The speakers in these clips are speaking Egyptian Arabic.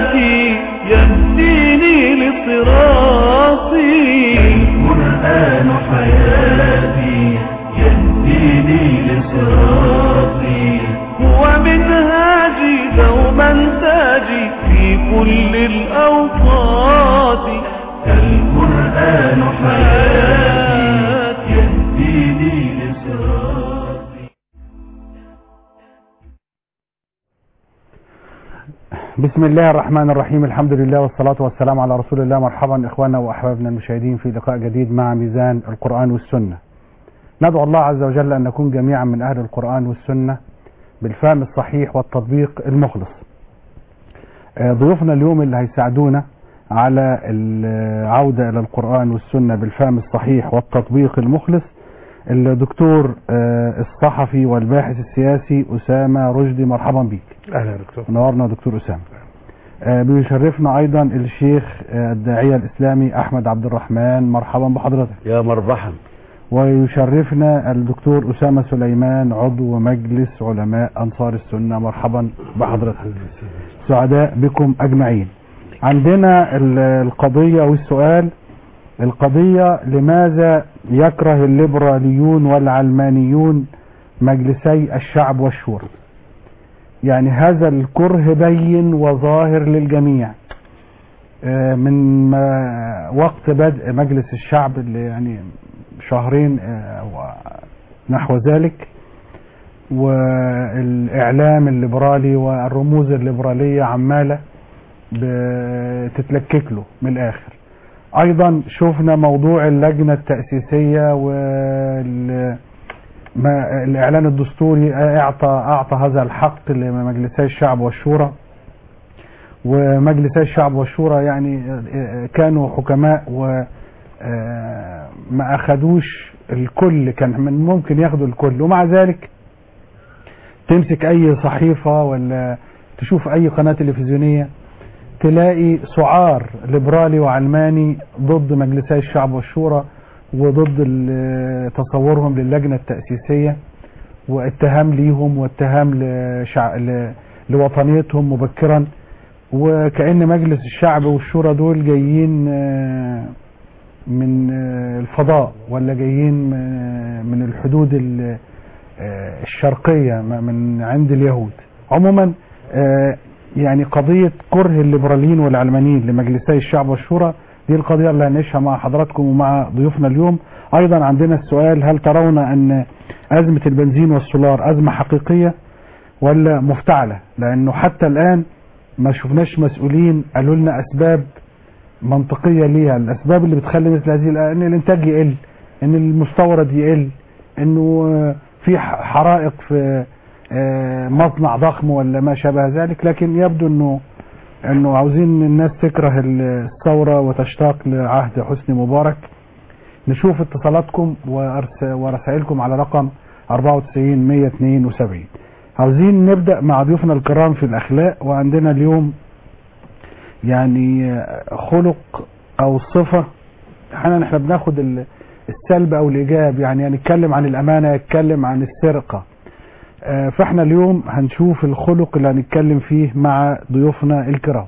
هادي يهديني لصراطي القرآن حياتي يهديني لصراطي هو منهاجي دوما تاجي في كل الأوقات القرآن حياتي يهديني لصراطي بسم الله الرحمن الرحيم الحمد لله والصلاة والسلام على رسول الله مرحبا إخواننا وأحبابنا المشاهدين في لقاء جديد مع ميزان القرآن والسنة ندعو الله عز وجل أن نكون جميعا من أهل القرآن والسنة بالفهم الصحيح والتطبيق المخلص آه، ضيوفنا اليوم اللي هيساعدونا على العودة إلى القرآن والسنة بالفهم الصحيح والتطبيق المخلص الدكتور آه، الصحفي والباحث السياسي أسامة رشدي مرحبا بيك اهلا يا دكتور منورنا دكتور أسامة آه، بيشرفنا أيضا الشيخ آه، الداعية الإسلامي أحمد عبد الرحمن مرحبا بحضرتك يا مربحا ويشرفنا الدكتور أسامة سليمان عضو مجلس علماء أنصار السنة مرحبا بحضرتك سعداء بكم أجمعين عندنا ال- القضية والسؤال القضية لماذا يكره الليبراليون والعلمانيون مجلسي الشعب والشورى يعني هذا الكره بين وظاهر للجميع آه، من ما- وقت بدء مجلس الشعب اللي يعني شهرين آه، ونحو ذلك والإعلام الليبرالي والرموز الليبرالية عمالة بتتلكك له من الآخر أيضا شفنا موضوع اللجنة التأسيسية وال ما الإعلان الدستوري أعطى أعطى هذا الحق لمجلسي الشعب والشورى ومجلسي الشعب والشورى يعني كانوا حكماء و آه، ما أخدوش الكل كان من ممكن ياخدوا الكل ومع ذلك تمسك أي صحيفة ولا تشوف أي قناة تلفزيونية تلاقي سعار ليبرالي وعلماني ضد مجلسي الشعب والشورى وضد ال- تصورهم للجنة التأسيسية واتهام ليهم واتهام لشع... ل... لوطنيتهم مبكرا وكأن مجلس الشعب والشورى دول جايين آه، من آه، الفضاء ولا جايين آه، من الحدود ال- آه، الشرقية م- من عند اليهود عموما آه، يعني قضية كره الليبراليين والعلمانيين لمجلسي الشعب والشورى دي القضية اللي هنعيشها مع حضراتكم ومع ضيوفنا اليوم أيضا عندنا السؤال هل ترون أن أزمة البنزين والسولار أزمة حقيقية ولا مفتعلة لأنه حتى الآن ما شفناش مسؤولين قالوا لنا أسباب منطقية ليها الأسباب اللي بتخلي مثل هذه الآ- أن الإنتاج يقل أن المستورد يقل أنه آه، في ح- حرائق في آه، مصنع ضخم ولا ما شابه ذلك لكن يبدو أنه أنه عاوزين الناس تكره الثورة وتشتاق لعهد حسني مبارك نشوف اتصالاتكم وأرس- ورسائلكم على رقم 94 172 عاوزين نبدأ مع ضيوفنا الكرام في الأخلاق وعندنا اليوم يعني خلق أو صفة احيانا احنا بناخد ال- السلب أو الإيجاب يعني هنتكلم عن الأمانة يتكلم عن السرقة آه، فاحنا اليوم هنشوف الخلق اللي هنتكلم فيه مع ضيوفنا الكرام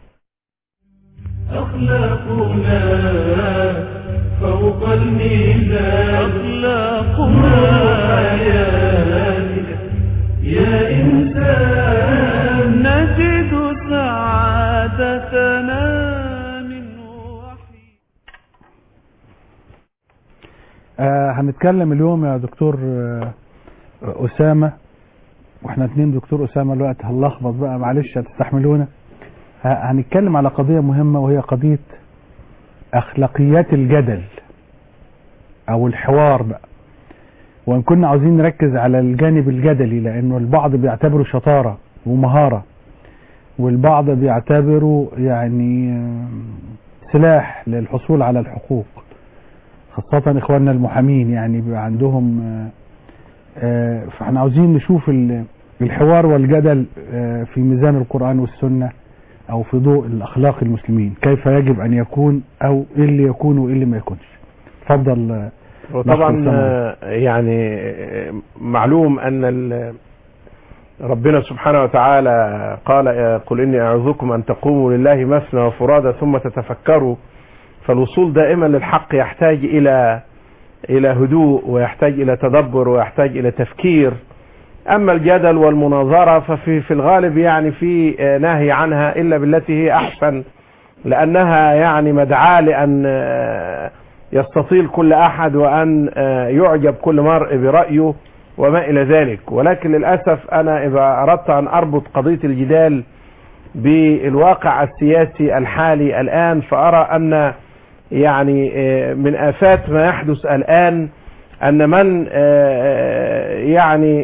أخلاقنا فوق الميزان أخلاقنا حياتك يا إنسان نجد سعادتنا من وحي آه هنتكلم اليوم يا دكتور آه أسامة واحنا اتنين دكتور أسامة الوقت هنلخبط بقى معلش هتستحملونا ه- هنتكلم على قضية مهمة وهي قضية أخلاقيات الجدل أو الحوار بقى وإن كنا عاوزين نركز على الجانب الجدلي لأنه البعض بيعتبره شطارة ومهارة والبعض بيعتبره يعني آم، سلاح للحصول على الحقوق خاصة إخواننا المحامين يعني بيبقى عندهم آه، آه، فاحنا عاوزين نشوف ال- الحوار والجدل آه، في ميزان القرآن والسنة أو في ضوء الأخلاق المسلمين كيف يجب أن يكون أو إيه اللي يكون وإيه اللي ما يكونش اتفضل آه، وطبعا نشكر سماحة. آه، يعني آه، معلوم ان ال- ربنا سبحانه وتعالى قال قل إني أعوذكم أن تقوموا لله مثنى وفرادى ثم تتفكروا فالوصول دائما للحق يحتاج إلى إلى هدوء ويحتاج إلى تدبر ويحتاج إلى تفكير أما الجدل والمناظرة ففي في الغالب يعني في نهي عنها إلا بالتي هي أحسن لأنها يعني مدعاة لأن يستطيل كل أحد وأن يعجب كل مرء برأيه وما إلى ذلك ولكن للأسف أنا إذا أردت أن أربط قضية الجدال بالواقع السياسي الحالي الآن فأرى أن يعني من آفات ما يحدث الآن أن من يعني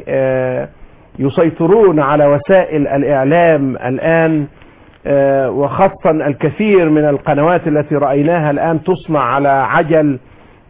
يسيطرون على وسائل الإعلام الآن وخاصة الكثير من القنوات التي رأيناها الآن تصنع على عجل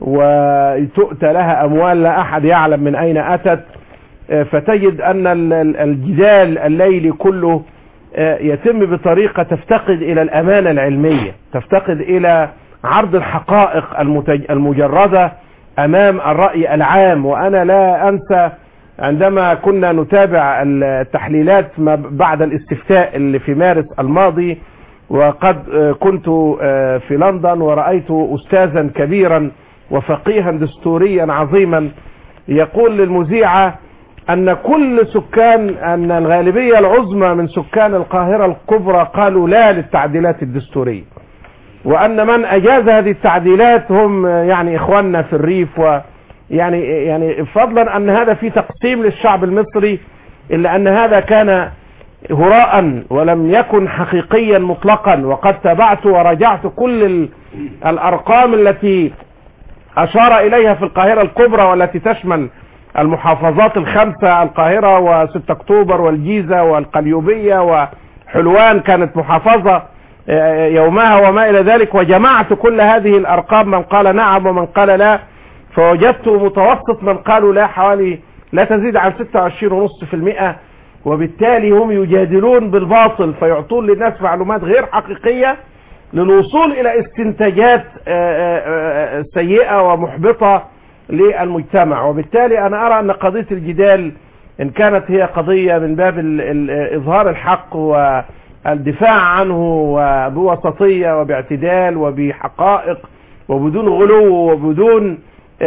وتؤتى لها أموال لا أحد يعلم من أين أتت فتجد أن الجدال الليلي كله يتم بطريقة تفتقد إلى الأمانة العلمية تفتقد إلى عرض الحقائق المجردة أمام الرأي العام وأنا لا أنسى عندما كنا نتابع التحليلات ما بعد الاستفتاء اللي في مارس الماضي وقد كنت في لندن ورأيت أستاذا كبيرا وفقيها دستوريا عظيما يقول للمذيعة أن كل سكان أن الغالبية العظمى من سكان القاهرة الكبرى قالوا لا للتعديلات الدستورية وأن من أجاز هذه التعديلات هم يعني إخواننا في الريف و يعني يعني فضلا أن هذا في تقسيم للشعب المصري إلا أن هذا كان هراء ولم يكن حقيقيا مطلقا وقد تابعت وراجعت كل الأرقام التي أشار إليها في القاهرة الكبرى والتي تشمل المحافظات الخمسة القاهرة وست أكتوبر والجيزة والقليوبية وحلوان كانت محافظة يومها وما إلى ذلك وجمعت كل هذه الأرقام من قال نعم ومن قال لا فوجدت متوسط من قالوا لا حوالي لا تزيد عن 26.5% وبالتالي هم يجادلون بالباطل فيعطون للناس معلومات غير حقيقية للوصول إلى استنتاجات سيئة ومحبطة للمجتمع وبالتالي أنا أرى أن قضية الجدال إن كانت هي قضية من باب إظهار الحق والدفاع عنه وبوسطية وباعتدال وبحقائق وبدون غلو وبدون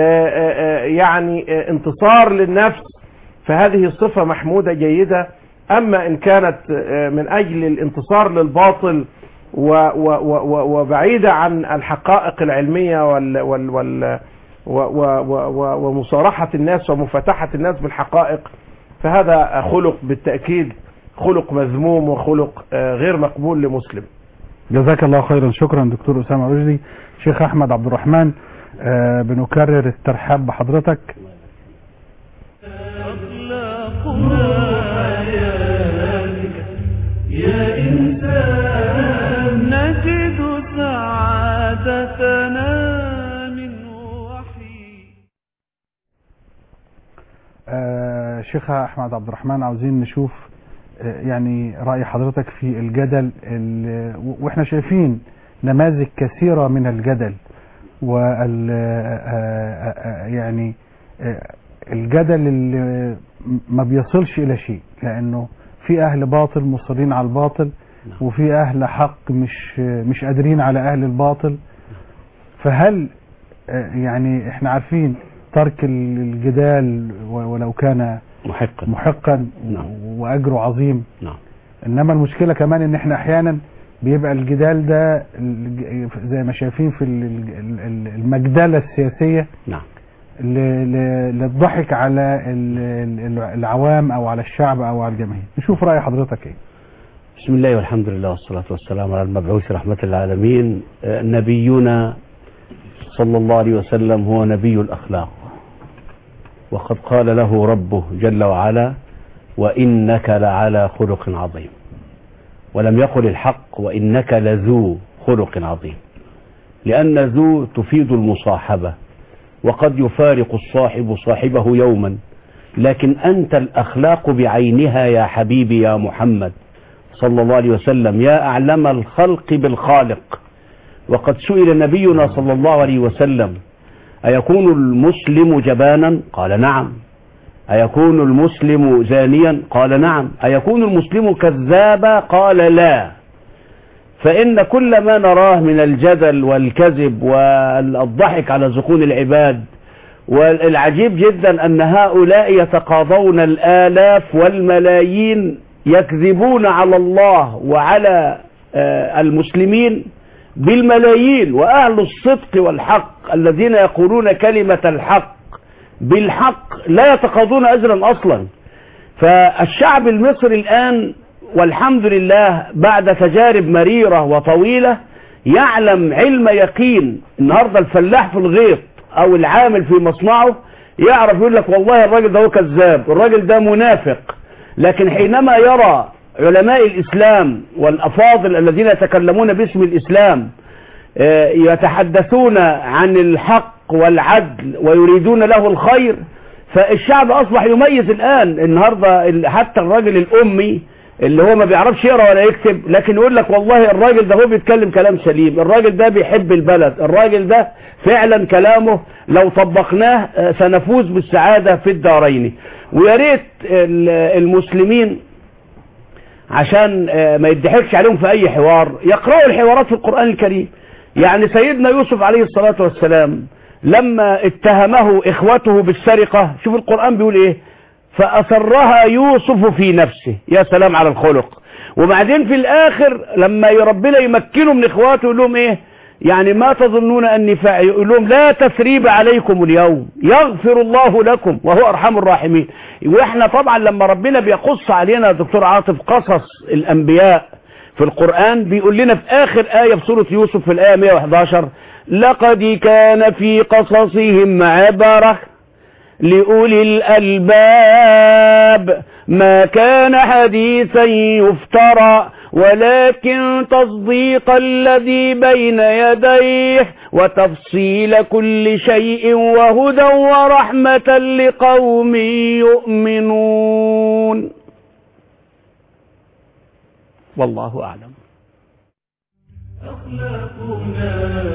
يعني انتصار للنفس فهذه صفة محمودة جيدة أما إن كانت من أجل الانتصار للباطل وبعيدة عن الحقائق العلمية وال وال وال ومصارحة الناس ومفتحة الناس بالحقائق فهذا خلق بالتأكيد خلق مذموم وخلق غير مقبول لمسلم جزاك الله خيرا شكرا دكتور أسامة رشدي شيخ أحمد عبد الرحمن آه بنكرر الترحاب بحضرتك يا إنسان نجد سعادتنا من وحي آه شيخ أحمد عبد الرحمن عاوزين نشوف آه يعني رأي حضرتك في الجدل واحنا شايفين نماذج كثيرة من الجدل وال يعني الجدل اللي ما بيصلش الى شيء لانه في اهل باطل مصرين على الباطل وفي اهل حق مش مش قادرين على اهل الباطل فهل يعني احنا عارفين ترك الجدال ولو كان محقا محقا نعم. واجره عظيم نعم انما المشكله كمان ان احنا احيانا بيبقى الجدال ده زي ما شايفين في المجدله السياسيه نعم للضحك على العوام او على الشعب او على الجماهير نشوف راي حضرتك ايه بسم الله والحمد لله والصلاة والسلام على المبعوث رحمة العالمين نبينا صلى الله عليه وسلم هو نبي الأخلاق وقد قال له ربه جل وعلا وإنك لعلى خلق عظيم ولم يقل الحق وإنك لذو خلق عظيم لأن ذو تفيد المصاحبة وقد يفارق الصاحب صاحبه يوما لكن أنت الأخلاق بعينها يا حبيبي يا محمد صلى الله عليه وسلم يا أعلم الخلق بالخالق وقد سئل نبينا صلى الله عليه وسلم أيكون المسلم جبانا قال نعم أيكون المسلم زانيا قال نعم أيكون المسلم كذابا قال لا فإن كل ما نراه من الجدل والكذب والضحك على زقون العباد والعجيب جدا أن هؤلاء يتقاضون الآلاف والملايين يكذبون على الله وعلى آه، المسلمين بالملايين وأهل الصدق والحق الذين يقولون كلمة الحق بالحق لا يتقاضون أجرا أصلا فالشعب المصري الآن والحمد لله بعد تجارب مريرة وطويلة يعلم علم يقين النهاردة الفلاح في الغيط أو العامل في مصنعه يعرف يقول لك والله الراجل ده هو كذاب الراجل ده منافق لكن حينما يرى علماء الإسلام والأفاضل الذين يتكلمون باسم الإسلام آه، يتحدثون عن الحق والعدل ويريدون له الخير فالشعب أصبح يميز الآن النهاردة ال- حتى الراجل الأمي اللي هو ما بيعرفش يقرا ولا يكتب لكن يقول لك والله الراجل ده هو بيتكلم كلام سليم الراجل ده بيحب البلد الراجل ده فعلا كلامه لو طبقناه آه، سنفوز بالسعادة في الدارين ويا ريت ال- المسلمين عشان آه، ما يضحكش عليهم في اي حوار يقرأوا الحوارات في القرآن الكريم يعني سيدنا يوسف عليه الصلاة والسلام لما اتهمه اخوته بالسرقة شوف القرآن بيقول ايه فأسرها يوسف في نفسه يا سلام على الخلق وبعدين في الاخر لما ربنا يمكنه من اخواته يقول لهم ايه يعني ما تظنون اني فاعل يقول لهم لا تثريب عليكم اليوم يغفر الله لكم وهو ارحم الراحمين واحنا طبعا لما ربنا بيقص علينا يا دكتور عاطف قصص الانبياء في القرآن بيقول لنا في آخر آية في سورة يوسف في الآية 111 لقد كان في قصصهم عبرة لأولي الألباب ما كان حديثا يفترى ولكن تصديق الذي بين يديه وتفصيل كل شيء وهدى ورحمة لقوم يؤمنون والله أعلم أخلاقنا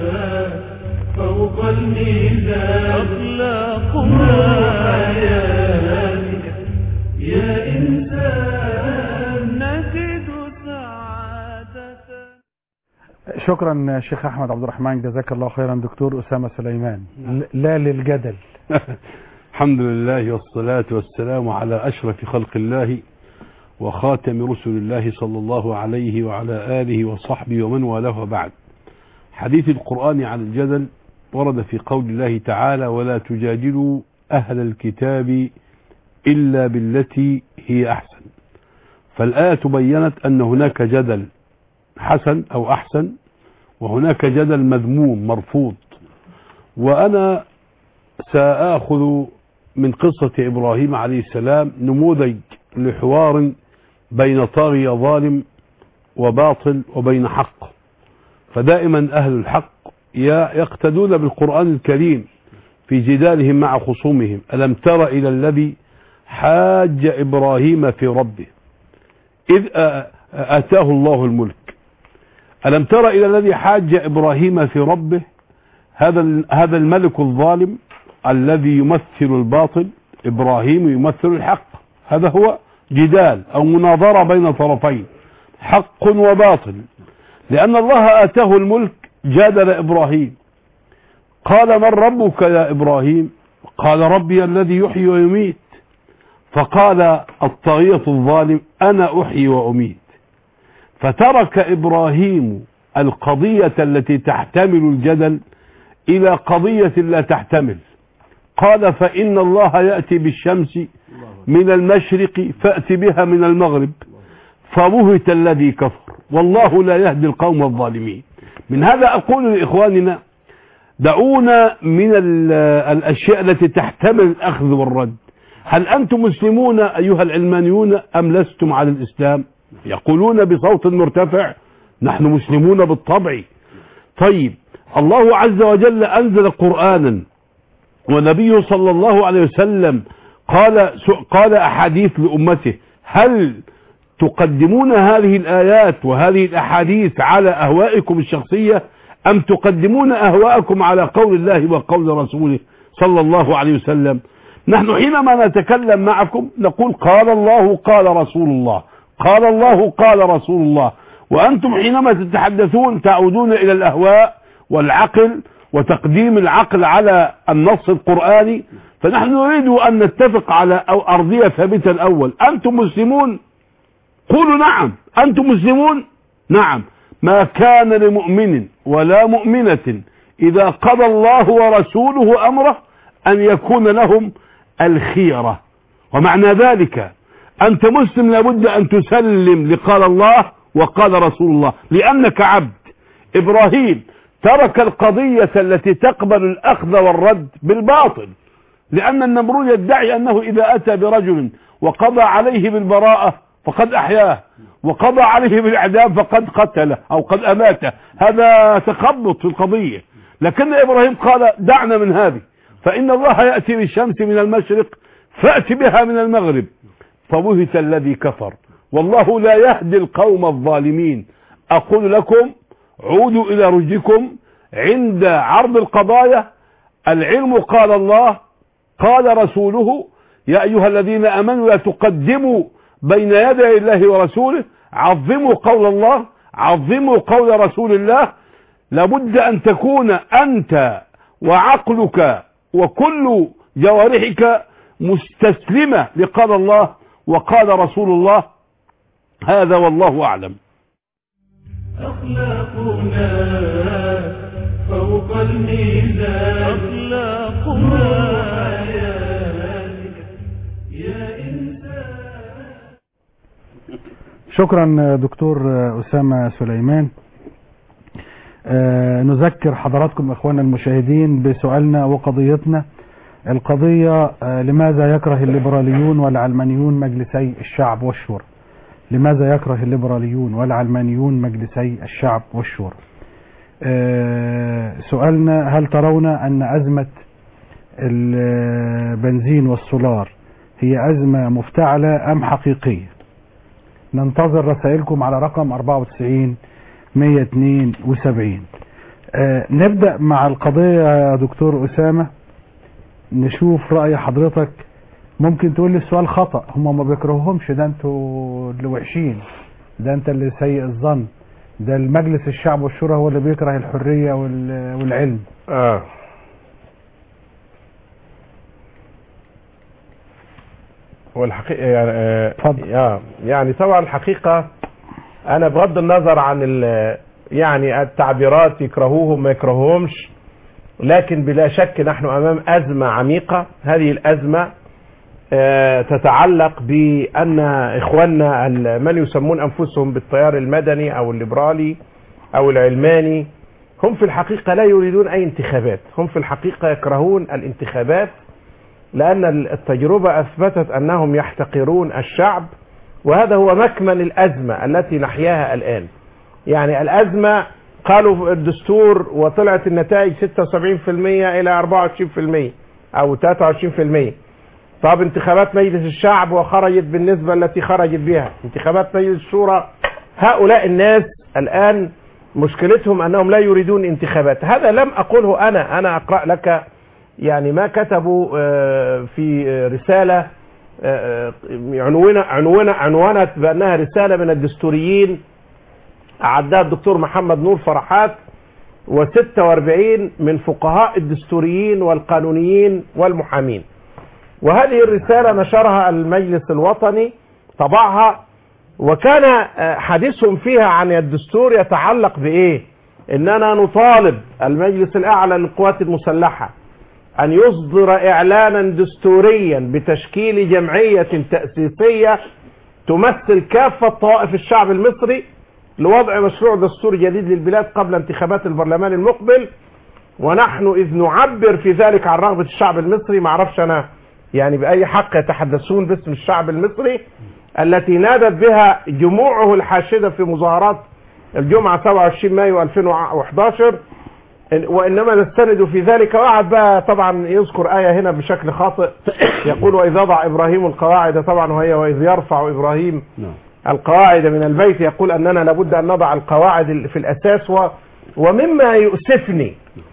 فوق الميزان أخلاقنا حياتك يا إنسان نجد سعادة شكرا شيخ احمد عبد الرحمن جزاك الله خيرا دكتور اسامه سليمان ل- لا للجدل الحمد لله والصلاة والسلام على أشرف خلق الله وخاتم رسل الله صلى الله عليه وعلى آله وصحبه ومن والاه بعد حديث القرآن عن الجدل ورد في قول الله تعالى ولا تجادلوا أهل الكتاب إلا بالتي هي أحسن فالآية بينت أن هناك جدل حسن أو أحسن وهناك جدل مذموم مرفوض وأنا سآخذ من قصة إبراهيم عليه السلام نموذج لحوار بين طاغية ظالم وباطل وبين حق فدائما أهل الحق ي- يقتدون بالقرآن الكريم في جدالهم مع خصومهم ألم تر إلى الذي حاج إبراهيم في ربه إذ آ- آتاه الله الملك ألم تر إلى الذي حاج إبراهيم في ربه هذا ال- هذا الملك الظالم الذي يمثل الباطل إبراهيم يمثل الحق هذا هو جدال أو مناظرة بين طرفين حق وباطل لأن الله آتاه الملك جادل إبراهيم قال من ربك يا إبراهيم قال ربي الذي يحيي ويميت فقال الطاغية الظالم أنا أحيي وأميت فترك إبراهيم القضية التي تحتمل الجدل إلى قضية لا تحتمل قال فإن الله يأتي بالشمس من المشرق فأت بها من المغرب فبهت الذي كفر والله لا يهدي القوم الظالمين من هذا أقول لإخواننا دعونا من ال- الأشياء التي تحتمل الأخذ والرد هل أنتم مسلمون أيها العلمانيون أم لستم على الإسلام يقولون بصوت مرتفع نحن مسلمون بالطبع طيب الله عز وجل أنزل قرآنا ونبيه صلى الله عليه وسلم قال قال أحاديث لأمته هل تقدمون هذه الآيات وهذه الأحاديث على أهوائكم الشخصية أم تقدمون أهواءكم على قول الله وقول رسوله صلى الله عليه وسلم نحن حينما نتكلم معكم نقول قال الله قال رسول الله قال الله قال رسول الله وأنتم حينما تتحدثون تعودون إلى الأهواء والعقل وتقديم العقل على النص القرآني فنحن نريد أن نتفق على أو أرضية ثابتة الأول أنتم مسلمون قولوا نعم أنتم مسلمون نعم ما كان لمؤمن ولا مؤمنة إذا قضى الله ورسوله أمره أن يكون لهم الخيرة ومعنى ذلك أنت مسلم لابد أن تسلم لقال الله وقال رسول الله لأنك عبد إبراهيم ترك القضية التي تقبل الأخذ والرد بالباطل لأن النمرود يدعي أنه إذا أتى برجل وقضى عليه بالبراءة فقد أحياه وقضى عليه بالإعدام فقد قتله أو قد أماته هذا تخبط في القضية لكن إبراهيم قال دعنا من هذه فإن الله يأتي بالشمس من المشرق فأت بها من المغرب فبهت الذي كفر والله لا يهدي القوم الظالمين أقول لكم عودوا إلى رشدكم عند عرض القضايا العلم قال الله قال رسوله يا أيها الذين أمنوا لا تقدموا بين يدي الله ورسوله عظموا قول الله عظموا قول رسول الله لابد أن تكون أنت وعقلك وكل جوارحك مستسلمة لقال الله وقال رسول الله هذا والله أعلم أخلاقنا فوق الميزان أخلاقنا حياتك يا إنسان شكرا دكتور أسامة سليمان آه، نذكر حضراتكم إخواننا المشاهدين بسؤالنا وقضيتنا القضية آه، لماذا يكره الليبراليون والعلمانيون مجلسي الشعب والشورى لماذا يكره الليبراليون والعلمانيون مجلسي الشعب والشورى آه، سؤالنا هل ترون أن أزمة البنزين والسولار هي أزمة مفتعلة أم حقيقية ننتظر رسائلكم على رقم 94 172 آه نبدأ مع القضية يا دكتور أسامة نشوف رأي حضرتك ممكن تقول لي السؤال خطأ هم ما بيكرههمش ده انتوا اللي وحشين ده انت اللي سيء الظن ده المجلس الشعب والشورى هو اللي بيكره الحرية وال- والعلم آه. والحقيقة يعني آه، اتفضل. آه، يعني طبعا الحقيقة أنا بغض النظر عن ال- يعني التعبيرات يكرهوهم ما يكرهوهمش لكن بلا شك نحن أمام أزمة عميقة هذه الأزمة آه، تتعلق بأن إخواننا ال- من يسمون أنفسهم بالتيار المدني أو الليبرالي أو العلماني هم في الحقيقة لا يريدون أي انتخابات هم في الحقيقة يكرهون الانتخابات لأن التجربة أثبتت أنهم يحتقرون الشعب وهذا هو مكمن الأزمة التي نحياها الآن يعني الأزمة قالوا الدستور وطلعت النتائج 76% إلى 24% أو 23% طب انتخابات مجلس الشعب وخرجت بالنسبة التي خرجت بها انتخابات مجلس الشورى هؤلاء الناس الآن مشكلتهم أنهم لا يريدون انتخابات هذا لم أقوله أنا أنا أقرأ لك يعني ما كتبوا آه، في آه، رسالة آه، آه، عنونة عنونة عنونت بأنها رسالة من الدستوريين أعدها الدكتور محمد نور فرحات و46 من فقهاء الدستوريين والقانونيين والمحامين وهذه الرسالة نشرها المجلس الوطني طبعها وكان آه، حديثهم فيها عن الدستور يتعلق بإيه إننا نطالب المجلس الأعلى للقوات المسلحة أن يصدر إعلانا دستوريا بتشكيل جمعية تأسيسية تمثل كافة طوائف الشعب المصري لوضع مشروع دستور جديد للبلاد قبل انتخابات البرلمان المقبل ونحن إذ نعبر في ذلك عن رغبة الشعب المصري معرفش أنا يعني بأي حق يتحدثون باسم الشعب المصري التي نادت بها جموعه الحاشدة في مظاهرات الجمعة 27 مايو 2011 إن- وإنما نستند في ذلك وقعد بقى طبعا يذكر آية هنا بشكل خاطئ يقول وإذ وضع إبراهيم القواعد طبعا وهي وإذ يرفع إبراهيم نعم القواعد من البيت يقول أننا لابد أن نضع القواعد في الأساس و ومما يؤسفني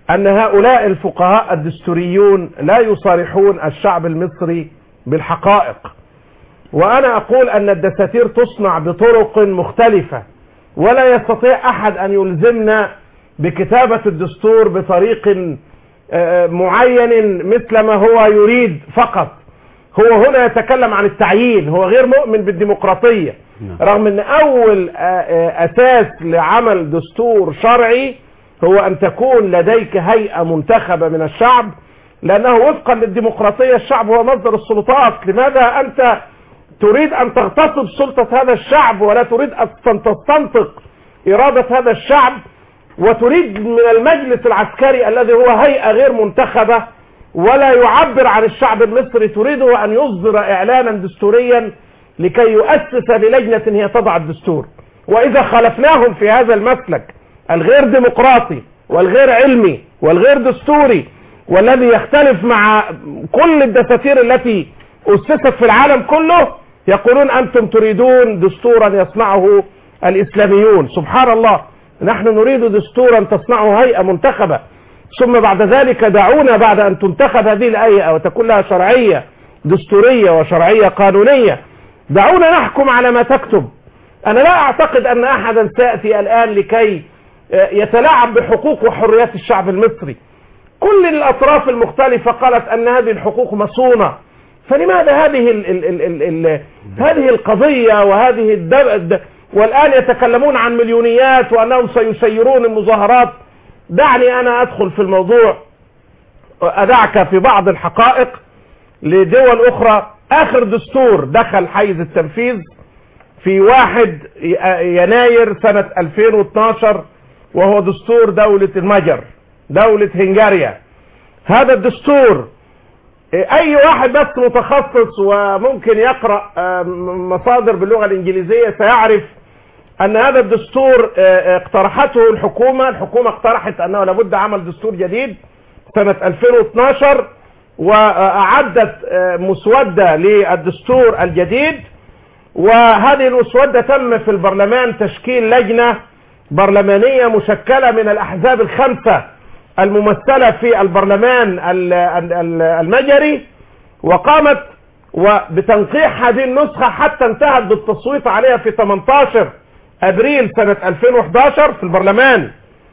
أن هؤلاء الفقهاء الدستوريون لا يصارحون الشعب المصري بالحقائق وأنا أقول أن الدساتير تصنع بطرق مختلفة ولا يستطيع أحد أن يلزمنا بكتابة الدستور بطريق آه، معين مثل ما هو يريد فقط هو هنا يتكلم عن التعيين هو غير مؤمن بالديمقراطية نعم. رغم ان اول آه، آه، اساس لعمل دستور شرعي هو ان تكون لديك هيئة منتخبة من الشعب لانه وفقا للديمقراطية الشعب هو مصدر السلطات لماذا انت تريد ان تغتصب سلطة هذا الشعب ولا تريد ان تستنطق ارادة هذا الشعب وتريد من المجلس العسكري الذي هو هيئة غير منتخبة ولا يعبر عن الشعب المصري تريده ان يصدر اعلانا دستوريا لكي يؤسس للجنة هي تضع الدستور واذا خالفناهم في هذا المسلك الغير ديمقراطي والغير علمي والغير دستوري والذي يختلف مع كل الدساتير التي اسست في العالم كله يقولون انتم تريدون دستورا يصنعه الاسلاميون سبحان الله نحن نريد دستورا تصنعه هيئة منتخبة ثم بعد ذلك دعونا بعد ان تنتخب هذه الهيئة وتكون لها شرعية دستورية وشرعية قانونية دعونا نحكم على ما تكتب انا لا اعتقد ان احدا سيأتي الان لكي آه، يتلاعب بحقوق وحريات الشعب المصري كل الاطراف المختلفة قالت ان هذه الحقوق مصونة فلماذا هذه ال ال ال ال ال هذه القضية وهذه الدب الد- والآن يتكلمون عن مليونيات وأنهم سيسيرون المظاهرات دعني أنا أدخل في الموضوع أدعك في بعض الحقائق لدول أخرى آخر دستور دخل حيز التنفيذ في واحد يناير سنة 2012 وهو دستور دولة المجر دولة هنغاريا هذا الدستور اي واحد بس متخصص وممكن يقرأ آه، مصادر باللغة الانجليزية سيعرف ان هذا الدستور آه، اقترحته الحكومة الحكومة اقترحت انه لابد عمل دستور جديد سنة 2012 واعدت آه، مسودة للدستور الجديد وهذه المسودة تم في البرلمان تشكيل لجنة برلمانية مشكلة من الأحزاب الخمسة الممثلة في البرلمان ال- ال- ال- المجري وقامت وبتنقيح هذه النسخة حتى انتهت بالتصويت عليها في 18 أبريل سنة 2011 في البرلمان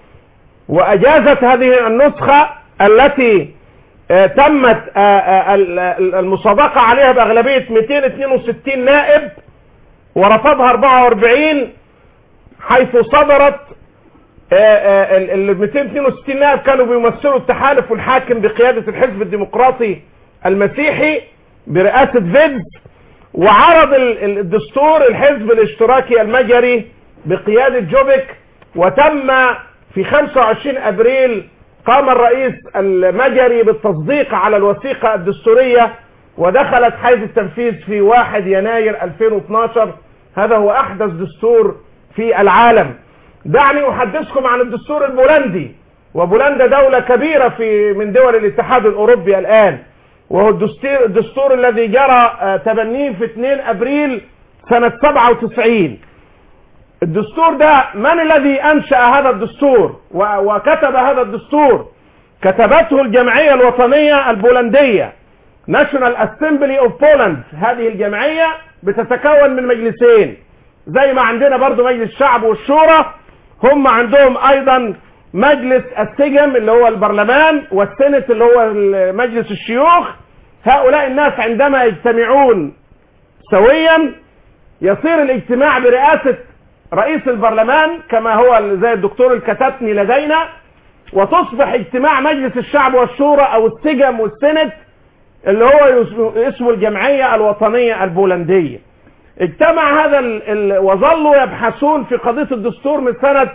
وأجازت هذه النسخة التي آه، تمت آه، آه، ال- ال- المصادقة عليها بأغلبية 262 نائب ورفضها 44 حيث صدرت آه، آه، ال ال 262 نائب كانوا بيمثلوا التحالف الحاكم بقيادة الحزب الديمقراطي المسيحي برئاسة فيدز وعرض ال- ال- الدستور الحزب الاشتراكي المجري بقيادة جوبك وتم في 25 ابريل قام الرئيس المجري بالتصديق على الوثيقة الدستورية ودخلت حيز التنفيذ في 1 يناير 2012 هذا هو احدث دستور في العالم دعني احدثكم عن الدستور البولندي وبولندا دولة كبيرة في من دول الاتحاد الاوروبي الان وهو الدستور, الدستور الذي جرى آه، تبنيه في 2 ابريل سنة 97 الدستور ده من الذي انشأ هذا الدستور و- وكتب هذا الدستور كتبته الجمعية الوطنية البولندية National Assembly of Poland هذه الجمعية بتتكون من مجلسين زي ما عندنا برضو مجلس الشعب والشورى هم عندهم ايضا مجلس السجم اللي هو البرلمان والسنت اللي هو مجلس الشيوخ هؤلاء الناس عندما يجتمعون سويا يصير الاجتماع برئاسة رئيس البرلمان كما هو زي الدكتور الكتاتني لدينا وتصبح اجتماع مجلس الشعب والشورى او السجم والسنت اللي هو يس- اسمه الجمعية الوطنية البولندية اجتمع هذا ال... ال... وظلوا يبحثون في قضية الدستور من سنة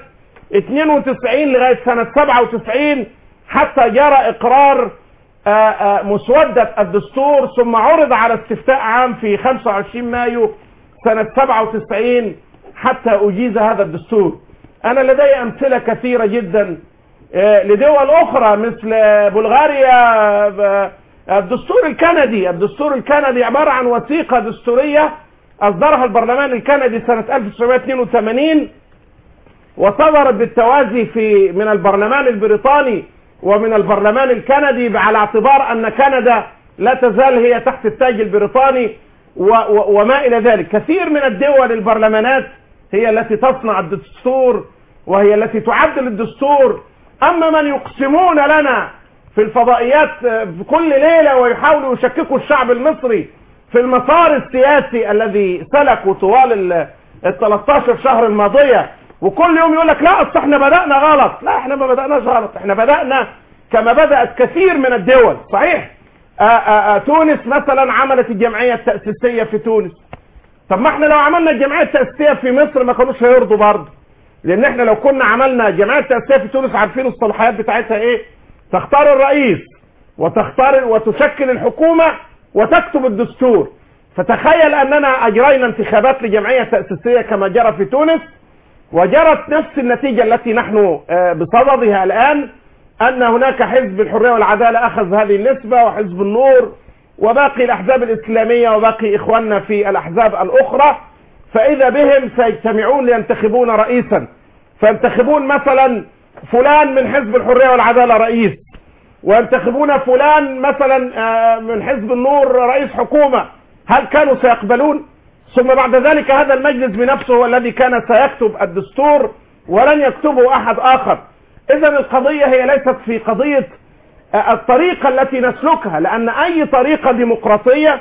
92 لغاية سنة 97 حتى جرى اقرار آه، آه، مسودة الدستور ثم عرض على استفتاء عام في 25 مايو سنة 97 حتى أجيز هذا الدستور أنا لدي أمثلة كثيرة جدا آه، لدول أخرى مثل بلغاريا آه، الدستور الكندي الدستور الكندي عبارة عن وثيقة دستورية أصدرها البرلمان الكندي سنة 1982 وصدرت بالتوازي في من البرلمان البريطاني ومن البرلمان الكندي على اعتبار أن كندا لا تزال هي تحت التاج البريطاني و و وما إلى ذلك كثير من الدول البرلمانات هي التي تصنع الدستور وهي التي تعدل الدستور أما من يقسمون لنا في الفضائيات في كل ليلة ويحاولوا يشككوا الشعب المصري في المسار السياسي الذي سلكه طوال ال 13 شهر الماضية وكل يوم يقول لك لا اصل احنا بدأنا غلط لا احنا ما بدأناش غلط احنا بدأنا كما بدأت كثير من الدول صحيح آآ آآ تونس مثلا عملت الجمعية التأسيسية في تونس طب ما احنا لو عملنا الجمعية التأسيسية في مصر ما كانوش هيرضوا برضه لان احنا لو كنا عملنا الجمعية التأسيسية في تونس عارفين الصلاحيات بتاعتها ايه تختار الرئيس وتختار وتشكل الحكومة وتكتب الدستور فتخيل اننا اجرينا انتخابات لجمعية تأسيسية كما جرى في تونس وجرت نفس النتيجة التي نحن بصددها الان ان هناك حزب الحرية والعدالة اخذ هذه النسبة وحزب النور وباقي الاحزاب الاسلامية وباقي اخواننا في الاحزاب الاخرى فاذا بهم سيجتمعون لينتخبون رئيسا فينتخبون مثلا فلان من حزب الحرية والعدالة رئيس وينتخبون فلان مثلا من حزب النور رئيس حكومة هل كانوا سيقبلون ثم بعد ذلك هذا المجلس بنفسه هو الذي كان سيكتب الدستور ولن يكتبه احد اخر اذا القضية هي ليست في قضية الطريقة التي نسلكها لان اي طريقة ديمقراطية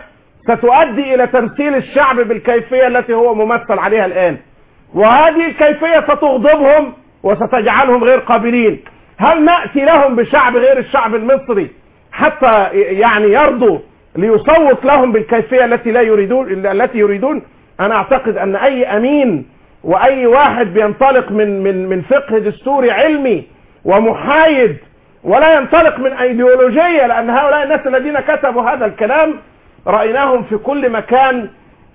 ستؤدي الى تمثيل الشعب بالكيفية التي هو ممثل عليها الان وهذه الكيفية ستغضبهم وستجعلهم غير قابلين هل نأتي لهم بشعب غير الشعب المصري حتى يعني يرضوا ليصوت لهم بالكيفية التي لا يريدون التي يريدون انا اعتقد ان اي امين واي واحد بينطلق من من من فقه دستوري علمي ومحايد ولا ينطلق من ايديولوجية لان هؤلاء الناس الذين كتبوا هذا الكلام رأيناهم في كل مكان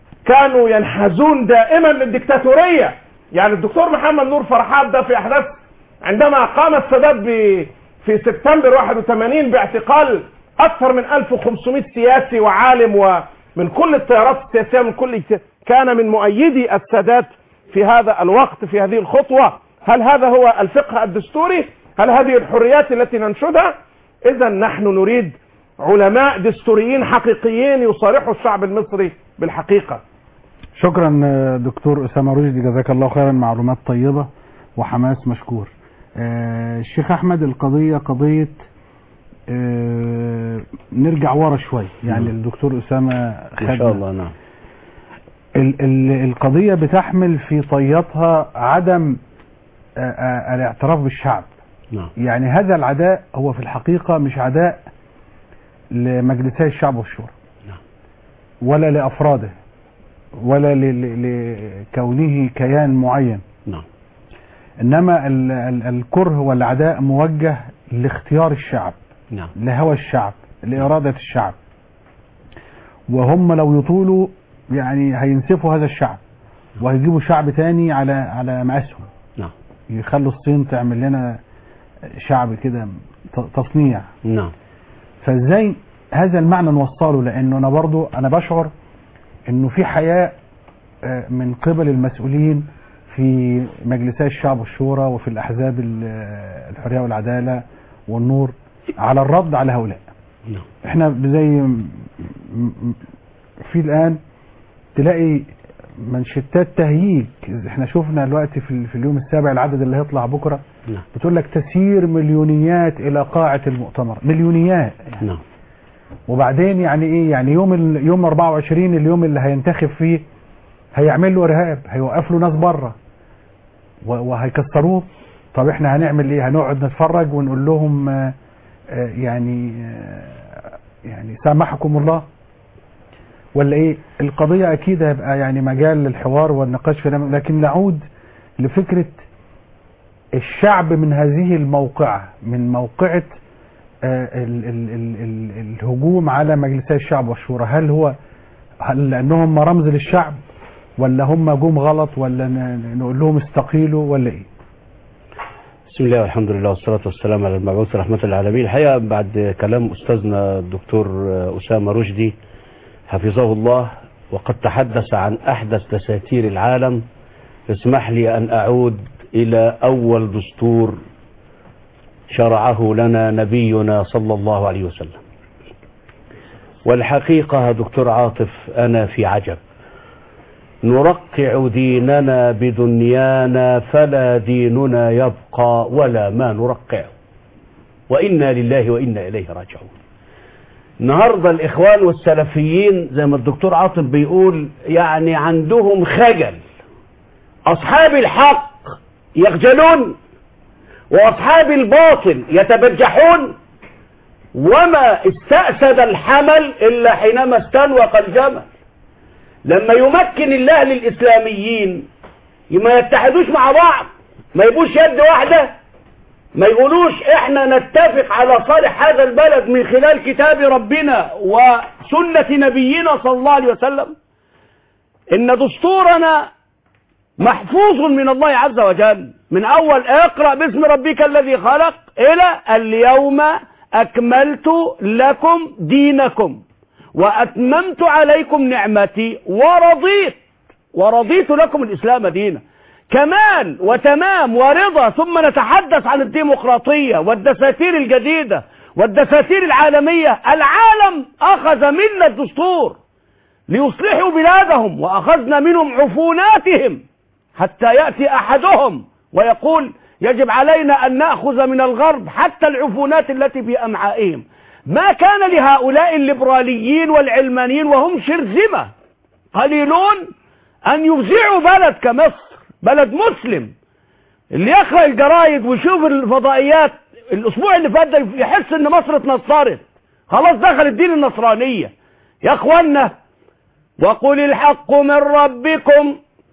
كانوا ينحازون دائما للدكتاتورية يعني الدكتور محمد نور فرحات ده في احداث عندما قام السادات في سبتمبر 81 باعتقال اكثر من 1500 سياسي وعالم ومن كل التيارات السياسيه من كل كان من مؤيدي السادات في هذا الوقت في هذه الخطوه هل هذا هو الفقه الدستوري هل هذه الحريات التي ننشدها اذا نحن نريد علماء دستوريين حقيقيين يصارحوا الشعب المصري بالحقيقه شكرا دكتور اسامه رشدي جزاك الله خيرا معلومات طيبه وحماس مشكور آه الشيخ احمد القضيه قضيه آه نرجع ورا شوي يعني نعم. الدكتور اسامه ما شاء الله نعم ال ال القضيه بتحمل في طياتها عدم آه آه الاعتراف بالشعب نعم يعني هذا العداء هو في الحقيقه مش عداء لمجلسي الشعب والشورى نعم. ولا لافراده ولا ل- ل- لكونه كيان معين نعم انما ال- ال- الكره والعداء موجه لاختيار الشعب نعم لهوى الشعب لإرادة الشعب وهم لو يطولوا يعني هينسفوا هذا الشعب وهيجيبوا شعب تاني على على مقاسهم نعم يخلوا الصين تعمل لنا شعب كده ت- تصنيع نعم فازاي هذا المعنى نوصله لانه انا برضو انا بشعر انه في حياء آه، من قبل المسؤولين في مجلسي الشعب والشورى وفي الاحزاب ال- آه، الحريه والعداله والنور على الرد على هؤلاء نعم احنا زي م- م- في الان تلاقي منشتات تهييج احنا شفنا دلوقتي في, ال- في اليوم السابع العدد اللي هيطلع بكره نعم بتقول لك تسيير مليونيات الى قاعه المؤتمر مليونيات يعني نعم وبعدين يعني ايه يعني يوم ال... يوم 24 اليوم اللي هينتخب فيه هيعمل له ارهاب هيوقف له ناس بره و... وهيكسروه طب احنا هنعمل ايه هنقعد نتفرج ونقول لهم آه، آه، يعني آه، يعني سامحكم الله ولا ايه القضية اكيد هيبقى يعني مجال للحوار والنقاش في ده، لكن نعود لفكرة الشعب من هذه الموقعة من موقعة آه، ال ال ال ال الهجوم على مجلسي الشعب والشورى هل هو هل لانهم رمز للشعب ولا هم جم غلط ولا ن- نقول لهم استقيلوا ولا ايه بسم الله والحمد لله والصلاة والسلام على المبعوث رحمة العالمين الحقيقة بعد كلام أستاذنا الدكتور أسامة رشدي حفظه الله وقد تحدث عن أحدث دساتير العالم اسمح لي أن أعود إلى أول دستور شرعه لنا نبينا صلى الله عليه وسلم والحقيقة يا دكتور عاطف أنا في عجب نرقع ديننا بدنيانا فلا ديننا يبقى ولا ما نرقعه وإنا لله وإنا إليه راجعون النهاردة الإخوان والسلفيين زي ما الدكتور عاطف بيقول يعني عندهم خجل أصحاب الحق يخجلون وأصحاب الباطل يتبجحون وما استأسد الحمل إلا حينما استنوق الجمل لما يمكن الله للإسلاميين ما يتحدوش مع بعض ما يبقوش يد واحدة ما يقولوش احنا نتفق على صالح هذا البلد من خلال كتاب ربنا وسنة نبينا صلى الله عليه وسلم ان دستورنا محفوظ من الله عز وجل من اول اقرأ باسم ربك الذي خلق الى اليوم اكملت لكم دينكم واتممت عليكم نعمتي ورضيت ورضيت لكم الاسلام دينا كمال وتمام ورضا ثم نتحدث عن الديمقراطية والدساتير الجديدة والدساتير العالمية العالم أخذ منا الدستور ليصلحوا بلادهم وأخذنا منهم عفوناتهم حتى يأتي أحدهم ويقول يجب علينا أن نأخذ من الغرب حتى العفونات التي في أمعائهم ما كان لهؤلاء الليبراليين والعلمانيين وهم شرذمة قليلون أن يفزعوا بلد كمصر بلد مسلم اللي يقرأ الجرايد ويشوف الفضائيات الأسبوع اللي فات ده يحس إن مصر اتنصرت خلاص دخل الدين النصرانية يا أخوانا وقل الحق من ربكم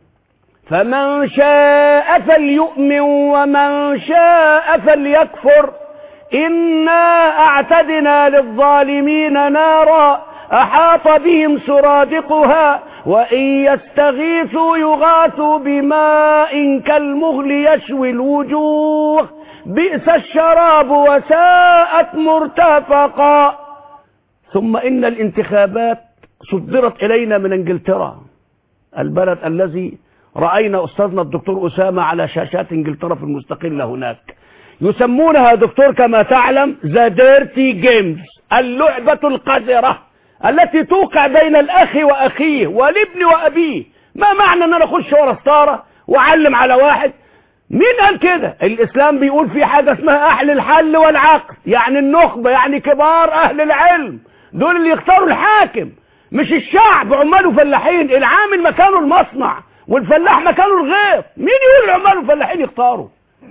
فمن شاء فليؤمن ومن شاء فليكفر إنا أعتدنا للظالمين نارا أحاط بهم سرادقها وإن يستغيثوا يغاثوا بماء كالمغل يشوي الوجوه بئس الشراب وساءت مرتفقا ثم إن الانتخابات صدرت إلينا من انجلترا البلد الذي رأينا أستاذنا الدكتور أسامة على شاشات انجلترا في المستقلة هناك يسمونها دكتور كما تعلم ذا ديرتي جيمز اللعبة القذرة التي توقع بين الأخ وأخيه والابن وأبيه ما معنى أن أنا أخش ورا ستارة وأعلم على واحد مين قال كده الإسلام بيقول في حاجة اسمها أهل الحل والعقل يعني النخبة يعني كبار أهل العلم دول اللي يختاروا الحاكم مش الشعب عمال وفلاحين العامل مكانه المصنع والفلاح مكانه الغيط مين يقول العمال والفلاحين يختاروا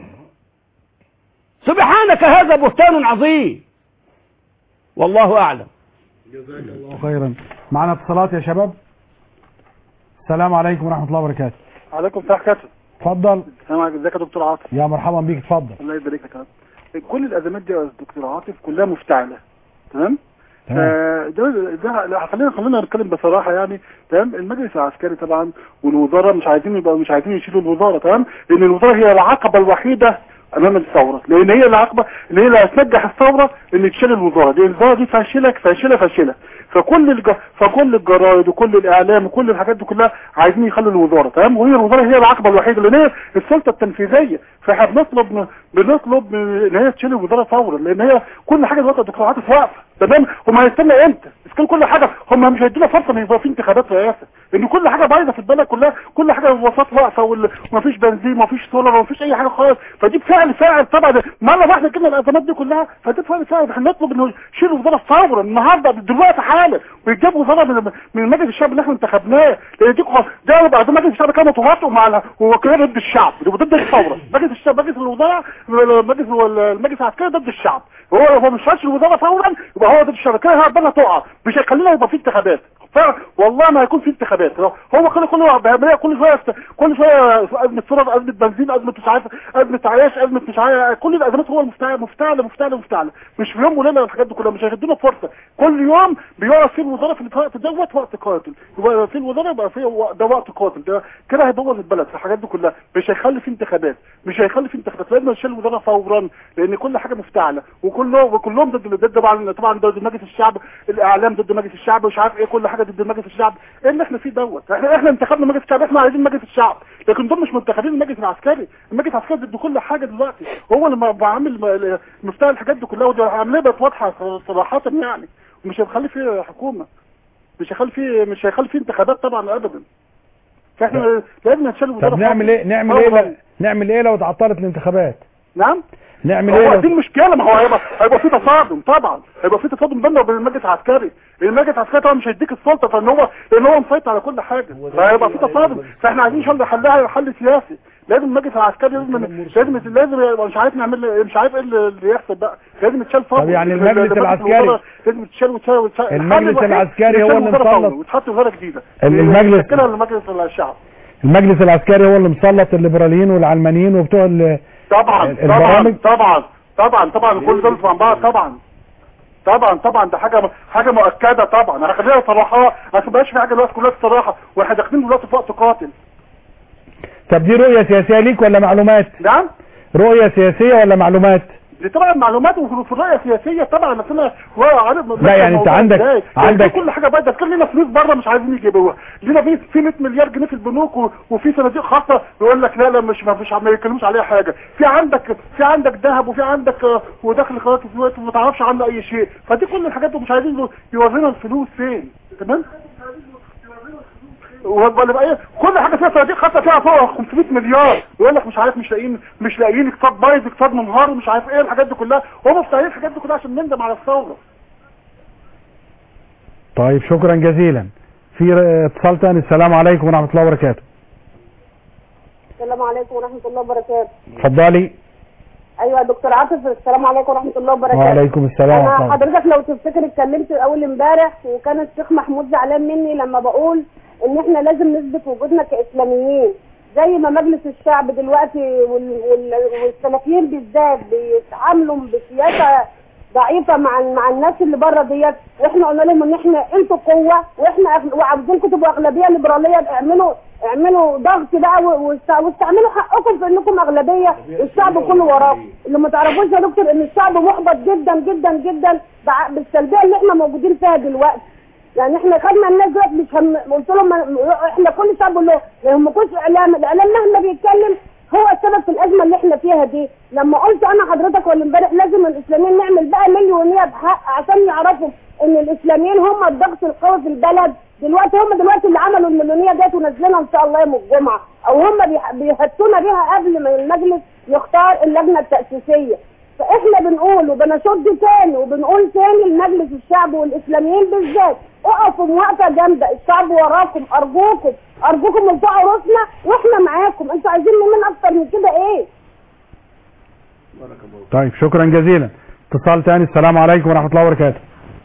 سبحانك هذا بهتان عظيم والله أعلم الله خيرا معنا اتصالات يا شباب السلام عليكم ورحمة الله وبركاته عليكم السلام عليكم اتفضل السلام عليكم ازيك يا دكتور عاطف يا مرحبا بيك اتفضل الله يبارك لك يا رب كل الازمات دي يا دكتور عاطف كلها مفتعله تمام تمام آه، ده ده لا، خلينا خلينا نتكلم بصراحه يعني تمام المجلس العسكري طبعا والوزاره مش عايزين يبقى مش عايزين يشيلوا الوزاره تمام لان الوزاره هي العقبه الوحيده امام الثوره لان هي العقبه اللي هي اللي هتنجح الثوره ان تشيل الوزاره دي الوزاره دي فاشله فاشله فاشله فكل الج... فكل الجرايد وكل الاعلام وكل الحاجات دي كلها عايزين يخلوا الوزاره تمام وهي الوزاره هي العقبه الوحيده لان هي السلطه التنفيذيه فاحنا بنطلب بنطلب ان هي تشيل الوزاره فورا لان هي كل حاجه دلوقتي الدكتور عاطف واقفه تمام هم هيستنى امتى؟ اذا كان كل حاجه هم مش هيدونا فرصه ان يبقى في انتخابات رئاسه لان كل حاجه بايظه في البلد كلها كل حاجه الوساط واقفه وال- ومفيش بنزين ومفيش سولار ومفيش اي حاجه خالص فدي فعل فاعل طبعا مره واحده كده الازمات دي كلها فدي فعل فاعل احنا نطلب انه يشيل الوزاره فورا النهارده دلوقتي حالا ويجيب وزاره من من مجلس الشعب اللي احنا انتخبناه لان دي خ- ده بعد مجلس الشعب كانوا تواطؤوا مع ال- وكانوا ضد الشعب ضد الثوره مجلس الشعب مجلس الوزراء مجلس المجلس العسكري ضد الشعب هو هو مش هيشيل الوزاره فورا يبقى هو ضد الشعب كده هقبلها تقع مش هيخلينا يبقى في انتخابات ف- والله ما هيكون في انتخابات هو كل كل بيعملها كل شويه كل شويه ازمه صوره ازمه بنزين ازمه مش عارف ازمه عياش ازمه مش عارف كل الازمات هو المفتعل مفتعل مفتعل مفتعل مش في يوم وليله الحاجات دي كلها مش هيدونا فرصه كل يوم بيقف في الوزاره في الوقت دوت وقت قاتل يبقى في الوزاره يبقى في و- ده وقت قاتل ده كده هيبوظ البلد في الحاجات دي كلها مش هيخلي في انتخابات مش هيخلي في انتخابات لازم نشيل الوزاره فورا لان كل حاجه مفتعله وكله وكلهم ضد ضد طبعا طبعا ضد مجلس الشعب الاعلام ضد مجلس الشعب مش عارف ايه كل حاجه ضد مجلس الشعب ايه اللي احنا فيه دوت احنا احنا انتخبنا مجلس الشعب احنا عايزين مجلس الشعب لكن دول مش منتخبين المجلس العسكري المجلس العسكري ضد كل حاجه دلوقتي هو اللي م- عامل م- مفتاح الحاجات دي كلها ودي عمليه بقت واضحه صراحه يعني ومش هيخلي فيه حكومه مش هيخلي فيه مش هيخلي فيه انتخابات طبعا ابدا فاحنا لازم نشيل الوزاره طب نعمل ايه نعمل ايه لو نعمل ايه لو اتعطلت الانتخابات نعم نعمل هو ايه دي لو المشكله ما هو هيبقى هيبقى في تصادم طبعا هيبقى في تصادم بيننا وبين المجلس العسكري المجلس العسكري طبعا مش هيديك السلطه فان هو لان هو مسيطر على كل حاجه فهيبقى في تصادم فاحنا عايزين نحل حلها حل سياسي لازم المجلس العسكري لازم لازم لازم يبقى مش عارف نعمل مش عارف ايه اللي يحصل بقى لازم يتشال فوق طب يعني المجلس العسكري- لازم يتشال ويتشال ويتشال المجلس الحل الوحيد العسكري هو يتشال اللي وزارة مسلط. فوري وتحط وزاره جديده ال- المجلس- كده المجلس الشعب المجلس العسكري هو اللي مسلط الليبراليين والعلمانيين وبتوع ال- طبعا البرامج- طبعا طبعا طبعا طبعا كل دول مع بعض طبعا طبعا طبعا ده حاجه حاجه مؤكده طبعا انا خليها صراحه ما تبقاش في حاجه دلوقتي كلها الصراحه واحنا داخلين دلوقتي في وقت قاتل طب دي رؤية سياسية ليك ولا معلومات نعم رؤية سياسية ولا معلومات دي طبعا معلومات وفي الرؤيه السياسيه طبعا بس انا هو عارف لا، يعني أنت الموضوع عندك- إزاي. عندك- يعني في كل حاجه بقى ده كان لنا فلوس بره مش عايزين يجيبوها لينا في في 100 مليار جنيه في البنوك و- وفي صناديق خاصه يقول لك لا لا مش ما فيش ما يتكلموش عليها حاجه في عندك في عندك ذهب وفي عندك آه، ودخل قناه الزواج وما تعرفش عنه اي شيء فدي كل الحاجات دي مش عايزين يورينا الفلوس فين تمام ولا بقى ايه كل حاجه فيها صناديق خاصه فيها فوق 500 مليار يقول لك مش عارف مش لاقيين مش لاقيين اقتصاد بايظ اقتصاد منهار مش عارف ايه الحاجات دي كلها هم مستعجلين الحاجات دي كلها عشان نندم على الثوره طيب شكرا جزيلا في ر- اتصال تاني السلام عليكم ورحمة الله وبركاته السلام عليكم ورحمة الله وبركاته اتفضلي ايوه يا دكتور عاطف السلام عليكم ورحمة الله وبركاته وعليكم السلام انا ورحمة الله. حضرتك لو تفتكر اتكلمت اول امبارح وكان الشيخ محمود زعلان مني لما بقول ان احنا لازم نثبت وجودنا كاسلاميين زي ما مجلس الشعب دلوقتي وال- وال- والسلفيين بالذات بيتعاملوا بسياسه ضعيفه مع مع الناس اللي بره ديت واحنا قلنا لهم ان احنا انتوا قوه واحنا أغ- وعاوزينكم تبقوا اغلبيه ليبراليه اعملوا اعملوا ضغط بقى و- واست- واستعملوا حقكم في انكم اغلبيه الشعب كله وراكم اللي ما تعرفوش يا دكتور ان الشعب محبط جدا جدا جدا بع- بالسلبيه اللي احنا موجودين فيها دلوقتي يعني احنا خدنا الناس دلوقتي مش هم... قلت لهم ما- احنا كل شعب بقول لهم ما يهمكوش اعلام الاعلام مهما بيتكلم هو السبب في الازمه اللي احنا فيها دي لما قلت انا حضرتك ولا امبارح لازم الاسلاميين نعمل بقى مليونيه بحق عشان يعرفوا ان الاسلاميين هم الضغط القوي في البلد دلوقتي هم دلوقتي اللي عملوا المليونيه ديت ونزلنا ان شاء الله يوم الجمعه او هم بيح- بيحطونا بيها قبل ما المجلس يختار اللجنه التاسيسيه فاحنا بنقول وبنشد تاني وبنقول تاني لمجلس الشعب والاسلاميين بالذات اقفوا موقفه جامده الشعب وراكم ارجوكم ارجوكم ارفعوا راسنا واحنا معاكم انتوا عايزين مننا اكتر من كده ايه طيب شكرا جزيلا اتصال تاني السلام عليكم ورحمة الله وبركاته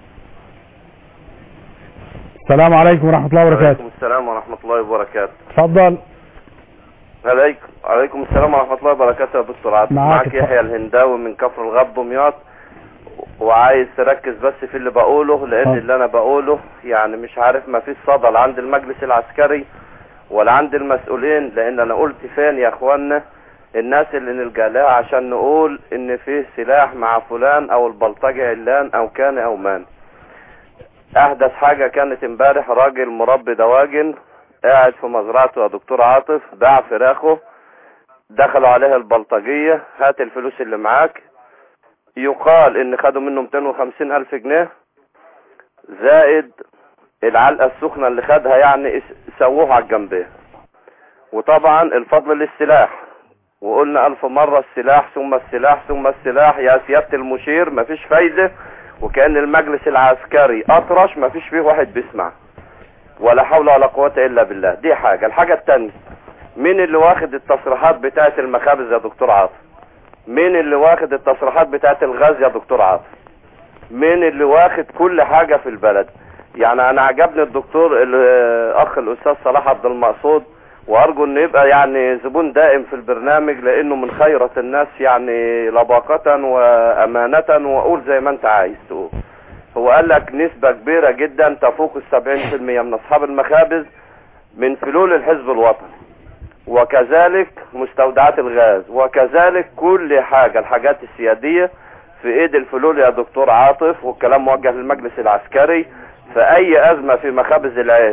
السلام عليكم ورحمة الله وبركاته عليكم السلام ورحمة الله وبركاته اتفضل عليكم عليكم السلام ورحمة الله وبركاته يا دكتور عاطف معاك معاك اتفضل. يحيى الهنداوي من كفر الغاب دمياط وعايز تركز بس في اللي بقوله لان اتفضل. اللي انا بقوله يعني مش عارف ما فيش صدى لا عند المجلس العسكري ولا عند المسؤولين لان انا قلت فين يا اخوانا الناس اللي نلقى لها عشان نقول ان فيه سلاح مع فلان او البلطجي علان او كان او مان احدث حاجة كانت امبارح راجل مربي دواجن قاعد في مزرعته يا دكتور عاطف باع فراخه دخلوا عليه البلطجية هات الفلوس اللي معاك يقال ان خدوا منه 250 الف جنيه زائد العلقة السخنة اللي خدها يعني اس- سووه على الجنبين وطبعا الفضل للسلاح وقلنا الف مرة السلاح ثم السلاح ثم السلاح يا سيادة المشير مفيش فايدة وكأن المجلس العسكري اطرش مفيش فيه واحد بيسمع ولا حول ولا قوة الا بالله دي حاجة الحاجة التانية مين اللي واخد التصريحات بتاعت المخابز يا دكتور عاطف مين اللي واخد التصريحات بتاعت الغاز يا دكتور عاطف مين اللي واخد كل حاجة في البلد يعني انا عجبني الدكتور الاخ الاستاذ صلاح عبد المقصود وارجو انه يبقى يعني زبون دائم في البرنامج لانه من خيرة الناس يعني لباقة وامانة واقول زي ما انت عايز تقول هو قال لك نسبة كبيرة جدا تفوق السبعين في المية من اصحاب المخابز من فلول الحزب الوطني وكذلك مستودعات الغاز وكذلك كل حاجة الحاجات السيادية في ايد الفلول يا دكتور عاطف والكلام موجه للمجلس العسكري في اي ازمة في مخابز العيش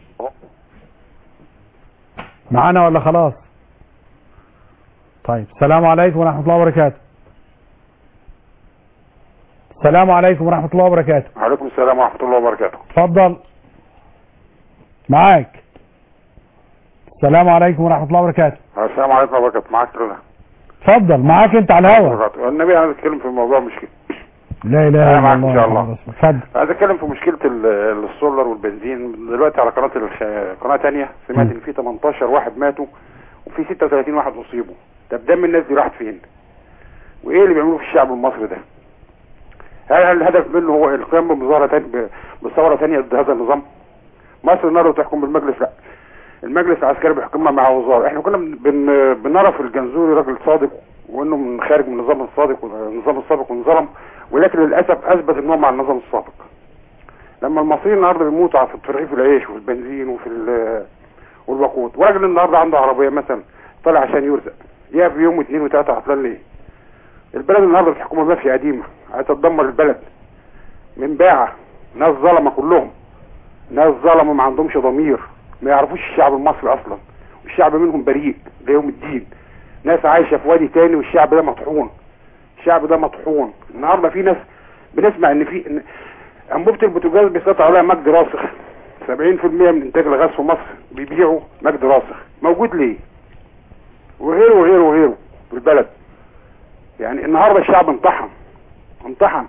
معانا ولا خلاص طيب السلام عليكم ورحمة الله وبركاته السلام عليكم ورحمة الله وبركاته وعليكم السلام ورحمة الله وبركاته اتفضل معاك السلام عليكم ورحمة الله وبركاته السلام عليكم ورحمة الله وبركاته معاك كده اتفضل معاك انت على الهوا النبي انا بتكلم في الموضوع مش كده لا اله أنا الا معاك الله إن شاء الله. محمد رسول الله. اتفضل عايز اتكلم في مشكلة ال- السولر والبنزين دلوقتي على قناة الخ... قناة تانية سمعت م. ان في 18 واحد ماتوا وفي 36 واحد اصيبوا طب دم الناس دي راحت فين وايه اللي بيعملوه في الشعب المصري ده هل هل الهدف منه هو القيام بمظاهرة تانية ب- بثورة تانية ضد هذا النظام مصر النهارده تحكم بالمجلس لا المجلس العسكري بيحكمها مع وزارة احنا كنا بن- بن... بنرى في الجنزوري راجل صادق وانه من خارج من النظام الصادق والنظام السابق وانظلم ولكن للاسف اثبت ان هو مع النظام السابق لما المصريين النهارده بيموتوا في في رغيف العيش وفي البنزين وفي ال- والوقود وراجل النهارده عنده عربيه مثلا طالع عشان يرزق يقف يوم واثنين وثلاثه عطلان ليه؟ البلد النهارده بتحكمها مافيا قديمه عايزه تدمر البلد من باعه ناس ظلمه كلهم ناس ظلمه ما عندهمش ضمير ما يعرفوش الشعب المصري اصلا والشعب منهم بريء ليوم الدين ناس عايشه في وادي تاني والشعب ده مطحون الشعب ده مطحون النهارده في ناس بنسمع ان في إن انبوبه البوتاجاز بيسيطر عليها مجد راسخ 70% من انتاج الغاز في مصر بيبيعوا مجد راسخ موجود ليه وغيره وغيره وغيره في البلد يعني النهارده الشعب انطحن انطحن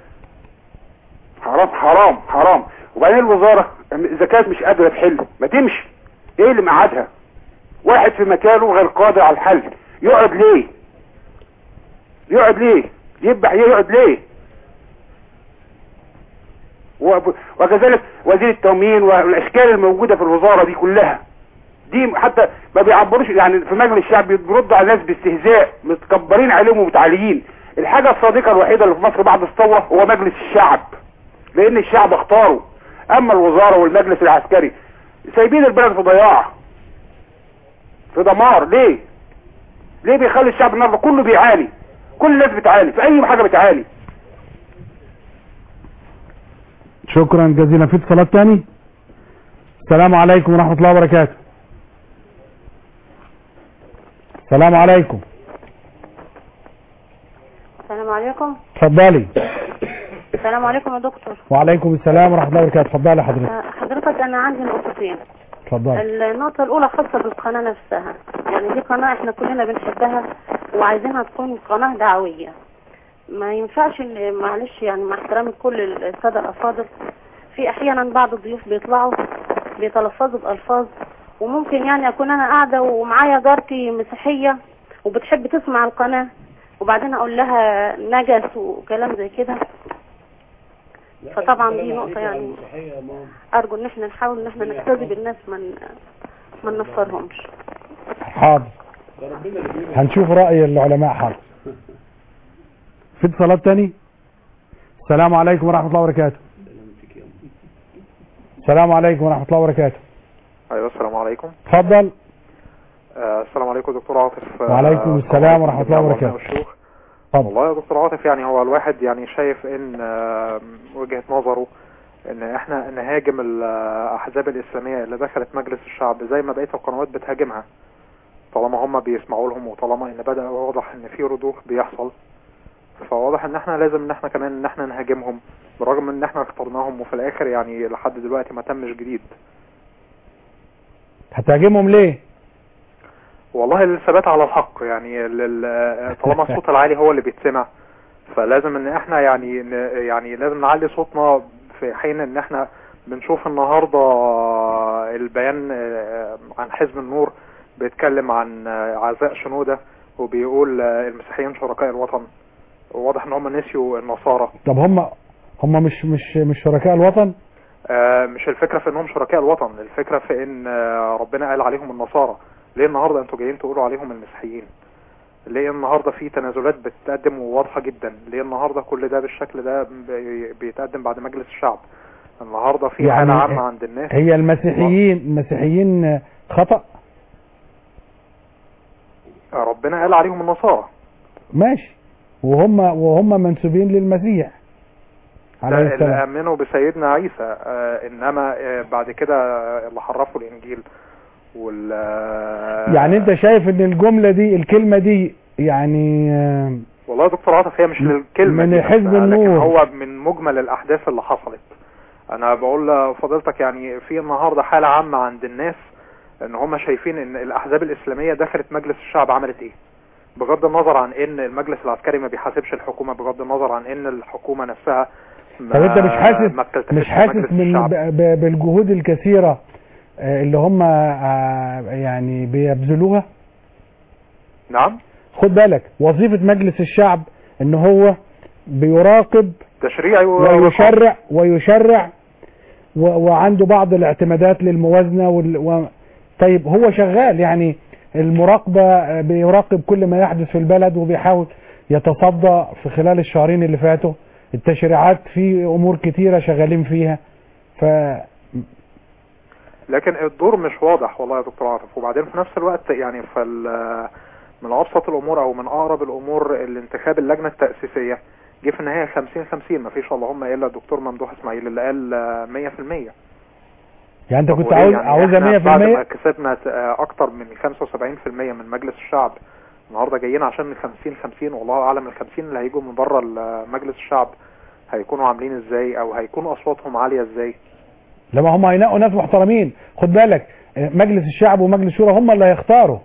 حرام حرام حرام وبعدين الوزاره اذا كانت مش قادره تحل ما تمشي ايه اللي مقعدها واحد في مكانه غير قادر على الحل يقعد ليه يقعد ليه يذبح يقعد ليه وب- وكذلك وزير التموين والاشكال الموجوده في الوزاره دي كلها دي حتى ما بيعبروش يعني في مجلس الشعب بيردوا على الناس باستهزاء متكبرين عليهم ومتعاليين الحاجه الصادقه الوحيده اللي في مصر بعد الثوره هو مجلس الشعب لان الشعب اختاره اما الوزاره والمجلس العسكري سايبين البلد في ضياع في دمار ليه ليه بيخلي الشعب النهارده كله بيعاني كل الناس بتعاني في اي حاجه بتعاني شكرا جزيلا في اتصالات تاني السلام عليكم ورحمة الله وبركاته السلام عليكم السلام عليكم اتفضلي السلام عليكم يا دكتور وعليكم السلام ورحمة الله وبركاته اتفضلي حضرتك آه، حضرتك انا عندي نقطتين اتفضلي النقطة الأولى خاصة بالقناة نفسها يعني دي قناة احنا كلنا بنحبها وعايزينها تكون قناة دعوية ما ينفعش إن- معلش يعني مع احترامي كل السادة الأفاضل في أحيانا بعض الضيوف بيطلعوا بيتلفظوا بألفاظ وممكن يعني أكون أنا قاعدة ومعايا جارتي مسيحية وبتحب تسمع القناة وبعدين أقول لها نجس وكلام زي كده فطبعا دي نقطة يعني أرجو إن احنا نحاول إن احنا نجتذب الناس من ما ننفرهمش حاضر هنشوف رأي العلماء حاضر في اتصالات تاني السلام عليكم ورحمة الله وبركاته السلام عليكم ورحمة الله وبركاته ايوه السلام عليكم اتفضل آه السلام عليكم دكتور عاطف آه، وعليكم السلام ورحمة الله جميع وبركاته. العلماء والشيوخ اتفضل. والله يا دكتور عاطف يعني هو الواحد يعني شايف ان آه، وجهة نظره ان احنا نهاجم الاحزاب الاسلامية اللي دخلت مجلس الشعب زي ما بقية القنوات بتهاجمها طالما هم بيسمعوا لهم وطالما ان بدأ واضح ان في رضوخ بيحصل فواضح ان احنا لازم ان احنا كمان ان احنا نهاجمهم بالرغم ان احنا اخترناهم وفي الاخر يعني لحد دلوقتي ما تمش جديد هتهاجمهم ليه والله للثبات على الحق يعني لل- طالما الصوت العالي هو اللي بيتسمع فلازم ان احنا يعني ن- يعني لازم نعلي صوتنا في حين ان احنا بنشوف النهارده البيان آه، عن حزب النور بيتكلم عن آه، عزاء شنودة وبيقول آه، المسيحيين شركاء الوطن واضح ان هم نسيوا النصارى طب هم هم مش مش مش شركاء الوطن آه، مش الفكرة في انهم شركاء الوطن الفكرة في ان آه، ربنا قال عليهم النصارى ليه النهاردة انتوا جايين تقولوا عليهم المسيحيين ليه النهاردة في تنازلات بتتقدم وواضحة جدا ليه النهاردة كل ده بالشكل ده بي- بيتقدم بعد مجلس الشعب النهاردة في يعني حالة عامة عند الناس هي المسيحيين المسيحيين خطأ ربنا قال عليهم النصارى ماشي وهم وهم منسوبين للمسيح عليه ده اللي السلام امنوا بسيدنا عيسى آه انما آه بعد كده اللي حرفوا الانجيل وال آه، يعني انت شايف ان الجملة دي الكلمة دي يعني آه، والله يا دكتور عاطف هي مش للكلمه من دي حزب نفسها، لكن النور. هو من مجمل الاحداث اللي حصلت انا بقول لفضيلتك يعني في النهارده حاله عامه عند الناس ان هم شايفين ان الاحزاب الاسلاميه دخلت مجلس الشعب عملت ايه بغض النظر عن ان المجلس العسكري ما بيحاسبش الحكومه بغض النظر عن ان الحكومه نفسها ما طب انت مش حاسس ما بتلتفتش مش حاسس لمجلس من الشعب. ب- ب- بالجهود الكثيرة آه، اللي هم آه، يعني بيبذلوها نعم خد بالك وظيفة مجلس الشعب ان هو بيراقب تشريعي و- ويشرع ويشرع و- وعنده بعض الاعتمادات للموازنة وال... و... طيب هو شغال يعني المراقبة آه، بيراقب كل ما يحدث في البلد وبيحاول يتصدى في خلال الشهرين اللي فاتوا التشريعات في امور كتيرة شغالين فيها ف لكن الدور مش واضح والله يا دكتور عاطف وبعدين في نفس الوقت يعني فال من ابسط الامور او من اقرب الامور الانتخاب اللجنه التاسيسيه جه في النهايه 50 50 ما فيش اللهم الا الدكتور ممدوح اسماعيل اللي قال آه، 100% يعني انت طب كنت وليه؟ عاوز يعني عاوزها احنا بعد ما 100% كسبنا آه، اكتر من 75% من مجلس الشعب النهارده جايين عشان ال 50 50 والله اعلم ال 50 اللي هيجوا من بره ال- مجلس الشعب هيكونوا عاملين ازاي او هيكون اصواتهم عاليه ازاي لما هم هينقوا ناس محترمين خد بالك آه، مجلس الشعب ومجلس الشورى هم اللي هيختاروا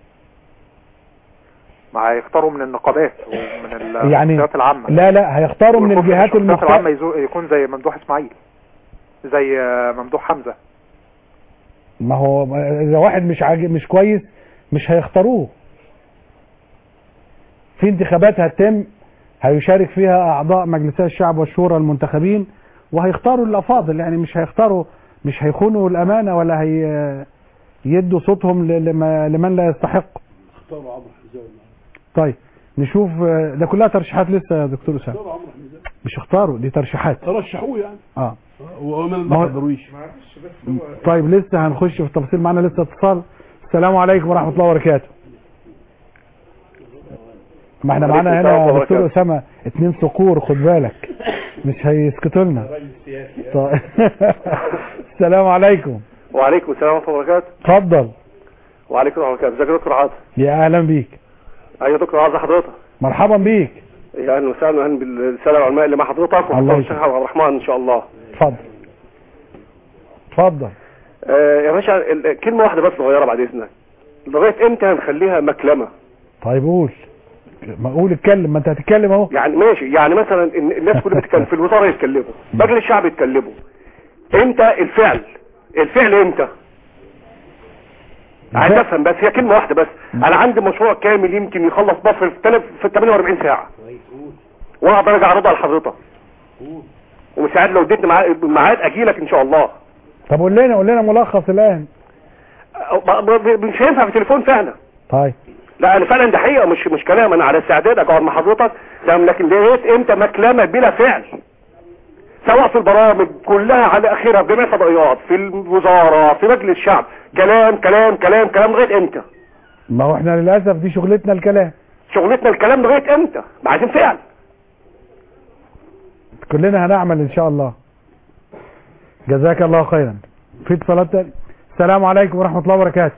ما هيختاروا من النقابات ومن يعني الشخصيات العامه لا لا هيختاروا من ويكون الجهات الشخصيات المختلفة العامة يزو- يكون زي ممدوح اسماعيل زي آه، ممدوح حمزة ما هو اذا واحد مش عاجب مش كويس مش هيختاروه في انتخابات هتتم هيشارك فيها اعضاء مجلسي الشعب والشورى المنتخبين وهيختاروا الافاضل يعني مش هيختاروا مش هيخونوا الامانه ولا هي يدوا صوتهم ل- لما- لمن لا يستحق اختاروا عمرو حمزاوي طيب نشوف آه، ده كلها ترشيحات لسه يا دكتور اسامه اختاروا عمرو حمزاوي مش اختاروا دي ترشيحات رشحوه يعني اه ومن ما هو- البحر درويش طيب لسه هنخش في التفاصيل معانا لسه اتصال السلام عليكم ورحمه الله وبركاته ما احنا معانا وعليكم السلام هنا ورحمة دكتور الله اسامه اتنين صقور خد بالك مش هيسكتوا لنا طيب. السلام عليكم وعليكم السلام ورحمه الله وبركاته اتفضل وعليكم السلام ورحمه الله وبركاته ازيك يا دكتور عاطف يا اهلا بيك ايوه يا دكتور عاطف حضرتك مرحبا بيك يا اهلا وسهلا واهلا بالساده العلماء اللي مع حضرتك الله وحضرتك يسلمك. الشيخ عبد الرحمن ان شاء الله اتفضل اتفضل آه يا باشا ال- كلمه واحده بس صغيره بعد اذنك لغايه امتى هنخليها مكلمه طيب قول ما قول اتكلم ما انت هتتكلم اهو يعني ماشي يعني مثلا إن الناس كلها بتتكلم في الوزاره يتكلموا مجلس الشعب يتكلموا امتى الفعل الفعل امتى عايز افهم بس هي كلمه واحده بس انا عندي مشروع كامل يمكن يخلص مصر في تلات- في 48 ساعه واقدر ارجع اعرضها لحضرتك ومساعد لو اديتني معاد ميعاد اجي لك ان شاء الله طب قول لنا قول لنا ملخص الان أو- ب- ب- مش هينفع في التليفون فعلا طيب لا انا فعلا ده حقيقه مش مش كلام انا على استعداد اقعد مع حضرتك تمام لكن لقيت امتى مكلمه بلا فعل سواء في البرامج كلها على اخرها في جميع الفضائيات في الوزاره في مجلس الشعب كلام كلام كلام كلام لغايه امتى ما هو احنا للاسف دي شغلتنا الكلام شغلتنا الكلام لغايه امتى ما عايزين فعل كلنا هنعمل ان شاء الله جزاك الله خيرا في اتصالات تاني السلام عليكم ورحمة الله وبركاته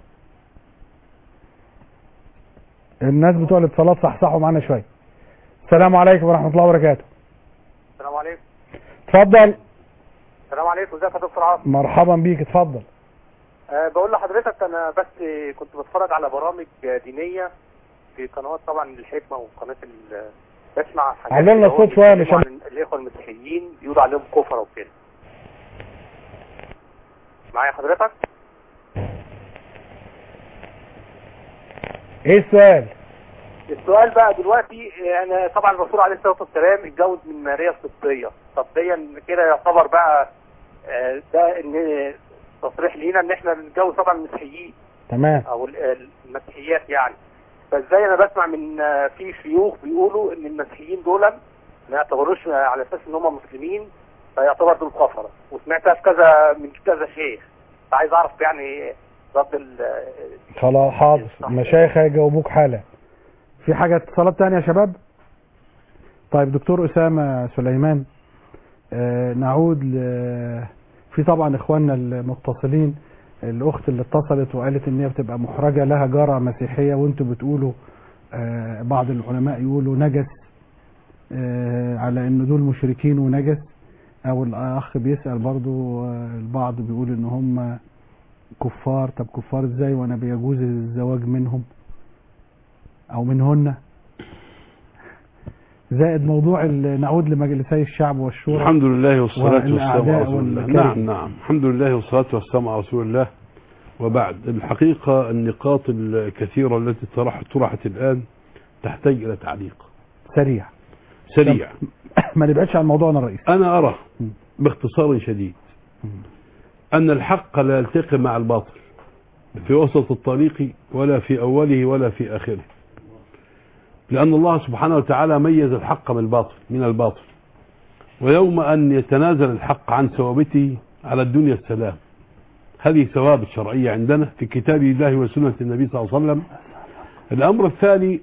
الناس بتوع الاتصالات صحصحوا معانا شوية السلام عليكم ورحمة الله وبركاته السلام عليكم اتفضل السلام عليكم ازيك يا دكتور عاصم مرحبا بيك اتفضل أه بقول لحضرتك انا بس كنت بتفرج على برامج دينيه في قنوات طبعا الحكمه وقناه ال- بسمع حاجات علوا لنا اللي هو الصوت شوية بيتكلموا مش عن الاخوه المسيحيين يقولوا عليهم كفره وكده معايا حضرتك ايه السؤال السؤال بقى دلوقتي انا طبعا الرسول عليه الصلاه والسلام اتجوز من ماريا القبطيه طب دي كده يعتبر بقى آه، ده ان تصريح لينا ان احنا نتجوز طبعا المسيحيين تمام او ال- المسيحيات يعني فازاي انا بسمع من آه، في شيوخ بيقولوا ان المسيحيين دول ما يعتبروش على اساس ان هم مسلمين فيعتبر دول كفره وسمعتها في كذا من كذا شيخ فعايز اعرف يعني رد ال- خلاص حاضر المشايخ هيجاوبوك حالا في حاجة اتصالات تانية يا شباب طيب دكتور أسامة سليمان آه، نعود ل... في طبعا إخواننا المتصلين الأخت اللي اتصلت وقالت إن هي بتبقى محرجة لها جارة مسيحية وأنتوا بتقولوا آه، بعض العلماء يقولوا نجس آه، على إن دول مشركين ونجس أو الأخ بيسأل برضو آه، البعض بيقول إن هم كفار طب كفار إزاي وأنا بيجوز الزواج منهم أو منهن زائد موضوع ال- نعود لمجلسي الشعب والشورى الحمد لله والصلاة والسلام على والأعداء رسول الله والكره. نعم نعم الحمد لله والصلاة والسلام على رسول الله وبعد الحقيقة النقاط الكثيرة التي طرحت طرحت الآن تحتاج إلى تعليق سريع سريع ما نبعدش عن موضوعنا الرئيسي أنا أرى باختصار شديد أن الحق لا يلتقي مع الباطل في وسط الطريق ولا في أوله ولا في آخره لأن الله سبحانه وتعالى ميز الحق من الباطل من الباطل ويوم أن يتنازل الحق عن ثوابته على الدنيا السلام هذه ثوابت شرعية عندنا في كتاب الله وسنة النبي صلى الله عليه وسلم الأمر الثاني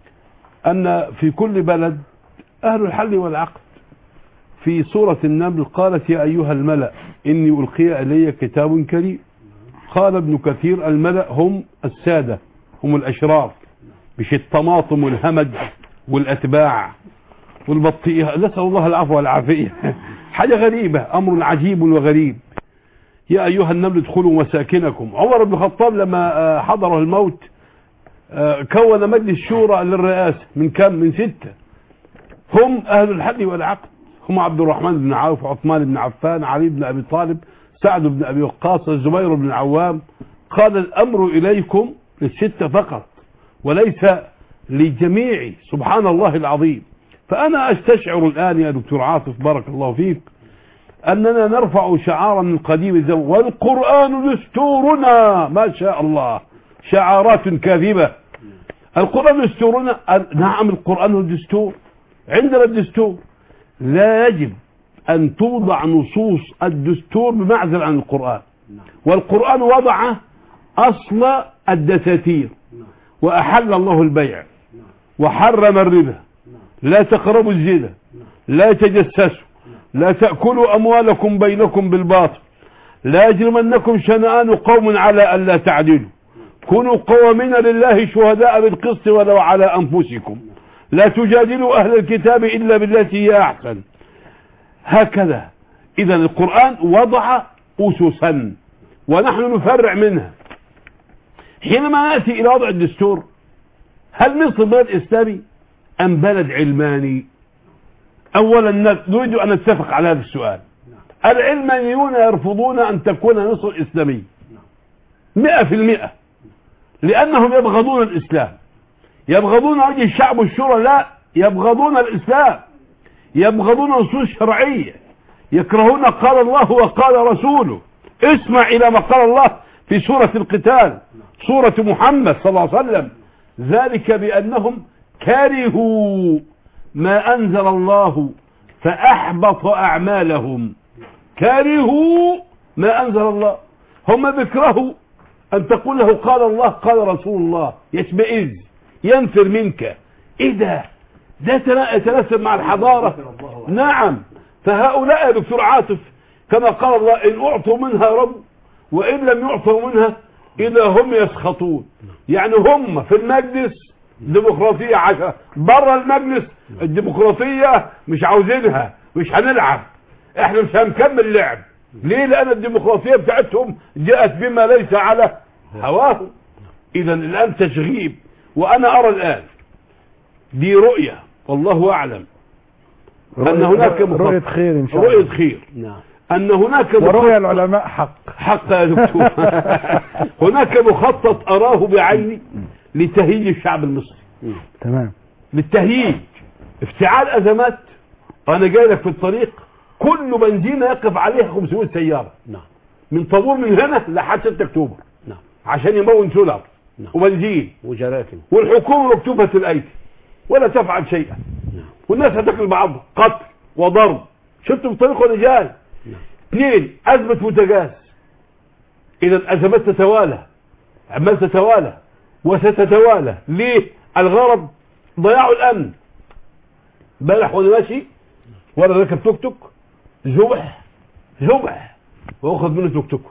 أن في كل بلد أهل الحل والعقد في سورة النمل قالت يا أيها الملأ إني ألقي إلي كتاب كريم قال ابن كثير الملأ هم السادة هم الأشرار مش الطماطم والهمج والأتباع والبطيئة نسأل الله العفو والعافية حاجة غريبة أمر عجيب وغريب يا أيها النمل ادخلوا مساكنكم عمر بن الخطاب لما آه، حضره الموت آه، كون مجلس شورى للرئاسة من كم من ستة هم أهل الحل والعقد هم عبد الرحمن بن عوف عثمان بن عفان علي بن أبي طالب سعد بن أبي وقاص الزبير بن العوام قال الأمر إليكم للستة فقط وليس لجميع سبحان الله العظيم فأنا أستشعر الآن يا دكتور عاطف بارك الله فيك أننا نرفع شعارا من قديم الزمن والقرآن دستورنا ما شاء الله شعارات كاذبة القرآن دستورنا نعم القرآن هو الدستور عندنا الدستور لا يجب أن توضع نصوص الدستور بمعزل عن القرآن والقرآن وضع أصل الدساتير وأحل الله البيع وحرم الربا لا تقربوا الزنا لا تجسسوا لا تأكلوا أموالكم بينكم بالباطل لا يجرمنكم شنآن قوم على ألا تعدلوا كونوا قوامين لله شهداء بالقسط ولو على أنفسكم لا تجادلوا أهل الكتاب إلا بالتي هي أحسن هكذا إذا القرآن وضع أسسا ونحن نفرع منها حينما نأتي إلى وضع الدستور هل مصر بلد إسلامي أم بلد علماني أولا نريد أن نتفق على هذا السؤال العلمانيون يرفضون أن تكون مصر إسلامية مئة في المئة لأنهم يبغضون الإسلام يبغضون وجه الشعب والشورى لا يبغضون الإسلام يبغضون نصوص شرعية يكرهون قال الله وقال رسوله اسمع إلى ما قال الله في سورة القتال سورة محمد صلى الله عليه وسلم ذلك بأنهم كرهوا ما أنزل الله فأحبط أعمالهم كرهوا ما أنزل الله هم بيكرهوا أن تقول له قال الله قال رسول الله يشمئز ينفر منك إيه ده ده تنا- يتناسب مع الحضارة نعم فهؤلاء يا دكتور عاطف كما قال الله إن أعطوا منها رب وإن لم يعطوا منها إذا هم يسخطون يعني هم في المجلس ديمقراطية عشان بره المجلس الديمقراطية مش عاوزينها مش هنلعب احنا مش هنكمل لعب ليه لان الديمقراطية بتاعتهم جاءت بما ليس على هواهم اذا الان تشغيب وانا ارى الان دي رؤية والله اعلم ان هناك مخطط. رؤية خير إن شاء الله رؤية خير نعم ان هناك ورؤيا مخطط العلماء حق حق يا دكتور هناك مخطط اراه بعيني لتهيج الشعب المصري تمام للتهييج افتعال ازمات انا جاي لك في الطريق كل بنزينه يقف عليها 500 سياره نعم من طابور من هنا لحد 6 اكتوبر نعم عشان يمون سولر نعم. وبنزين وجراكن والحكومه مكتوبه الايدي ولا تفعل شيئا والناس هتاكل بعضها قتل وضرب شفت في الطريق وانا جاي اثنين ازمه بوتاجاز اذا الازمات تتوالى عمال تتوالى وستتوالى ليه الغرض ضياع الامن امبارح وانا ماشي وانا راكب توك توك ذبح ذبح واخذ منه توك توك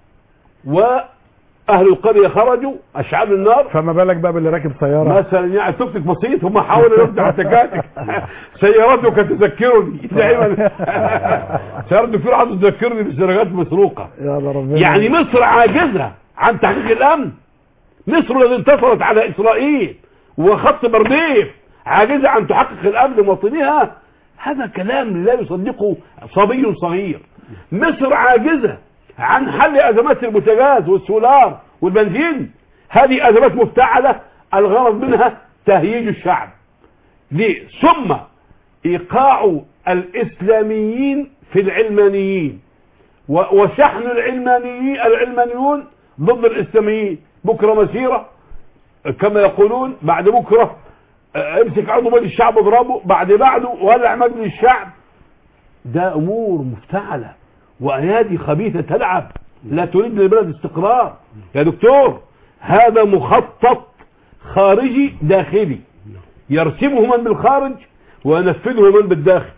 واهل القريه خرجوا اشعلوا النار فما بالك بقى باللي راكب سياره مثلا يعني توك توك بسيط هم حاولوا يفتحوا التكاتك سيارتك تذكرني دائما سيارتك في واحد تذكرني بسرقات مسروقه يا الله ربنا يعني مصر عاجزه عن تحقيق الامن مصر التي انتصرت على اسرائيل وخط برديف عاجزه عن تحقق الامن لمواطنيها هذا كلام لا يصدقه صبي صغير مصر عاجزه عن حل ازمات البوتاجاز والسولار والبنزين هذه ازمات مفتعله الغرض منها تهييج الشعب ليه؟ ثم ايقاع الاسلاميين في العلمانيين و- وشحن العلمانيين العلمانيون ضد الاسلاميين بكره مسيره كما يقولون بعد بكره آه، امسك عضو مجلس الشعب اضربه بعد بعده ولع مجلس الشعب ده امور مفتعله وايادي خبيثه تلعب لا تريد للبلد استقرار يا دكتور هذا مخطط خارجي داخلي يرسمه من بالخارج وينفذه من بالداخل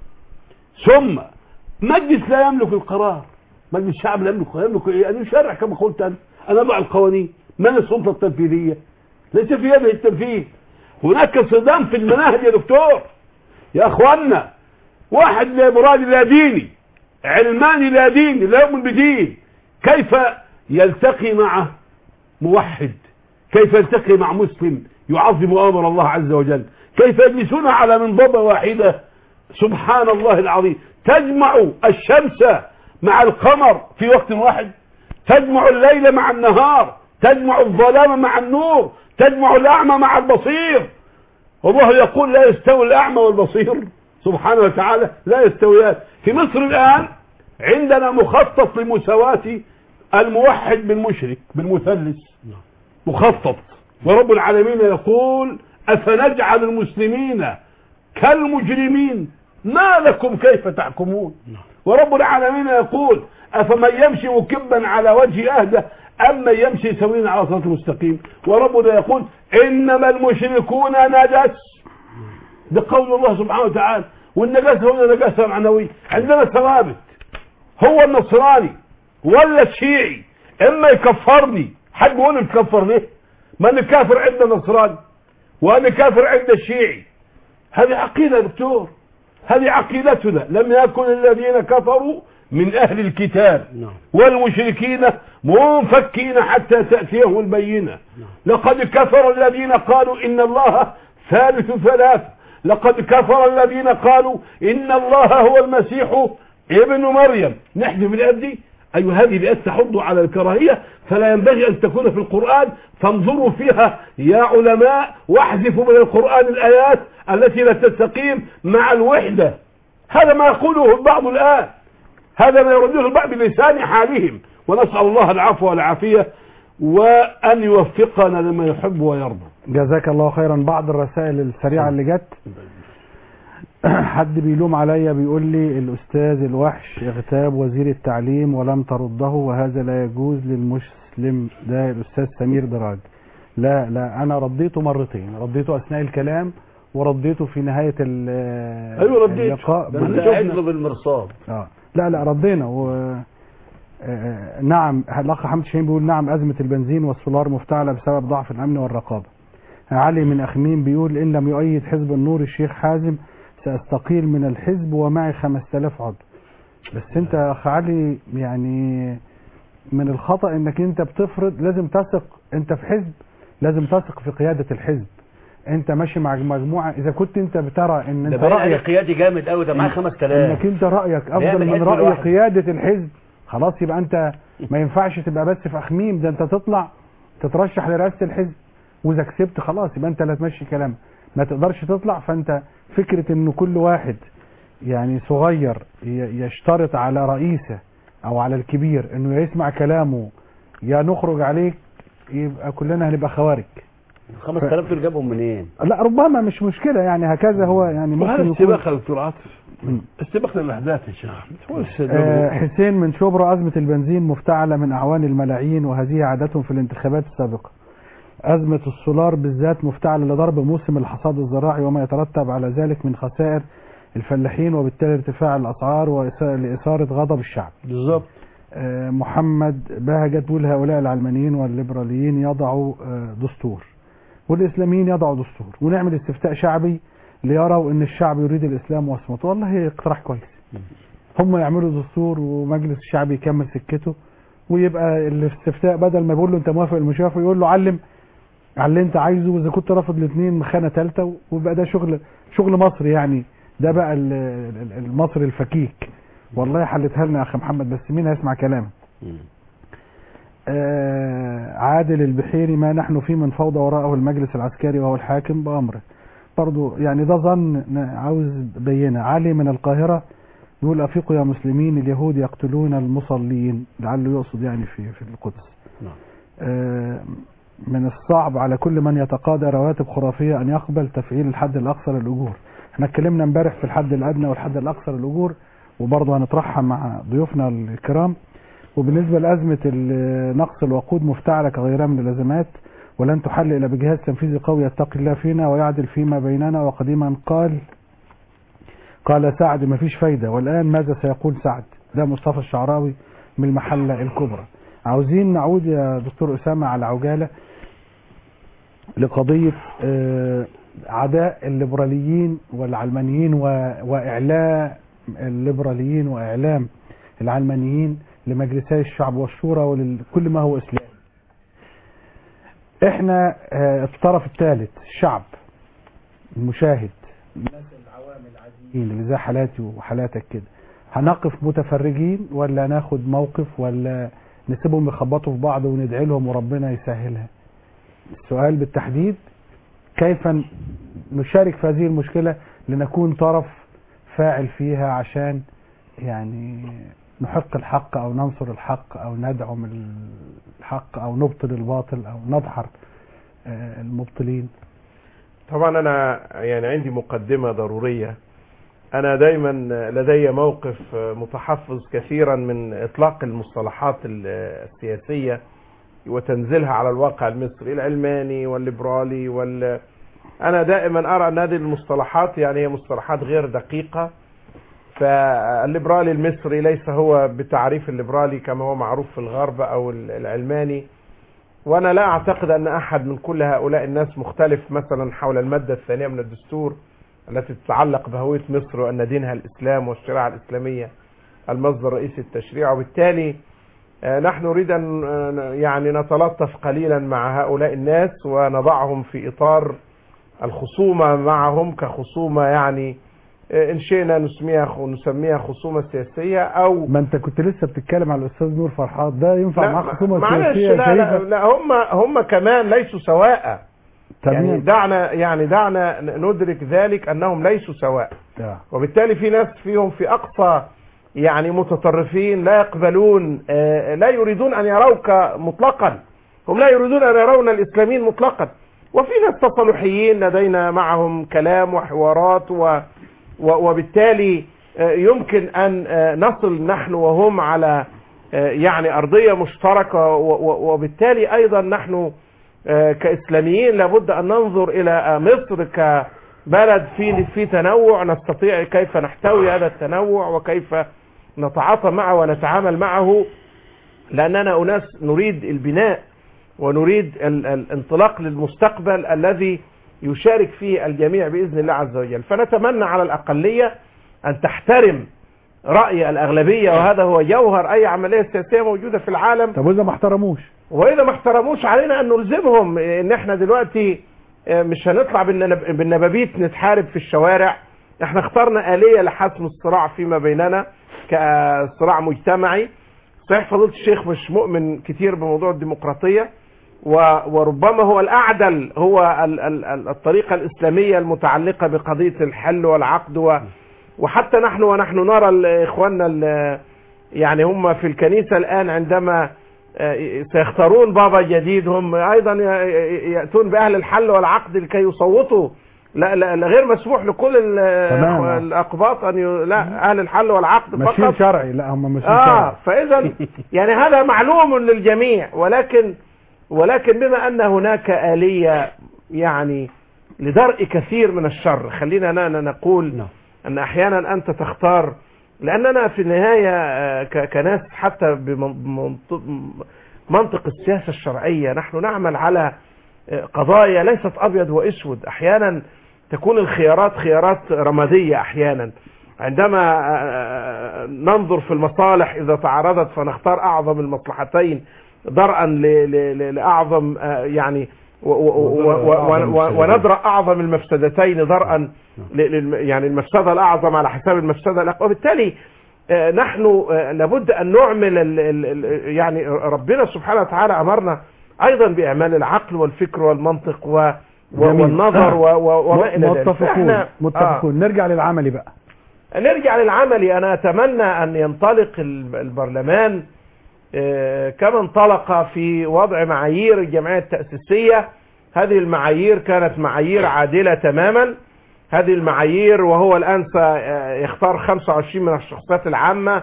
ثم مجلس لا يملك القرار مجلس الشعب لا يملك يملك ايه انا يشرع كما قلت انا انا اضع القوانين من السلطه التنفيذيه ليس في يده التنفيذ هناك صدام في المناهج يا دكتور يا اخوانا واحد ليبرالي لا ديني علماني لا ديني لا يؤمن بدين كيف يلتقي مع موحد كيف يلتقي مع مسلم يعظم امر الله عز وجل كيف يجلسون على منضبه واحده سبحان الله العظيم تجمع الشمس مع القمر في وقت واحد تجمع الليل مع النهار تجمع الظلام مع النور تجمع الأعمى مع البصير والله يقول لا يستوي الأعمى والبصير سبحانه وتعالى لا يستويان في مصر الآن عندنا مخطط لمساواة الموحد بالمشرك بالمثلث مخطط ورب العالمين يقول أفنجعل المسلمين كالمجرمين ما لكم كيف تحكمون ورب العالمين يقول أفمن يمشي مكبا على وجه أهدى أم من يمشي سويا على صراط مستقيم وربنا يقول إنما المشركون نجس ده قول الله سبحانه وتعالى والنجاسة هنا نجاسة معنوية عندنا ثوابت هو النصراني ولا الشيعي إما يكفرني حد بيقول لي تكفر ليه ما أنا كافر عند النصراني وأنا كافر عند الشيعي هذه عقيدة يا دكتور هذه عقيدتنا لم يكن الذين كفروا من أهل الكتاب والمشركين منفكين حتى تأتيهم البينة لقد كفر الذين قالوا إن الله ثالث ثلاث لقد كفر الذين قالوا إن الله هو المسيح ابن مريم نحن في الآيات دي أي هذه الآيات تحض على الكراهية فلا ينبغي أن تكون في القرآن فانظروا فيها يا علماء واحذفوا من القرآن الآيات التي لا تستقيم مع الوحدة هذا ما يقوله البعض الآن هذا ما يردوه البعض بلسان حالهم ونسأل الله العفو والعافية وأن يوفقنا لما يحب ويرضى جزاك الله خيرا بعض الرسائل السريعة اللي جت حد بيلوم عليا بيقول لي الأستاذ الوحش اغتاب وزير التعليم ولم ترده وهذا لا يجوز للمسلم ده الأستاذ سمير دراج لا لا أنا رديته مرتين رديته أثناء الكلام ورديته في نهاية ال- أيوة رديته. اللقاء ده أنت شفنا- قاعد له بالمرصاد اه لا لا ردينا و آه، نعم الاخ حمد شاهين بيقول نعم ازمه البنزين والسولار مفتعله بسبب ضعف الامن والرقابه علي من اخميم بيقول ان لم يؤيد حزب النور الشيخ حازم ساستقيل من الحزب ومعي 5000 عضو بس انت يا اخ علي يعني من الخطا انك انت بتفرض لازم تثق انت في حزب لازم تثق في قياده الحزب انت ماشي مع مجموعه اذا كنت انت بترى ان ده انت باين عليه رايك قيادي جامد قوي ده معاه 5000 انك انت رايك افضل بيعمل من حزب راي لوحده. قياده الحزب خلاص يبقى انت ما ينفعش تبقى بس في اخميم ده انت تطلع تترشح لرئاسه الحزب واذا كسبت خلاص يبقى انت لا تمشي كلام ما تقدرش تطلع فانت فكره انه كل واحد يعني صغير ي- يشترط على رئيسه او على الكبير انه يا يسمع كلامه يا نخرج عليك يبقى كلنا هنبقى خوارج 5000 دول جابهم منين؟ لا ربما مش مشكله يعني هكذا هو يعني وهذا ممكن يكون استباق يا دكتور عاطف استباق للأحداث يا شيخ هو السبب. آه، حسين من شبرا أزمة البنزين مفتعلة من أعوان الملايين وهذه عادتهم في الانتخابات السابقة أزمة السولار بالذات مفتعلة لضرب موسم الحصاد الزراعي وما يترتب على ذلك من خسائر الفلاحين وبالتالي ارتفاع الأسعار وإثا- لإثارة غضب الشعب بالظبط آه، محمد بهجت بيقول هؤلاء العلمانيين والليبراليين يضعوا آه، دستور والإسلاميين يضعوا دستور ونعمل استفتاء شعبي ليروا ان الشعب يريد الاسلام وصمته والله اقتراح كويس هم يعملوا دستور ومجلس الشعب يكمل سكته ويبقى الاستفتاء بدل ما بيقول له انت موافق مش موافق يقول له علم على اللي انت عايزه واذا كنت رافض الاثنين خانه ثالثه ويبقى ده شغل شغل مصري يعني ده بقى ال- ال- المصري الفكيك والله حلتها لنا يا اخي محمد بس مين هيسمع كلامي آه عادل البحيري ما نحن فيه من فوضى وراءه المجلس العسكري وهو الحاكم بأمره برضو يعني ده ظن ن- عاوز بينه علي من القاهرة يقول أفيقوا يا مسلمين اليهود يقتلون المصلين لعله يقصد يعني في في القدس آه، من الصعب على كل من يتقاضى رواتب خرافية أن يقبل تفعيل الحد الأقصى للأجور احنا اتكلمنا امبارح في الحد الأدنى والحد الأقصى للأجور وبرضه هنطرحها مع ضيوفنا الكرام وبالنسبة لأزمة ال- نقص الوقود مفتعلة كغيرها من الأزمات ولن تحل إلا بجهاز تنفيذي قوي يتقي الله فينا ويعدل فيما بيننا وقديما قال قال سعد ما فيش فايدة والآن ماذا سيقول سعد ده مصطفى الشعراوي من المحلة الكبرى عاوزين نعود يا دكتور أسامة على عجالة لقضية آه، عداء الليبراليين والعلمانيين و- وإعلاء الليبراليين وإعلام العلمانيين لمجلسي الشعب والشورى ولكل ما هو إسلامي احنا آه، الطرف الثالث الشعب المشاهد الناس العوام العاديين اللي زي حالاتي وحالاتك كده هنقف متفرجين ولا ناخد موقف ولا نسيبهم يخبطوا في بعض وندعي لهم وربنا يسهلها السؤال بالتحديد كيف نشارك في هذه المشكلة لنكون طرف فاعل فيها عشان يعني نحق الحق او ننصر الحق او ندعم الحق او نبطل الباطل او ندحر آه، المبطلين طبعا انا يعني عندي مقدمة ضرورية انا دايما لدي موقف متحفظ كثيرا من اطلاق المصطلحات السياسية وتنزيلها على الواقع المصري العلماني والليبرالي وال انا دائما ارى ان هذه المصطلحات يعني هي مصطلحات غير دقيقة فالليبرالي المصري ليس هو بتعريف الليبرالي كما هو معروف في الغرب او العلماني وانا لا اعتقد ان احد من كل هؤلاء الناس مختلف مثلا حول المادة الثانية من الدستور التي تتعلق بهوية مصر وان دينها الاسلام والشريعة الاسلامية المصدر الرئيسي التشريع وبالتالي آه، نحن نريد ان آه، يعني نتلطف قليلا مع هؤلاء الناس ونضعهم في اطار الخصومة معهم كخصومة يعني آه، ان شئنا نسميها نسميها خصومة سياسية او ما انت كنت لسه بتتكلم على الاستاذ نور فرحات ده ينفع لا، معاه خصومه معلش سياسيه لا لا, شايفة؟ لا هم هم كمان ليسوا سواء يعني تمام دعنا يعني دعنا ندرك ذلك انهم ليسوا سواء آه. وبالتالي في ناس فيهم في اقصى يعني متطرفين لا يقبلون آه، لا يريدون ان يروك مطلقا هم لا يريدون ان يرون الاسلاميين مطلقا وفي ناس تصالحيين لدينا معهم كلام وحوارات و و- وبالتالي آه، يمكن ان آه، نصل نحن وهم على آه، يعني ارضيه مشتركه و- و- وبالتالي ايضا نحن آه، كاسلاميين لابد ان ننظر الى آه، مصر كبلد في في تنوع نستطيع كيف نحتوي هذا التنوع وكيف نتعاطى معه ونتعامل معه لاننا اناس نريد البناء ونريد ال- الانطلاق للمستقبل الذي يشارك فيه الجميع باذن الله عز وجل فنتمنى على الاقليه ان تحترم راي الاغلبيه وهذا هو جوهر اي عمليه سياسيه موجوده في العالم طب واذا ما احترموش واذا ما احترموش علينا ان نلزمهم ان احنا دلوقتي آه، مش هنطلع بالنب- بالنبابيت نتحارب في الشوارع احنا اخترنا آلية لحسم الصراع فيما بيننا كصراع مجتمعي صحيح فضيلة الشيخ مش مؤمن كتير بموضوع الديمقراطية و- وربما هو الأعدل هو ال- ال- ال- الطريقة الإسلامية المتعلقة بقضية الحل والعقد و وحتى نحن ونحن نرى ال- إخواننا ال- يعني هم في الكنيسة الآن عندما آه، سيختارون بابا جديد هم أيضا ي- ي- يأتون بأهل الحل والعقد لكي يصوتوا لا, لا, لا غير مسموح لكل ال- تمام. الأقباط أن ي... لا أهل الحل والعقد ماشيين فقط شرعي لا هم ماشيين اه شرعي فاذا يعني هذا معلوم للجميع ولكن ولكن بما أن هناك آلية يعني لدرء كثير من الشر خلينا ن- ن- نقول أن أحيانا أنت تختار لأننا في النهاية آه، ك- كناس حتى بمنطق السياسة الشرعية نحن نعمل على آه، قضايا ليست أبيض وأسود أحيانا تكون الخيارات خيارات رمادية أحيانا عندما آه، ننظر في المصالح إذا تعارضت فنختار أعظم المصلحتين درءا ل- ل- ل- لأعظم آه، يعني و- و- و- و- و- وندرأ أعظم المفسدتين درءا ل- للم- يعني المفسدة الأعظم على حساب المفسدة الأقوى وبالتالي آه، نحن آه، لابد أن نعمل ال- ال- ال- يعني ربنا سبحانه وتعالى أمرنا أيضا بإعمال العقل والفكر والمنطق و و- جميل. والنظر و- و- وما إلى ذلك متفقون فإحنا- متفقون نرجع للعملي بقى نرجع للعمل أنا أتمنى أن ينطلق ال- البرلمان آه، كما انطلق في وضع معايير الجمعية التأسيسية هذه المعايير كانت معايير عادلة تماما هذه المعايير وهو الآن سيختار 25 من الشخصيات العامة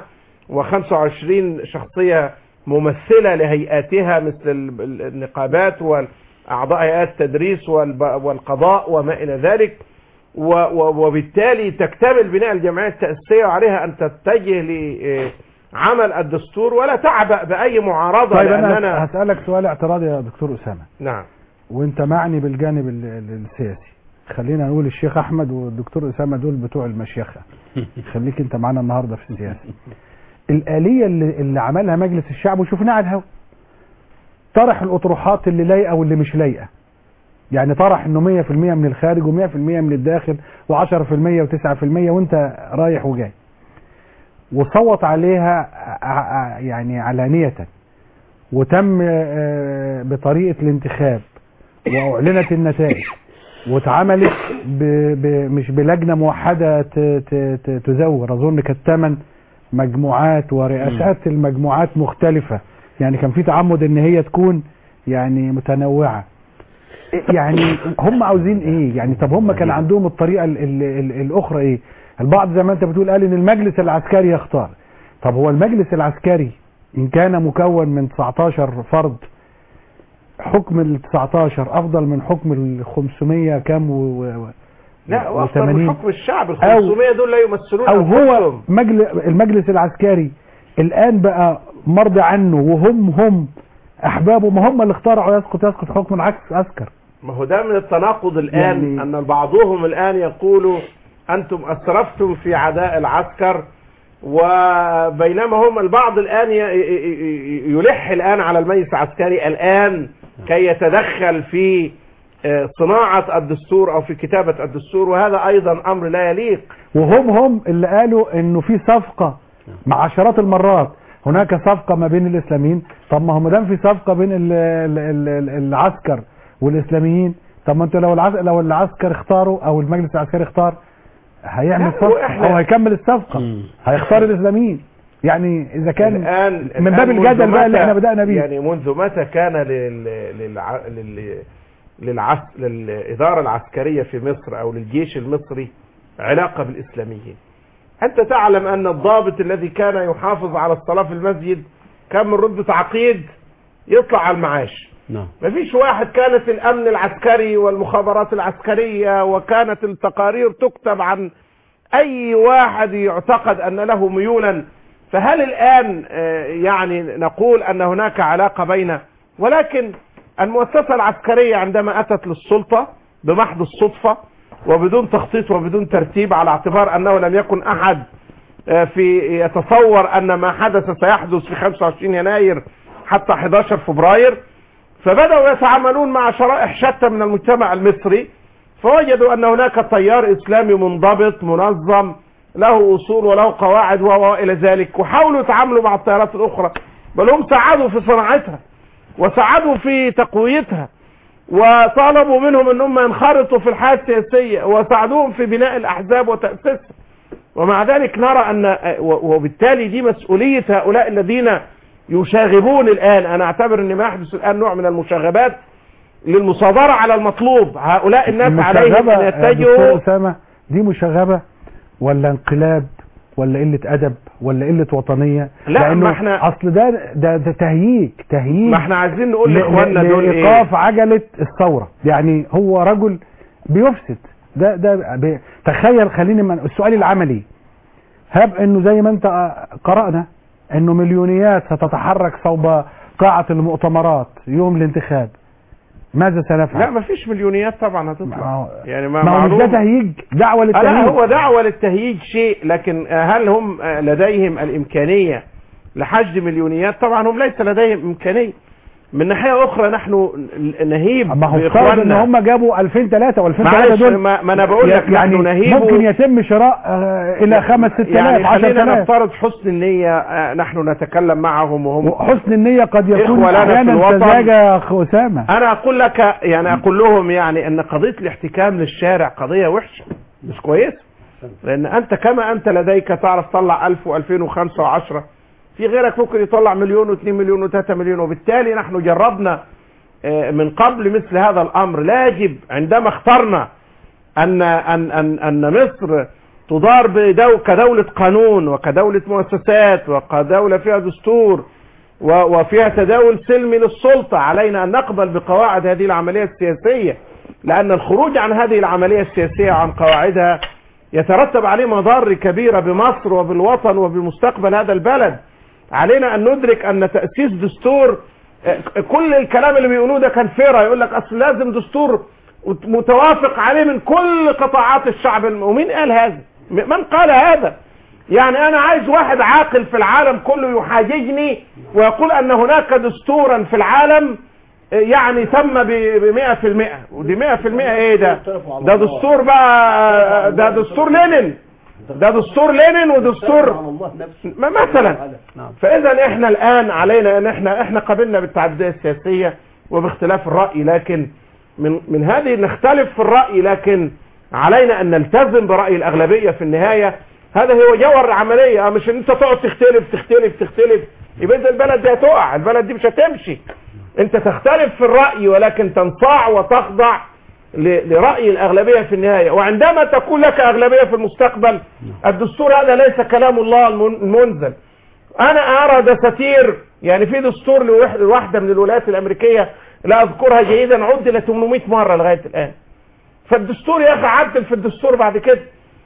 و25 شخصية ممثلة لهيئاتها مثل ال- ال- النقابات وأعضاء هيئات التدريس والب- والقضاء وما إلى ذلك و- و- وبالتالي تكتمل بناء الجمعية التأسيسية وعليها أن تتجه لعمل الدستور ولا تعبأ بأي معارضة طيب انا لأننا هسألك سؤال اعتراضي يا دكتور أسامة نعم وانت معني بالجانب ال- ال- السياسي خلينا نقول الشيخ احمد والدكتور اسامه دول بتوع المشيخه خليك انت معانا النهارده في السياسه الاليه اللي, اللي عملها مجلس الشعب وشفناها على الهوا طرح الاطروحات اللي لايقه واللي مش لايقه يعني طرح انه 100% من الخارج و100% من الداخل و10% و9% وانت رايح وجاي وصوت عليها ع- ع- يعني علانيه وتم آه، بطريقه الانتخاب واعلنت النتائج واتعملت ب... ب... مش بلجنه موحده ت... ت... ت... تزور اظن كانت ثمان مجموعات ورئاسات المجموعات مختلفه يعني كان في تعمد ان هي تكون يعني متنوعه يعني هم عاوزين ايه يعني طب هم كان عندهم الطريقه ال... ال... ال... الاخرى ايه البعض زي ما انت بتقول قال ان المجلس العسكري يختار طب هو المجلس العسكري ان كان مكون من 19 فرد حكم ال 19 افضل من حكم ال 500 كام و, و... لا و- وأفضل من وثمانين. حكم الشعب ال أو- 500 دول لا يمثلون او هو أنفسهم. مجل... المجلس العسكري الان بقى مرضي عنه وهم هم احبابه ما هم اللي اخترعوا يسقط يسقط حكم العكس عسكر ما هو ده من التناقض الآن يعني- أن بعضهم الآن يقول أنتم أسرفتم في عداء العسكر وبينما هم البعض الآن ي- ي- ي- يلح الآن على المجلس العسكري الآن كي يتدخل في آه، صناعة الدستور أو في كتابة الدستور وهذا أيضا أمر لا يليق وهم هم اللي قالوا انه في صفقه مع عشرات المرات هناك صفقه ما بين الاسلاميين طب ما هو ما دام في صفقه بين ال ال ال ال العسكر والاسلاميين طب ما انتوا لو العسكر لو العسكر اختاروا او المجلس العسكري اختار هيعمل لا، صفقه وإحنا- او هيكمل الصفقه هيختار الاسلاميين يعني اذا كان الآن من باب الآن الجدل منذ بقى اللي متى- احنا بدأنا بيه يعني منذ متى كان لل... للع... لل... للعس... للإدارة العسكرية في مصر أو للجيش المصري علاقة بالإسلاميين أنت تعلم أن الضابط الذي كان يحافظ على الصلاة في المسجد كان من رتبة عقيد يطلع على المعاش نعم مفيش واحد كانت الامن العسكري والمخابرات العسكرية وكانت التقارير تكتب عن اي واحد يعتقد ان له ميولا فهل الان آه، يعني نقول ان هناك علاقة بين ولكن المؤسسة العسكرية عندما اتت للسلطة بمحض الصدفة وبدون تخطيط وبدون ترتيب على اعتبار انه لم يكن احد آه، في يتصور ان ما حدث سيحدث في 25 يناير حتى 11 فبراير فبدأوا يتعاملون مع شرائح شتى من المجتمع المصري فوجدوا أن هناك تيار إسلامي منضبط منظم له أصول وله قواعد و- وإلى ذلك وحاولوا يتعاملوا مع التيارات الأخرى بل هم ساعدوا في صناعتها وساعدوا في تقويتها وطالبوا منهم أنهم ينخرطوا في الحياة السياسية وساعدوهم في بناء الأحزاب وتأسيسها ومع ذلك نرى أن و- وبالتالي دي مسؤولية هؤلاء الذين يشاغبون الآن أنا أعتبر أن ما يحدث الآن نوع من المشاغبات للمصادرة على المطلوب هؤلاء الناس عليهم المشاغبة أن يا يتجهوا دكتور أسامة دي مشاغبة ولا انقلاب ولا قله ادب ولا قله وطنيه لا، لانه ما احنا- اصل ده ده, ده تهييج تهييج ما احنا عايزين نقول ل- لاخواننا ل- دول ايه لايقاف عجله الثوره يعني هو رجل بيفسد ده ده بي تخيل خليني من السؤال العملي هب انه زي ما انت آه، قرانا انه مليونيات ستتحرك صوب قاعه المؤتمرات يوم الانتخاب ماذا سنفعل؟ لا ما فيش مليونيات طبعا هتطلع يعني ما ما هو مش ده معلوم تهييج دعوه آه، للتهييج لا هو دعوة للتهييج شيء لكن آه، هل هم آه، لديهم الإمكانية لحشد مليونيات طبعا هم ليس لديهم إمكانية من ناحية أخرى نحن نهيب ما هو افترض ان بإخواننا. هم جابوا 2003 و2003 معلش، دول ما- ما أنا بقول لك يعني نحن نهيب ممكن يتم شراء آه، الى 5 6000 يعني خلينا 10000 نفترض حسن النية آه، نحن نتكلم معهم وهم وحسن النية قد يكون إخوة لنا في احيانا الوطن. سذاجة يا اخ اسامة انا اقول لك يعني اقول لهم يعني ان قضيه الاحتكام للشارع قضيه وحشه مش كويسه لان انت كما انت لديك تعرف تطلع 1000 و2005 و10 في غيرك ممكن يطلع مليون و2 مليون و3 مليون وبالتالي نحن جربنا آه، من قبل مثل هذا الامر لا يجب عندما اخترنا ان ان ان ان مصر تدار بدو كدوله قانون وكدوله مؤسسات وكدوله فيها دستور و- وفيها تداول سلمي للسلطة علينا أن نقبل بقواعد هذه العملية السياسية لأن الخروج عن هذه العملية السياسية عن قواعدها يترتب عليه مضار كبيرة بمصر وبالوطن وبمستقبل هذا البلد علينا أن ندرك أن تأسيس دستور آه، كل الكلام اللي بيقولوه ده كان فيرة يقول لك أصل لازم دستور متوافق عليه من كل قطاعات الشعب الم- ومين قال هذا م- من قال هذا يعني انا عايز واحد عاقل في العالم كله يحاججني ويقول ان هناك دستورا في العالم آه، يعني تم ب 100% ودي 100% ايه ده ده دستور بقى ده دستور لينين ده دستور لينين ودستور ما- مثلا فاذا احنا الان علينا ان احنا احنا قبلنا بالتعدديه السياسيه وباختلاف الراي لكن من من هذه نختلف في الراي لكن علينا ان نلتزم براي الاغلبيه في النهايه هذا هو جوهر العمليه مش ان انت تقعد تختلف تختلف تختلف يبقى إذا البلد دي هتقع البلد دي مش هتمشي انت تختلف في الراي ولكن تنصاع وتخضع ل- لراي الاغلبيه في النهايه وعندما تكون لك اغلبيه في المستقبل الدستور هذا ليس كلام الله المن- المنزل انا ارى دساتير يعني في دستور لوح- لواحده من الولايات الامريكيه لا اذكرها جيدا عدل 800 مره لغايه الان فالدستور يا اخي عدل في الدستور بعد كده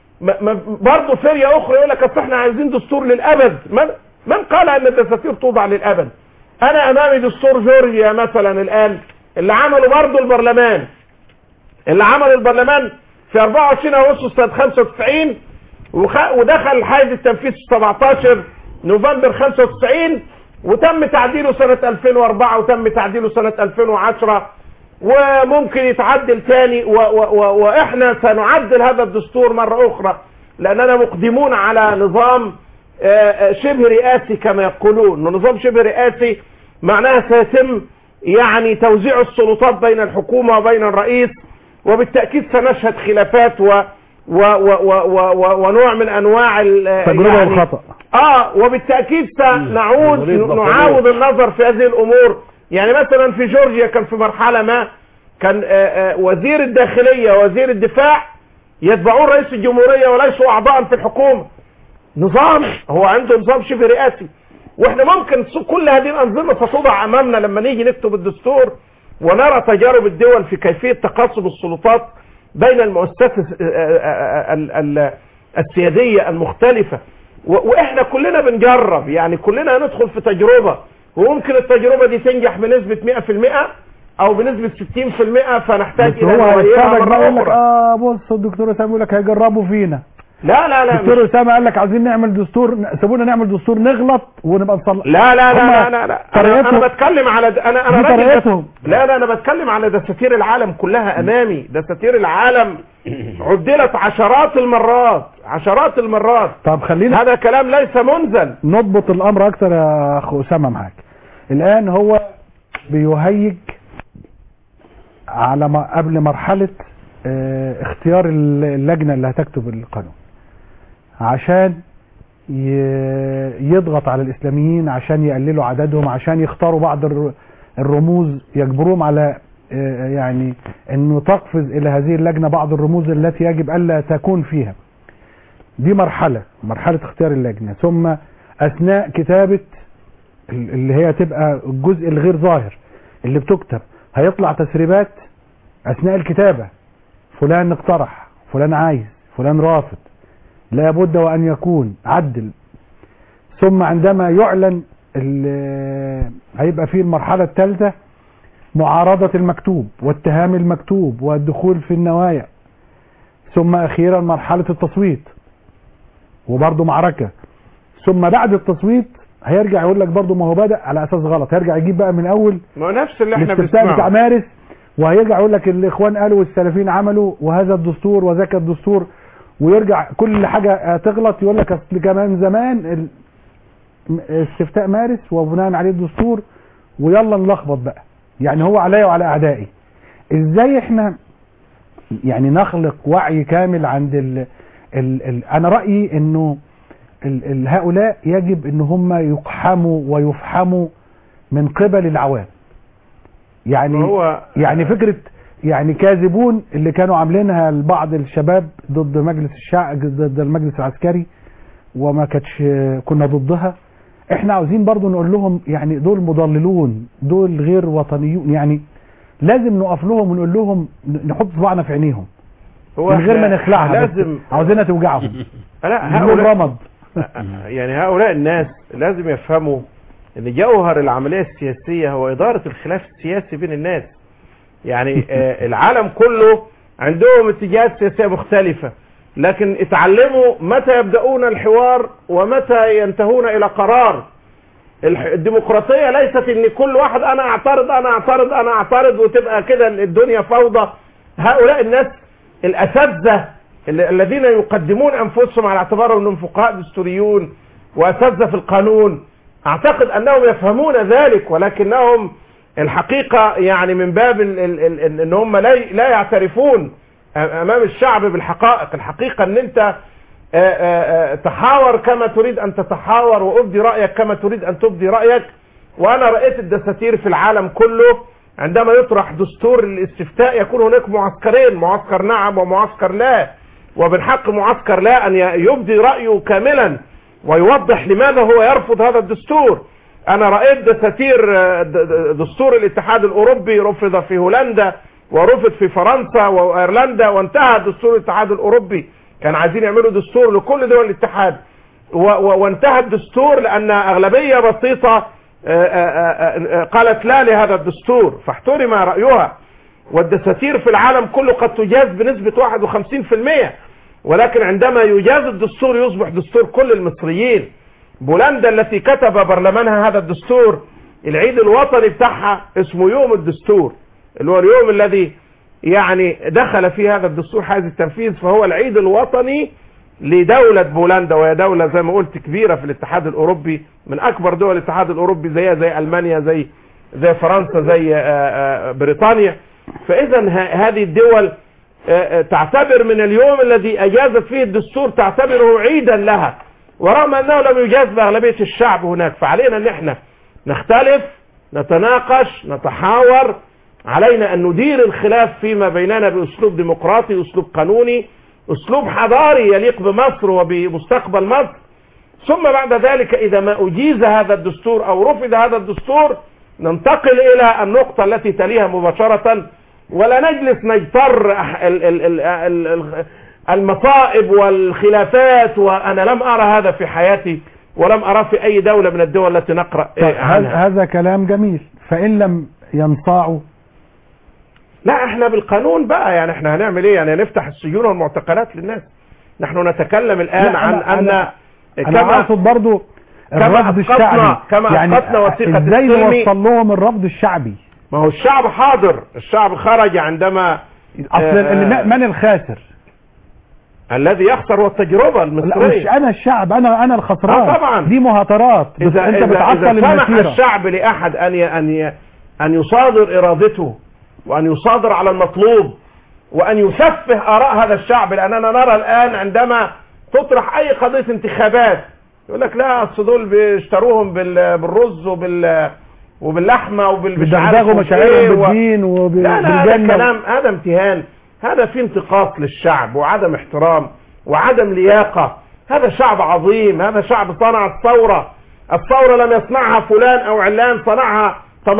برضه فريه اخرى يقول لك اصل احنا عايزين دستور للابد من من قال ان الدساتير توضع للابد انا امامي دستور جورجيا مثلا الان اللي عمله برضه البرلمان اللي عمل البرلمان في 24 اغسطس سنه 95 وخ... ودخل حيز التنفيذ في 17 نوفمبر 95 وتم تعديله سنة 2004 وتم تعديله سنة 2010 وممكن يتعدل تاني و... و... و... واحنا سنعدل هذا الدستور مرة اخرى لاننا مقدمون على نظام آه، آه، شبه رئاسي كما يقولون نظام شبه رئاسي معناها سيتم يعني توزيع السلطات بين الحكومة وبين الرئيس وبالتأكيد سنشهد خلافات و و و و و و ونوع من انواع ال- تجربة يعني وخطأ اه وبالتأكيد سنعود نظرية بطارية. نعاود النظر في هذه الامور يعني مثلا في جورجيا كان في مرحلة ما كان آه، آه، وزير الداخلية ووزير الدفاع يتبعون رئيس الجمهورية وليسوا اعضاء في الحكومة نظام هو عنده نظام شبه رئاسي واحنا ممكن س- كل هذه الانظمه ستوضع امامنا لما نيجي نكتب الدستور ونرى تجارب الدول في كيفيه تقاسم السلطات بين المؤسسات الس- ال- ال- السياديه المختلفه و- واحنا كلنا بنجرب يعني كلنا هندخل في تجربه وممكن التجربه دي تنجح بنسبه 100% او بنسبه 60% فنحتاج بس الى هو نغيرها هيتفرج بقى مره يقول لك اخرى اه بص الدكتور اسامه يقول لك هيجربوا فينا لا لا لا الدكتور مش- اسامه قال لك عايزين نعمل دستور سيبونا نعمل دستور نغلط ونبقى نصلح لا لا لا هم لا لا, لا. انا طريقتهم- انا بتكلم على د... انا انا دي راجل طريقتهم. لا لا انا بتكلم على دساتير العالم كلها امامي دساتير العالم عدلت عشرات المرات عشرات المرات طب خلينا هذا كلام ليس منزل نضبط الامر اكتر يا اخ اسامه معاك الان هو بيهيج على ما قبل مرحله آه، اختيار اللجنه اللي هتكتب القانون عشان ي- يضغط على الاسلاميين عشان يقللوا عددهم عشان يختاروا بعض الر- الرموز يجبروهم على آه، يعني انه تقفز الى هذه اللجنه بعض الرموز التي يجب الا تكون فيها دي مرحلة مرحلة اختيار اللجنة ثم أثناء كتابة ال- اللي هي تبقى الجزء الغير ظاهر اللي بتكتب هيطلع تسريبات أثناء الكتابة فلان اقترح فلان عايز فلان رافض لا بد وأن يكون عدل ثم عندما يعلن ال- هيبقى فيه المرحلة الثالثة معارضة المكتوب واتهام المكتوب والدخول في النوايا ثم أخيرا مرحلة التصويت وبرضه معركة ثم بعد التصويت هيرجع يقول لك برضه ما هو بدأ على أساس غلط هيرجع يجيب بقى من أول ما هو نفس اللي احنا الاستفتاء بتاع بنسمعه مارس وهيرجع يقول لك الاخوان قالوا والسلفيين عملوا وهذا الدستور وذاك الدستور ويرجع كل حاجه آه، تغلط يقول لك اصل كمان زمان ال- م- استفتاء مارس وبناء عليه الدستور ويلا نلخبط بقى يعني هو عليا وعلى اعدائي ازاي احنا يعني نخلق وعي كامل عند ال ال ال انا رايي انه ال ال هؤلاء يجب ان هم يقحموا ويفحموا من قبل العوام يعني هو يعني فكرة يعني كاذبون اللي كانوا عاملينها لبعض الشباب ضد مجلس الشعب ضد المجلس العسكري وما كانتش كنا ضدها احنا عاوزين برضو نقول لهم يعني دول مضللون دول غير وطنيون يعني لازم نقف لهم ونقول لهم نحط صباعنا في عينيهم هو من غير ما إحنا نخلعها بس لازم عاوزينها توجعهم لا نقول هؤلاء رمض يعني هؤلاء الناس لازم يفهموا ان جوهر العملية السياسية هو ادارة الخلاف السياسي بين الناس يعني آه، العالم كله عندهم اتجاهات سياسية مختلفة لكن اتعلموا متى يبدأون الحوار ومتى ينتهون الى قرار الح- الديمقراطية ليست ان كل واحد انا اعترض انا اعترض انا اعترض وتبقى كده الدنيا فوضى هؤلاء الناس الاساتذة ال- الذين يقدمون انفسهم على اعتبار انهم فقهاء دستوريون واساتذة في القانون اعتقد انهم يفهمون ذلك ولكنهم الحقيقة يعني من باب ال ال ال ال ان هم لا لا يعترفون امام الشعب بالحقائق الحقيقة ان انت آه، آه، آه، تحاور كما تريد ان تتحاور وابدي رايك كما تريد ان تبدي رايك وانا رايت الدساتير في العالم كله عندما يطرح دستور الاستفتاء يكون هناك معسكرين معسكر نعم ومعسكر لا ومن حق معسكر لا ان ي- يبدي رايه كاملا ويوضح لماذا هو يرفض هذا الدستور انا رايت دساتير آه، د- د- دستور الاتحاد الاوروبي رفض في هولندا ورفض في فرنسا وايرلندا وانتهى دستور الاتحاد الاوروبي كان عايزين يعملوا دستور لكل دول الاتحاد و- و- وانتهى الدستور لان اغلبيه بسيطه آه، آه، آه، آه، قالت لا لهذا الدستور فاحترم رايها والدساتير في العالم كله قد تجاز بنسبه 51% ولكن عندما يجاز الدستور يصبح دستور كل المصريين بولندا التي كتب برلمانها هذا الدستور العيد الوطني بتاعها اسمه يوم الدستور اللي هو اليوم الذي يعني دخل في هذا الدستور حيز التنفيذ فهو العيد الوطني لدولة بولندا وهي دولة زي ما قلت كبيرة في الاتحاد الأوروبي من أكبر دول الاتحاد الأوروبي زيها زي ألمانيا زي زي فرنسا زي آه، آه، بريطانيا فإذا ه- هذه الدول آه، آه، تعتبر من اليوم الذي أجازت فيه الدستور تعتبره عيدا لها ورغم أنه لم يجاز بأغلبية الشعب هناك فعلينا أن احنا نختلف نتناقش نتحاور علينا أن ندير الخلاف فيما بيننا بأسلوب ديمقراطي أسلوب قانوني أسلوب حضاري يليق بمصر وبمستقبل مصر ثم بعد ذلك إذا ما أجيز هذا الدستور أو رفض هذا الدستور ننتقل إلى النقطة التي تليها مباشرة ولا نجلس نجتر أح- ال- ال- ال- ال- ال- المصائب والخلافات وأنا لم أرى هذا في حياتي ولم أرى في أي دولة من الدول التي نقرأ طيب إيه هذا عنها هذا كلام جميل فإن لم ينصاعوا لا احنا بالقانون بقى يعني احنا هنعمل ايه يعني نفتح السجون والمعتقلات للناس نحن نتكلم الآن لا، عن أنا- أن أنا- انا اقصد برضو كما الرفض أسقطنا- الشعبي كما يعني أسقطنا وثيقة ازاي السلم نوصل لهم الرفض الشعبي ما هو الشعب حاضر الشعب خرج عندما اصل آه، اللي- من الخاسر الذي يخسر هو التجربة لا مش المصرية انا الشعب انا انا الخسران آه، طبعا. دي مهاترات بس إذا, انت إذا, بتعطل إذا سمح المسيره الشعب لأحد أن ي- أن ي- أن يصادر إرادته وأن يصادر على المطلوب وأن يسفه آراء هذا الشعب لأننا نرى الآن عندما تطرح أي قضية انتخابات يقول لك لا أصل دول بيشتروهم بال- بالرز وبال وباللحمة وبالمش عارف بيدغدغوا وبإيه مشاعرهم و- بالدين لا لا هذا وبالجنه كلام هذا امتهان هذا في انتقاص للشعب وعدم احترام وعدم لياقة هذا شعب عظيم هذا شعب صنع الثورة الثورة لم يصنعها فلان او علان صنعها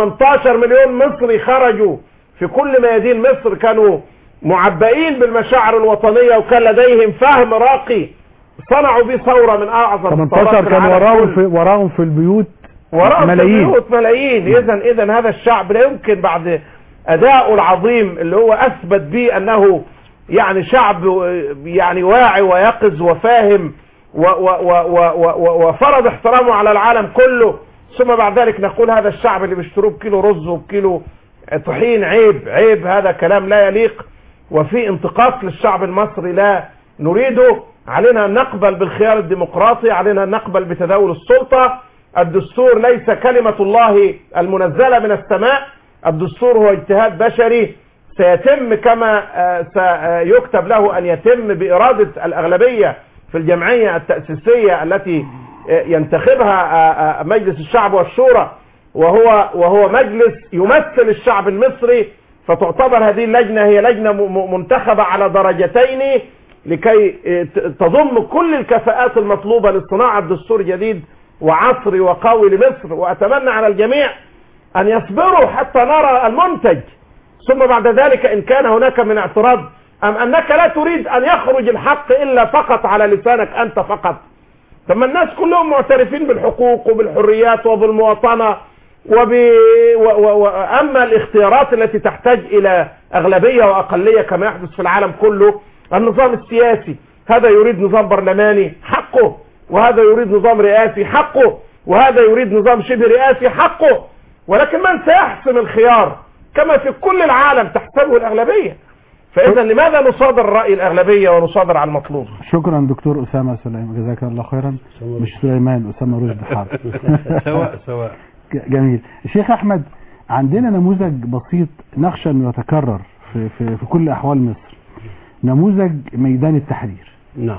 18 مليون مصري خرجوا في كل ميادين مصر كانوا معبئين بالمشاعر الوطنية وكان لديهم فهم راقي صنعوا به ثورة من اعظم الثورات 18 في كان العالم وراهم كله. في وراهم في البيوت وراء ملايين ملايين ملايين اذا اذا هذا الشعب لا يمكن بعد اداؤه العظيم اللي هو اثبت به انه يعني شعب يعني واعي ويقظ وفاهم و و و و و و وفرض احترامه على العالم كله ثم بعد ذلك نقول هذا الشعب اللي بيشتروه بكيلو رز وبكيلو طحين عيب عيب هذا كلام لا يليق وفي انتقاص للشعب المصري لا نريده علينا ان نقبل بالخيار الديمقراطي علينا ان نقبل بتداول السلطة الدستور ليس كلمة الله المنزلة من السماء الدستور هو اجتهاد بشري سيتم كما آه، سيكتب له ان يتم بارادة الاغلبية في الجمعية التأسيسية التي آه، ينتخبها آه، آه، مجلس الشعب والشورى وهو وهو مجلس يمثل الشعب المصري فتعتبر هذه اللجنة هي لجنة م- م- منتخبة على درجتين لكي آه، ت- تضم كل الكفاءات المطلوبة لصناعة دستور جديد وعصري وقوي لمصر وأتمنى على الجميع أن يصبروا حتى نرى المنتج ثم بعد ذلك إن كان هناك من اعتراض أم أنك لا تريد أن يخرج الحق إلا فقط على لسانك أنت فقط ثم الناس كلهم معترفين بالحقوق وبالحريات وبالمواطنة وب... و... و... و... أما الاختيارات التي تحتاج إلى أغلبية وأقلية كما يحدث في العالم كله النظام السياسي هذا يريد نظام برلماني حقه وهذا يريد نظام رئاسي حقه وهذا يريد نظام شبه رئاسي حقه ولكن من سيحسم الخيار كما في كل العالم تحسبه الأغلبية فإذا لماذا نصادر رأي الأغلبية ونصادر على المطلوب شكرا دكتور أسامة سليمان جزاك الله خيرا مش سليمان أسامة رشدي حاضر سواء سواء ج- جميل الشيخ أحمد عندنا نموذج بسيط نخشى أنه يتكرر في, في, في كل أحوال مصر نموذج ميدان التحرير نعم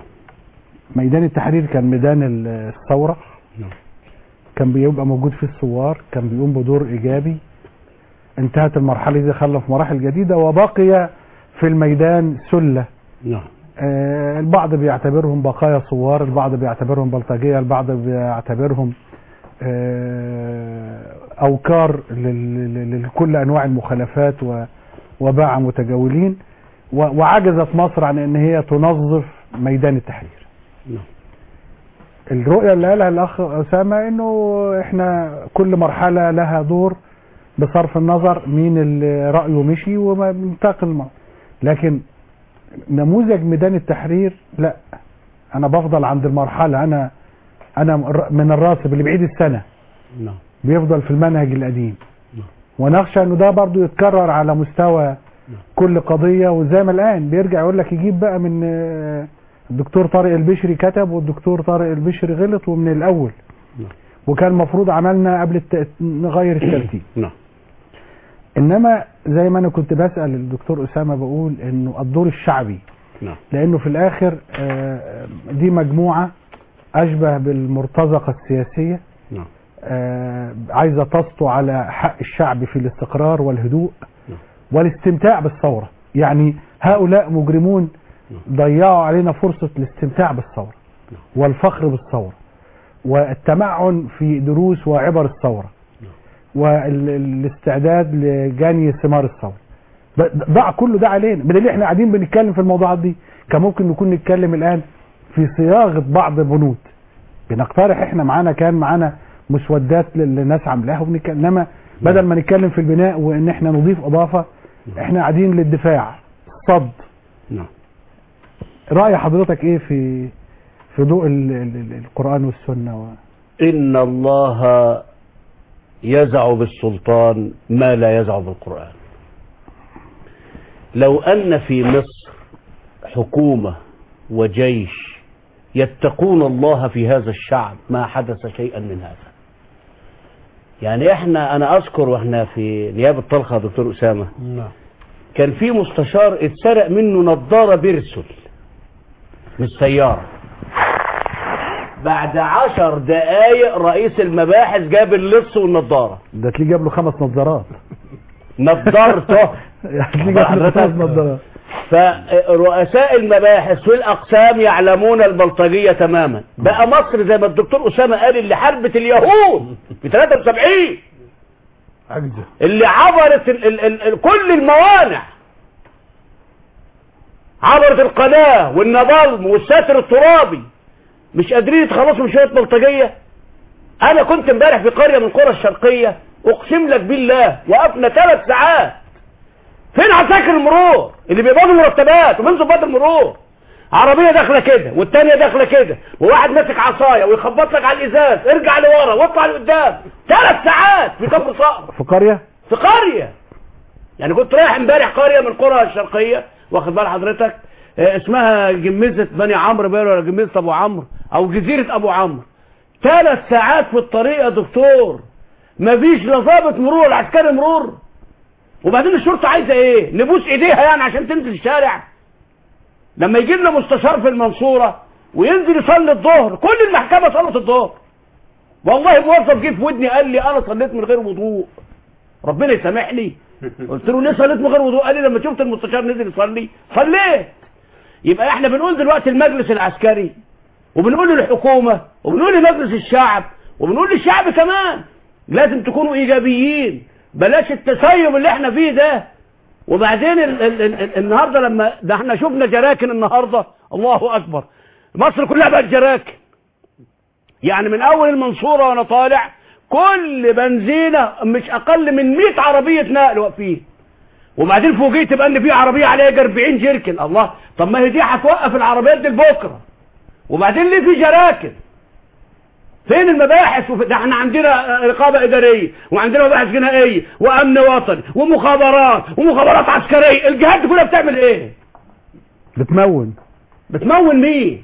ميدان التحرير كان ميدان ال- الثورة نعم. كان بيبقى موجود فيه الثوار كان بيقوم بدور إيجابي انتهت المرحلة دي دخلنا في مراحل جديدة وبقي في الميدان سلة نعم آه، البعض بيعتبرهم بقايا ثوار البعض بيعتبرهم بلطجية البعض بيعتبرهم آه، أوكار لل- لل- لكل أنواع المخالفات و- وباع متجولين و- وعجزت مصر عن أن هي تنظف ميدان التحرير نعم. الرؤية اللي قالها الأخ أسامة أنه إحنا كل مرحلة لها دور بصرف النظر مين اللي رأيه مشي ومنتقل المرة. لكن نموذج ميدان التحرير لا انا بفضل عند المرحله انا انا من الراسب اللي بعيد السنه نعم بيفضل في المنهج القديم نعم. ونخشى انه ده برضو يتكرر على مستوى كل قضيه وزي ما الان بيرجع يقول لك يجيب بقى من آه، الدكتور طارق البشري كتب والدكتور طارق البشري غلط ومن الاول نعم. وكان المفروض عملنا قبل الت... نغير الترتيب نعم انما زي ما انا كنت بسال الدكتور اسامه بقول انه الدور الشعبي نعم لانه في الاخر آه، دي مجموعه اشبه بالمرتزقه السياسيه نعم آه، عايزه تسطو على حق الشعب في الاستقرار والهدوء نعم. والاستمتاع بالثوره يعني هؤلاء مجرمون ضيعوا علينا فرصه الاستمتاع بالثوره والفخر بالثوره والتمعن في دروس وعبر الثوره والاستعداد لجني ثمار الثوره ب- ضاع كله ده علينا بدليل احنا قاعدين بنتكلم في الموضوعات دي كان ممكن نكون نتكلم الان في صياغه بعض البنود بنقترح احنا معانا كان معانا مسودات للناس عاملاها وبنتكلم انما بدل ما نتكلم في البناء وان احنا نضيف اضافه احنا قاعدين للدفاع صد نعم راي حضرتك ايه في في ضوء ال- ال- ال- القران والسنه و... إن الله يزع بالسلطان ما لا يزع بالقرآن لو أن في مصر حكومة وجيش يتقون الله في هذا الشعب ما حدث شيئا من هذا يعني احنا انا اذكر واحنا في نيابه طلخه دكتور اسامه نعم كان في مستشار اتسرق منه نظاره بيرسل من السياره بعد عشر دقايق رئيس المباحث جاب اللص والنظاره ده تلاقيه جاب له خمس نظارات نظارته تلاقيه جاب له خمس نظارات فرؤساء المباحث في الأقسام يعلمون البلطجية تماما بقى مصر زي ما الدكتور أسامة قال اللي حربت اليهود في 73 أجزاء اللي عبرت ال ال ال ال كل الموانع عبرت القناة والنظام والساتر الترابي مش قادرين يتخلصوا من شوية بلطجية انا كنت امبارح في قرية من القرى الشرقية اقسم لك بالله وقفنا ثلاث ساعات فين عساكر المرور اللي بيقبضوا مرتبات ومن ضباط المرور عربية داخلة كده والتانية داخلة كده وواحد ماسك عصاية ويخبط لك على الازاز ارجع لورا واطلع لقدام ثلاث ساعات في كفر صقر في قرية في قرية يعني كنت رايح امبارح قرية من القرى الشرقية واخد بال حضرتك آه، اسمها جميزة بني عمرو باين ولا جميزة ابو عمرو او جزيرة ابو عمرو ثلاث ساعات في الطريق يا دكتور مفيش لا ضابط مرور ولا عسكري مرور وبعدين الشرطة عايزة ايه نبوس ايديها يعني عشان تنزل الشارع لما يجي لنا مستشار في المنصورة وينزل يصلي الظهر كل المحكمة صلت الظهر والله موظف جه في ودني قال لي انا صليت من غير وضوء ربنا يسامحني قلت له ليه صليت من غير وضوء قال لي لما شفت المستشار نزل يصلي صليت يبقى احنا بنقول دلوقتي المجلس العسكري وبنقول للحكومة وبنقول لمجلس الشعب وبنقول للشعب كمان لازم تكونوا ايجابيين بلاش التسيب اللي احنا فيه ده وبعدين ال ال ال ال النهارده لما ده احنا شفنا جراكن النهارده الله اكبر مصر كلها بقت جراكن يعني من اول المنصوره وانا طالع كل بنزينه مش اقل من 100 عربيه نقل واقفين وبعدين فوجئت بقى ان في عربيه عليها 40 جيركن الله طب ما هي دي هتوقف العربيات دي لبكره وبعدين ليه في جراكن فين المباحث وف... ده احنا عندنا رقابة إدارية وعندنا مباحث جنائية وأمن وطني ومخابرات ومخابرات عسكرية الجهات دي كلها بتعمل ايه بتمون بتمون مين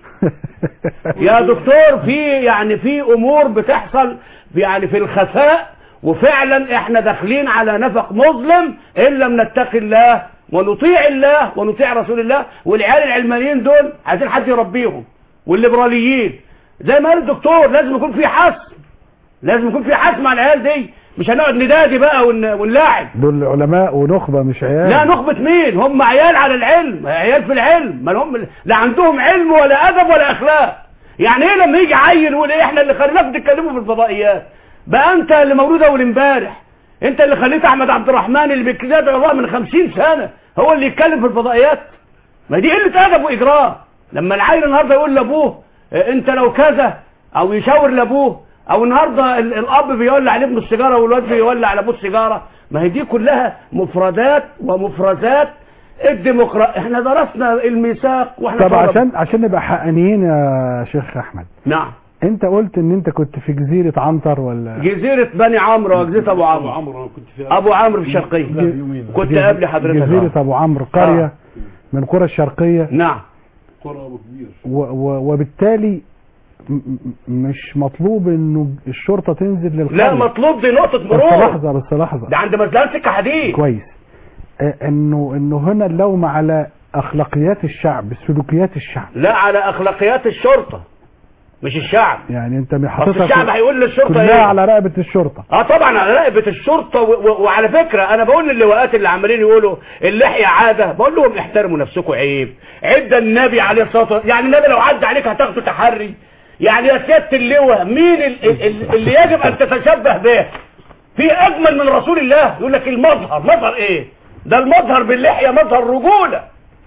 يا دكتور في يعني في امور بتحصل يعني في الخفاء وفعلا احنا داخلين على نفق مظلم ان لم نتقي الله ونطيع الله ونطيع رسول الله والعيال العلمانيين دول عايزين حد يربيهم والليبراليين زي ما قال الدكتور لازم يكون في حسم لازم يكون في حسم على العيال دي مش هنقعد ندادي بقى ون- ونلاعب دول علماء ونخبة مش عيال لا نخبة مين هم عيال على العلم عيال في العلم ما هم لا عندهم علم ولا أدب ولا أخلاق يعني ايه لما يجي عيل يقول ايه احنا اللي خليناكم تتكلموا في الفضائيات بقى انت اللي مولود اول امبارح انت اللي خليت احمد عبد الرحمن اللي بيكتب الله من خمسين سنة هو اللي يتكلم في الفضائيات ما دي قلة ادب واجراء لما العيل النهارده يقول لابوه اه، انت لو كذا او يشاور لابوه او النهارده ال- الاب بيولع عليه ابنه السيجاره والواد بيولع على ابوه السيجاره ما هي دي كلها مفردات ومفرزات الديمقراطيه احنا درسنا الميثاق واحنا طب طلبة. عشان عشان نبقى حقانيين يا شيخ احمد نعم انت قلت ان انت كنت في جزيرة عنتر ولا جزيرة بني عمرو وجزيرة ابو عمرو عمرو كنت في ابو عمرو في الشرقية كنت جز- قبل حضرتك جزيرة آه. ابو عمرو قرية من قرى الشرقية نعم قرى ابو كبير و و وبالتالي م- م- مش مطلوب انه الشرطة تنزل للقرية لا مطلوب دي نقطة بس مرور لحظة بس لحظة ده عند مزلقة سكة حديد كويس آه، انه انه هنا اللوم على اخلاقيات الشعب سلوكيات الشعب لا على اخلاقيات الشرطة مش الشعب يعني انت اصل حاططها الشعب في- هيقول للشرطة كلها ايه على رقبة الشرطة اه طبعا على رقبة الشرطة و و وعلى فكرة انا بقول للواءات اللي عمالين يقولوا اللحية عادة بقول لهم احترموا نفسكم عيب عد النبي عليه الصلاة والسلام يعني النبي لو عدى عليك هتاخده تحري يعني يا سيادة اللواء مين ال- ال- ال- اللي يجب ان تتشبه به في اجمل من رسول الله يقول لك المظهر مظهر ايه ده المظهر باللحية مظهر رجولة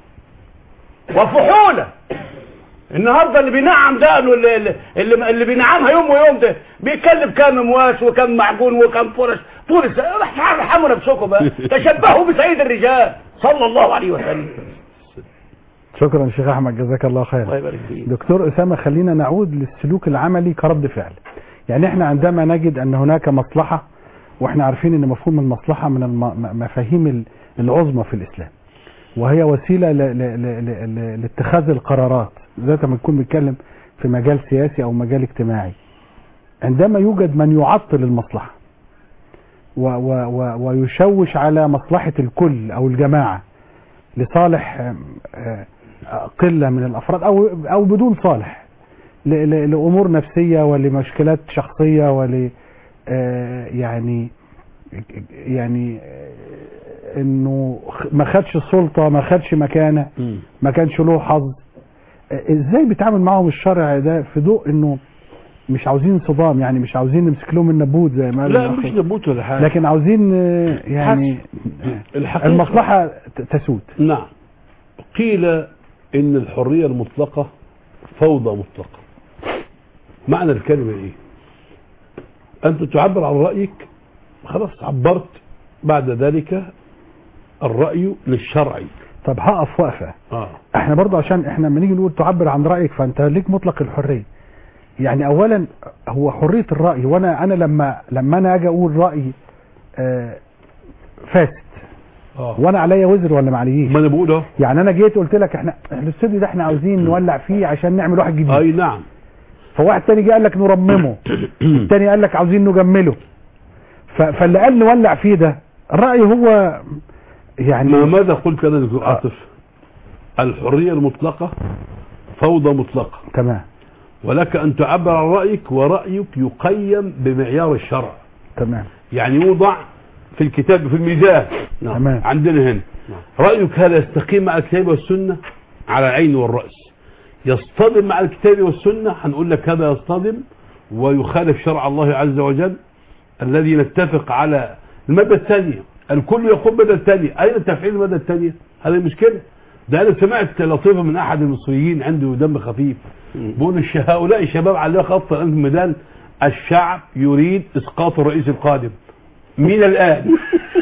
وفحولة النهارده اللي بينعم ده اللي, اللي, اللي, اللي بينعمها يوم ويوم ده بيتكلم كام مواس وكم معجون وكم فرش طول السنة ارحموا نفسكم بقى تشبهوا بسيد الرجال صلى الله عليه وسلم شكرا شيخ احمد جزاك الله خير الله يبارك فيك دكتور اسامه خلينا نعود للسلوك العملي كرد فعل يعني احنا عندما نجد ان هناك مصلحه واحنا عارفين ان مفهوم المصلحه من المفاهيم ال- العظمى في الاسلام وهي وسيله ل- ل- ل- ل- ل- لاتخاذ القرارات ذات ما نكون بنتكلم في مجال سياسي او مجال اجتماعي عندما يوجد من يعطل المصلحه و و و ويشوش على مصلحه الكل او الجماعه لصالح آم، آه، قلة من الأفراد أو أو بدون صالح ل- ل- لأمور نفسية ولمشكلات شخصية ول آه، يعني يعني انه خ- ما خدش السلطه ما خدش مكانه ما كانش له حظ آه، ازاي بيتعامل معاهم الشرع ده في ضوء انه مش عاوزين صدام يعني مش عاوزين نمسك لهم النبوت زي ما قال لا الأخ. مش نبوت ولا حاجه لكن عاوزين آه، يعني الحقيقة المصلحه ت- تسود نعم قيل ان الحريه المطلقه فوضى مطلقه معنى الكلمه ايه انت تعبر عن رايك خلاص عبرت بعد ذلك الراي للشرع طب هقف وقفه اه احنا برضه عشان احنا لما نيجي نقول تعبر عن رايك فانت ليك مطلق الحريه يعني اولا هو حريه الراي وانا انا لما لما انا اجي اقول رايي آه، فاسد اه وانا عليا وزر ولا ما عليش ما انا بقول اهو يعني انا جيت قلت لك احنا احنا الاستوديو ده احنا عاوزين نولع فيه عشان نعمل واحد جديد اي نعم فواحد تاني جه قال لك نرممه التاني قال لك عاوزين نجمله ف- فاللي قال نولع فيه ده الراي هو يعني ما ماذا قلت انا دكتور عاطف الحريه المطلقه فوضى مطلقه تمام ولك ان تعبر عن رايك ورايك يقيم بمعيار الشرع تمام يعني يوضع في الكتاب في الميزان نعم. تمام. عندنا هنا رأيك هذا يستقيم مع الكتاب والسنة على العين والرأس يصطدم مع الكتاب والسنة هنقول لك هذا يصطدم ويخالف شرع الله عز وجل الذي نتفق على المادة الثانية الكل يقول المادة الثانية أين تفعيل المادة الثانية هذه المشكلة ده أنا سمعت لطيفة من أحد المصريين عنده دم خفيف بيقول الش- هؤلاء الشباب على خط الآن في الميدان الشعب يريد إسقاط الرئيس القادم من الآن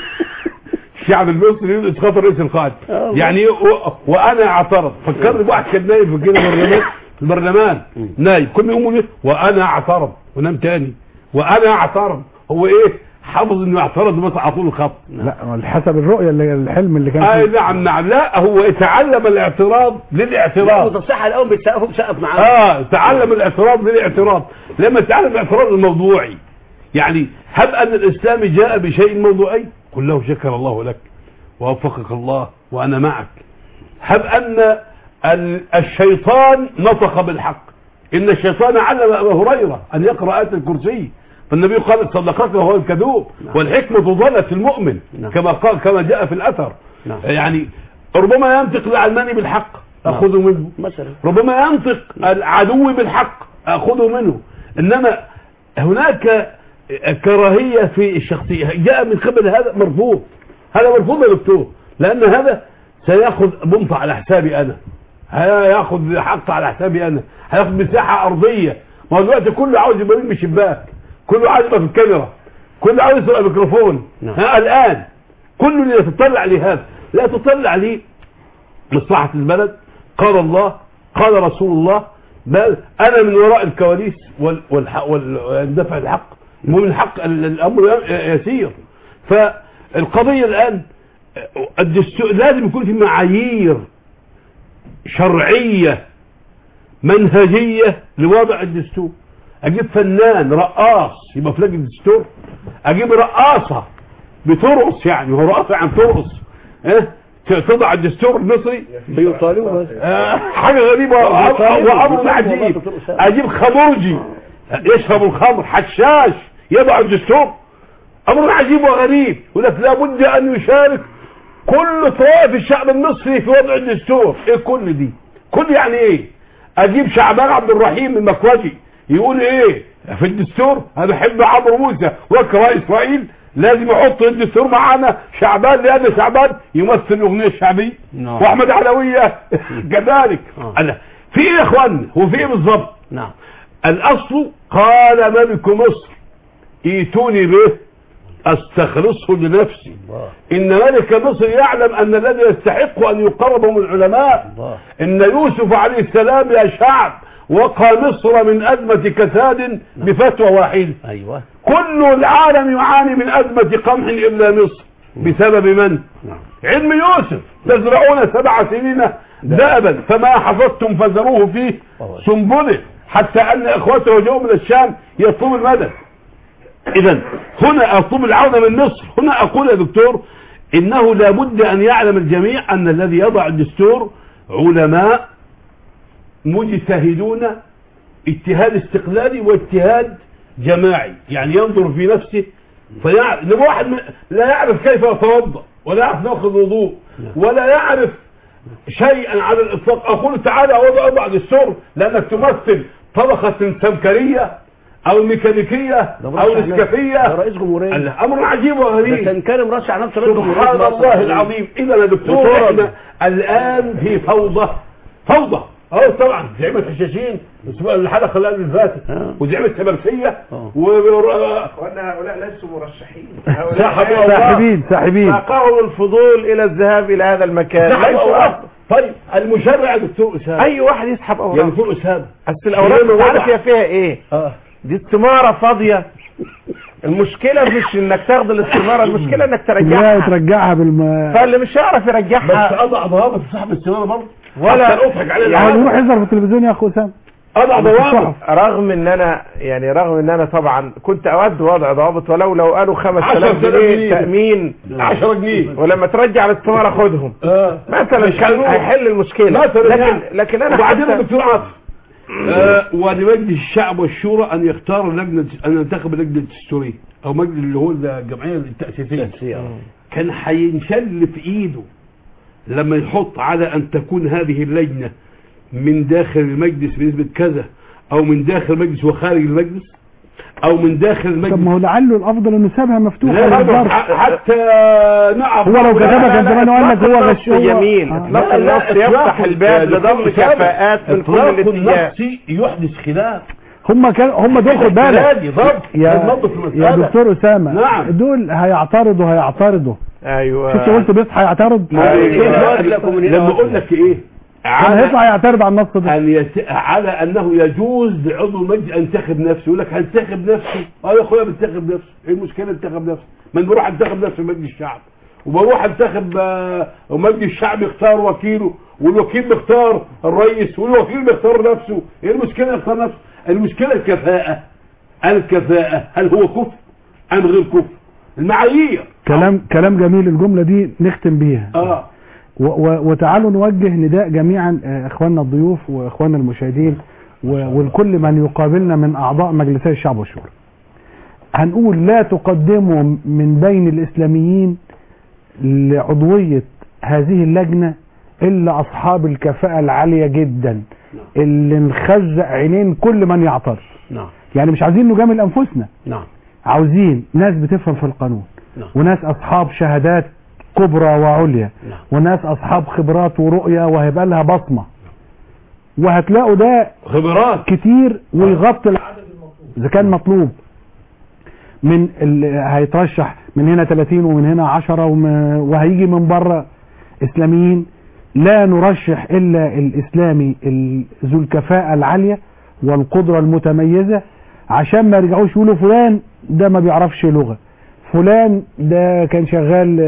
الشعب المصري يريد اسقاط الرئيس القادم يعني إيه و... وانا اعترض فكرني بواحد كان نايم في كده برلمان في البرلمان نايم كل يوم يقول إيه؟ وانا اعترض ونام تاني وانا اعترض هو ايه حافظ انه يعترض مثلا على طول الخط لا حسب الرؤيه اللي الحلم اللي كان اي فيه. نعم نعم لا هو يتعلم الاعتراض للاعتراض تصح الاول بتسقف بتسقف معاه اه تعلم الاعتراض للاعتراض لما تعلم الاعتراض الموضوعي يعني هب ان الاسلام جاء بشيء موضوعي قل له شكر الله لك ووفقك الله وانا معك هب ان ال- الشيطان نطق بالحق ان الشيطان علم ابا هريره ان يقرا ايه الكرسي فالنبي قال صدقك وهو الكذوب والحكمه ضلت المؤمن كما قال كما جاء في الاثر نعم. يعني ربما ينطق العلماني بالحق اخذه منه مثلا ربما ينطق العدو بالحق اخذه منه انما هناك كراهيه في الشخصيه جاء من قبل هذا مرفوض هذا مرفوض يا دكتور لان هذا سياخذ بنطة على حسابي انا هياخذ حق على حسابي انا هياخذ مساحه ارضيه ما هو دلوقتي كله عاوز يبقى من الشباك كله عاوز يبقى في الكاميرا كله عاوز يبقى ميكروفون ها الان كل يتطلع لهذا لا تطلع لي مصلحة البلد قال الله قال رسول الله بل أنا من وراء الكواليس وال- والحق والدفع الحق مو من الحق ال- الأمر ي- يسير فالقضية الآن الدستور لازم يكون في معايير شرعية منهجية لوضع الدستور أجيب فنان رقاص يبقى في لجنة الدستور أجيب رقاصة بترقص يعني هو رقاصة يعني ترقص إيه تضع الدستور المصري بيطالبوا بس آه، حاجة غريبة بيطالبوا- وأمر بيطالبوا عجيب والله ترقص. أجيب خمرجي يشرب الخمر حشاش يضع الدستور أمر عجيب وغريب يقول لك لابد أن يشارك كل طوائف الشعب المصري في وضع الدستور ايه كل دي كل يعني ايه اجيب شعبان عبد الرحيم المكوجي يقول ايه في الدستور انا بحب عمرو موسى واكره اسرائيل لازم يحط الدستور معانا شعبان لان شعبان يمثل الاغنيه الشعبيه نعم. واحمد علويه كذلك أنا في ايه يا اخوان هو في ايه بالظبط نعم الاصل قال ملك مصر ايتوني به استخلصه لنفسي ان ملك مصر يعلم ان الذي يستحق ان يقرب من العلماء الله ان يوسف عليه السلام يا شعب وقى مصر من ازمة كساد بفتوى واحدة ايوه كل العالم يعاني من ازمة قمح الا مصر بسبب من علم يوسف تزرعون سبع سنين دابا فما حفظتم فزروه فيه سنبله حتى ان اخوته جاءوا من الشام يطلبوا المدد اذا هنا اطلب العودة من مصر هنا اقول يا دكتور انه لابد ان يعلم الجميع ان الذي يضع الدستور علماء مجتهدون اجتهاد استقلالي واجتهاد جماعي يعني ينظر في نفسه فيعرف لما واحد م- لا يعرف كيف يتوضا ولا يعرف ناخذ وضوء ولا يعرف شيئا على الاطلاق اقول تعالى اقعد اضع الدستور لانك تمثل طبقه سمكريه او ميكانيكيه او مرشح نسكافيه ده رئيس جمهوريه الامر عجيب ده وغريب كان كان مرشح نفسه رئيس جمهوريه سبحان مصر. الله العظيم اذا يا دكتور دكتور. احنا الان في فوضى فوضى اه طبعا زعيمة الحشاشين الاسبوع الحلقه اللي فاتت وزعيمة التمرسيه و وان هؤلاء ليسوا مرشحين سحبوا الله. ساحبين ساحبين ساقهم الفضول الى الذهاب الى هذا المكان سحبوا ليسوا الله. أفضل. طيب المشرع يا دكتور اسامه اي واحد يسحب يا اوراق دكتور اسامه بس الاوراق شيلوا انت عارف وضع. هي فيها ايه اه دي استمارة فاضية المشكلة مش انك تاخد الاستمارة المشكلة انك لا ترجعها ترجعها بالم فاللي مش هيعرف بس يرجعها اضع ضوابط لصاحب السياره برضه ولا- حتى اضحك عليه يعني العالم. يروح يظهر في التلفزيون يا اخو اسامه اضع ضوابط رغم ان انا يعني رغم ان انا طبعا كنت اود وضع ضوابط ولو لو قالوا 5000 10,000 جنيه جنيه. تأمين 10 جنيه ولما ترجع الاستمارة خدهم اه مثلا مش كان هيروح. هيحل المشكلة مثلا لكن يعني. لكن انا وبعدين يا حتى دكتور عاطف آه ولمجلس الشعب والشورى ان يختار لجنه ان ينتخب اللجنه الدستوريه او مجلس اللي هو الجمعيه التاسيسيه كان هينشل في ايده لما يحط على ان تكون هذه اللجنه من داخل المجلس بنسبه كذا او من داخل المجلس وخارج المجلس او من داخل طب ما المجلس هو لعله الافضل انه سابها مفتوحه لا لا للضرب. ح- حتى نعم هو لو كتبها كان زمان قال لك هو غش هو جميل آه. اطلاق لا، لا، النص يفتح إطلاق- الباب يا دكتور لضم أسامة، كفاءات من كل إطلاق الاتجاه النص يحدث خلاف هم كان هم دول خد بالك اختلاجي ضبط يا نضبط يا المسألة. دكتور اسامه نعم. دول هيعترضوا هيعترضوا ايوه شفت قلت بيصحى يعترض أيوة. لما اقول لك ايه كان على هيطلع يعترض على النص ده ان يت... على انه يجوز لعضو المجلس ان ينتخب نفسه يقول لك هنتخب نفسه اه يا اخويا بنتخب نفسه ايه المشكله انتخب نفسه ما نروح انتخب نفسه في مجلس الشعب وبروح انتخب آه، ومجلس الشعب يختار وكيله والوكيل بيختار الرئيس والوكيل بيختار نفسه ايه المشكله يختار نفسه المشكله الكفاءه الكفاءه هل هو كفء ام غير كفء المعايير كلام كلام جميل الجمله دي نختم بيها اه و و وتعالوا نوجه نداء جميعا آه، اخواننا الضيوف واخواننا المشاهدين و- ولكل من يقابلنا من اعضاء مجلسي الشعب والشورى هنقول لا تقدموا من بين الاسلاميين لعضوية هذه اللجنة الا اصحاب الكفاءة العالية جدا اللي نخزق عينين كل من يعترض نعم يعني مش عايزين نجامل انفسنا نعم عاوزين ناس بتفهم في القانون نعم. وناس اصحاب شهادات كبرى وعليا نعم. وناس اصحاب خبرات ورؤية وهيبقى لها بصمة وهتلاقوا ده خبرات كتير ويغطي العدد المطلوب اذا كان مطلوب من ال... هيترشح من هنا 30 ومن هنا 10 وم... وهيجي من بره اسلاميين لا نرشح الا الاسلامي ال- ذو الكفاءة العالية والقدرة المتميزة عشان ما يرجعوش يقولوا فلان ده ما بيعرفش لغة فلان ده كان شغال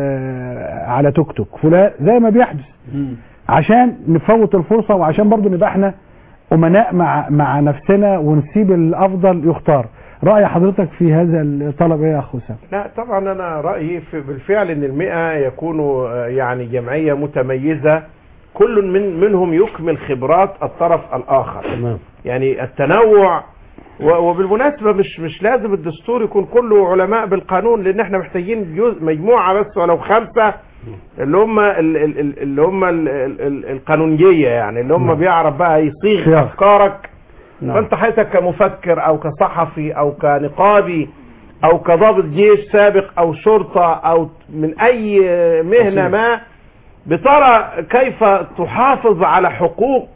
آه، على توك توك فلان زي ما بيحدث عشان نفوت الفرصة وعشان برضو نبقى احنا امناء مع مع نفسنا ونسيب الافضل يختار رأي حضرتك في هذا الطلب ايه يا اخو سام لا طبعا انا رايي في بالفعل ان المئة يكونوا آه، يعني جمعيه متميزه كل من منهم يكمل خبرات الطرف الاخر تمام يعني التنوع و- وبالمناسبه مش مش لازم الدستور يكون كله علماء بالقانون لان احنا محتاجين جزء مجموعه بس ولو خمسه اللي هم ال- ال- ال- اللي هم ال- ال- ال- القانونيه يعني اللي هم نعم. بيعرف بقى يصيغ صياغة. افكارك نعم. فانت حياتك كمفكر او كصحفي او كنقابي او كضابط جيش سابق او شرطة او من اي مهنة ما بترى كيف تحافظ على حقوق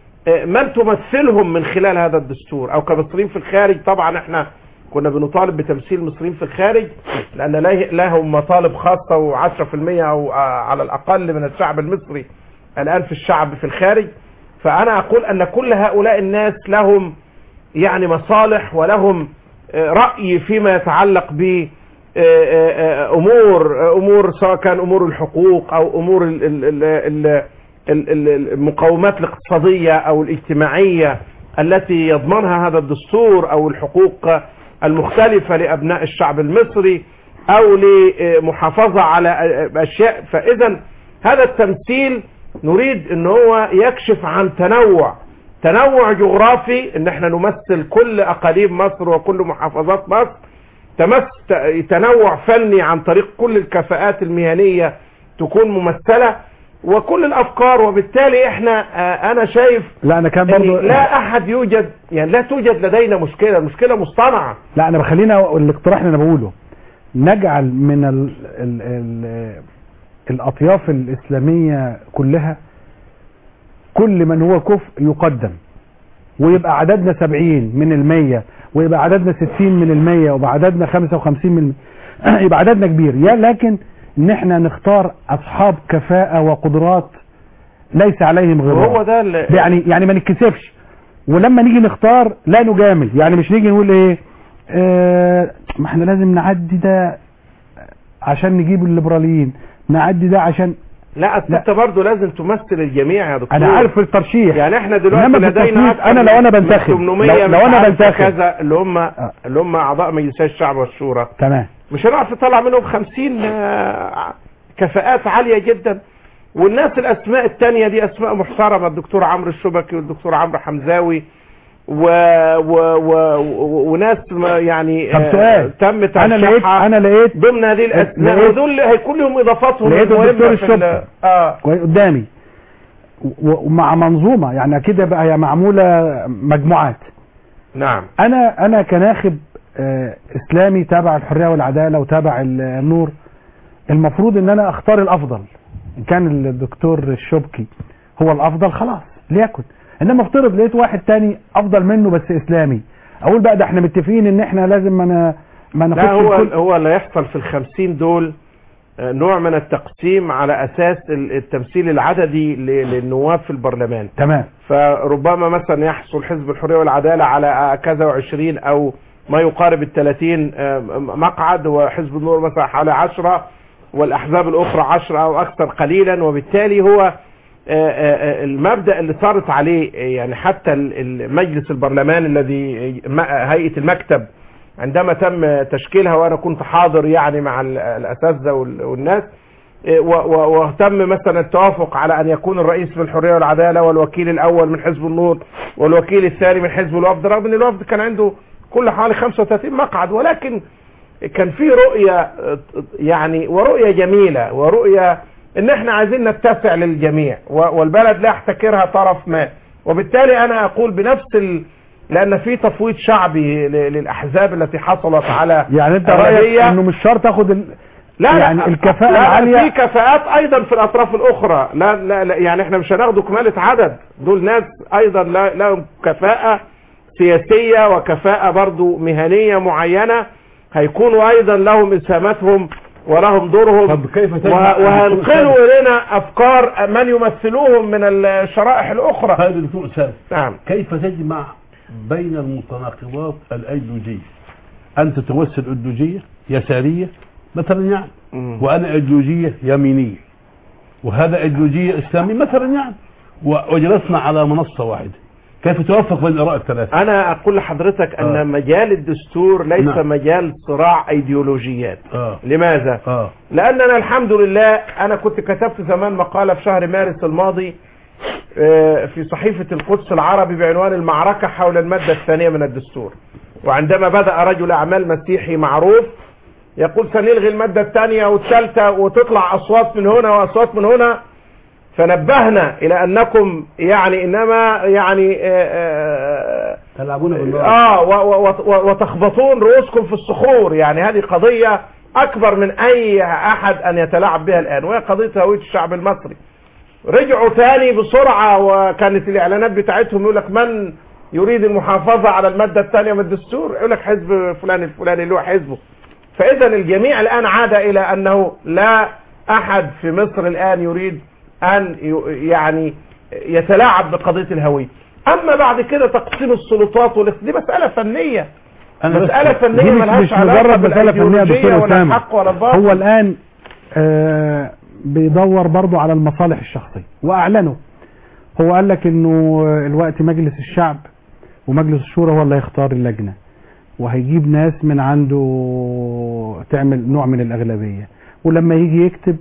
من تمثلهم من خلال هذا الدستور او كمصريين في الخارج طبعا احنا كنا بنطالب بتمثيل المصريين في الخارج لان له- لهم مطالب خاصة و10% او على الاقل من الشعب المصري الان في الشعب في الخارج فانا اقول ان كل هؤلاء الناس لهم يعني مصالح ولهم آه، رأي فيما يتعلق ب آه، آه، آه، امور آه، امور سواء كان امور الحقوق او امور ال- ال- ال- ال- ال- ال- المقومات الاقتصادية او الاجتماعية التي يضمنها هذا الدستور او الحقوق المختلفة لابناء الشعب المصري او لمحافظة على اشياء فاذا هذا التمثيل نريد ان هو يكشف عن تنوع تنوع جغرافي ان احنا نمثل كل اقاليم مصر وكل محافظات مصر تمس ت- تنوع فني عن طريق كل الكفاءات المهنيه تكون ممثله وكل الافكار وبالتالي احنا آه، انا شايف لا انا كان يعني برضو لا احد يوجد يعني لا توجد لدينا مشكله المشكله مصطنعه لا انا بخلينا الاقتراح اللي انا بقوله نجعل من ال ال ال الاطياف الاسلاميه كلها كل من هو كفء يقدم ويبقى عددنا 70 من المية ويبقى عددنا 60 من المية ويبقى عددنا 55 من المية يبقى عددنا كبير يا لكن ان احنا نختار اصحاب كفاءة وقدرات ليس عليهم غبار وهو ده اللي- يعني يعني ما نتكسفش ولما نيجي نختار لا نجامل يعني مش نيجي نقول ايه آه ما احنا لازم نعدي ده عشان نجيب الليبراليين نعدي ده عشان لا أصل انت برضه لازم تمثل الجميع يا دكتور انا عارف الترشيح يعني احنا دلوقتي إنما في لدينا التصويت أكثر أنا لو أنا من بنتخب، 800 لو- لو مش أنا عارف بنتخب. كذا اللي هم اللي هم اعضاء مجلسي الشعب والشورى تمام مش هنعرف نطلع منهم 50 آه، كفاءات عاليه جدا والناس الاسماء التانية دي اسماء محترمه الدكتور عمرو الشبكي والدكتور عمرو حمزاوي و... و... و... و... وناس ما يعني طب آه، سؤال. تم انا لقيت ترشيحها انا لقيت ضمن هذه الاسماء لقيت- ودول هيكون لهم اضافاتهم لقيت المهمة الدكتور في ال- الشبكي اه كويس قدامي و- ومع منظومه يعني اكيد بقى هي معموله مجموعات نعم انا انا كناخب آه، اسلامي تابع الحريه والعداله وتابع النور المفروض ان انا اختار الافضل ان كان الدكتور الشبكي هو الافضل خلاص ليكن انما افترض لقيت واحد تاني افضل منه بس اسلامي اقول بقى ده احنا متفقين ان احنا لازم ما ن- ما ناخدش لا هو الكل. هو اللي يحصل في الخمسين دول آه، نوع من التقسيم على اساس ال- التمثيل العددي ل- للنواب في البرلمان تمام فربما مثلا يحصل حزب الحريه والعداله على كذا وعشرين او ما يقارب الثلاثين مقعد وحزب النور مثلا حوالي عشرة والاحزاب الاخرى عشرة او اكثر قليلا وبالتالي هو آه، آه، المبدا اللي صارت عليه آه، يعني حتى ال- ال- مجلس البرلمان الذي م- هيئه المكتب عندما تم تشكيلها وانا كنت حاضر يعني مع ال- الاساتذه وال- والناس إيه، و- و- وتم مثلا التوافق على ان يكون الرئيس من الحريه والعداله والوكيل الاول من حزب النور والوكيل الثاني من حزب الوفد رغم ان الوفد كان عنده كل حوالي 35 مقعد ولكن كان في رؤيه آه، يعني ورؤيه جميله ورؤيه ان احنا عايزين نتسع للجميع و- والبلد لا يحتكرها طرف ما وبالتالي انا اقول بنفس ال... لان في تفويض شعبي ل- للاحزاب التي حصلت على يعني انت رايك أغلبية. انه مش شرط اخد ال... لا يعني لا الكفاءة لا لا العالية في كفاءات ايضا في الاطراف الاخرى لا لا, لا يعني احنا مش هناخده كمالة عدد دول ناس ايضا لا- لهم كفاءة سياسية وكفاءة برضو مهنية معينة هيكونوا ايضا لهم اسهاماتهم ولهم دورهم طب كيف تجمع وه- وهينقلوا الينا افكار من يمثلوهم من الشرائح الاخرى هذا دكتور أسامة نعم كيف تجمع بين المتناقضات الأيديولوجية أنت تمثل أيديولوجية يسارية مثلا يعني وأنا أيديولوجية يمينية وهذا أيديولوجية إسلامية مثلا يعني و- وجلسنا على منصة واحدة كيف توفق بين الآراء الثلاثة انا اقول لحضرتك ان آه. مجال الدستور ليس نعم. مجال صراع ايديولوجيات آه. لماذا آه. لاننا الحمد لله انا كنت كتبت زمان مقالة في شهر مارس الماضي آه، في صحيفة القدس العربي بعنوان المعركة حول المادة الثانية من الدستور وعندما بدأ رجل أعمال مسيحي معروف يقول سنلغي المادة الثانية والثالثة وتطلع أصوات من هنا وأصوات من هنا فنبهنا إلى أنكم يعني إنما يعني آه، آه، تلعبون بالنار اه و- و- و- وتخبطون رؤوسكم في الصخور يعني هذه قضية اكبر من اي احد ان يتلاعب بها الان وهي قضية هوية الشعب المصري رجعوا تاني بسرعة وكانت الاعلانات بتاعتهم يقول لك من يريد المحافظة على المادة الثانية من الدستور يقول لك حزب فلان الفلاني اللي هو حزبه فاذا الجميع الان عاد الى انه لا احد في مصر الان يريد ان ي- يعني يتلاعب بقضية الهوية اما بعد كده تقسيم السلطات والاخت- دي مسألة فنية أنا بس- مسألة فنية دي مش, ملهاش مش علاقة مجرد مسألة فنية يا بالأيديولوجية دكتور ولا أسامة الحق ولا الباطل هو الآن آه بيدور برضو على المصالح الشخصية وأعلنه هو قال لك إنه الوقت مجلس الشعب ومجلس الشورى هو اللي هيختار اللجنة وهيجيب ناس من عنده تعمل نوع من الأغلبية ولما يجي يكتب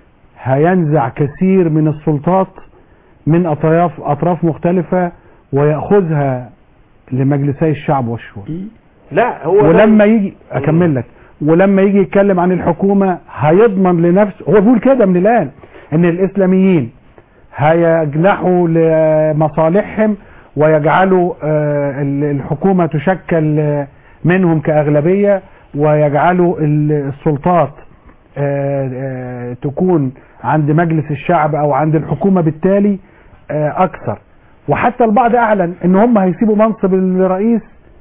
هينزع كثير من السلطات من أطراف أطراف مختلفة ويأخذها لمجلسي الشعب والشورى لا هو ده- ولما يجي اكمل لك ولما يجي يتكلم عن الحكومة هيضمن لنفسه هو بيقول كده من الآن ان الإسلاميين هيجنحوا لمصالحهم ويجعلوا آه، ال- الحكومة تشكل آه، منهم كأغلبية ويجعلوا ال- السلطات آه، آه، تكون عند مجلس الشعب او عند الحكومة بالتالي آه، اكثر وحتى البعض اعلن ان هم هيسيبوا منصب الرئيس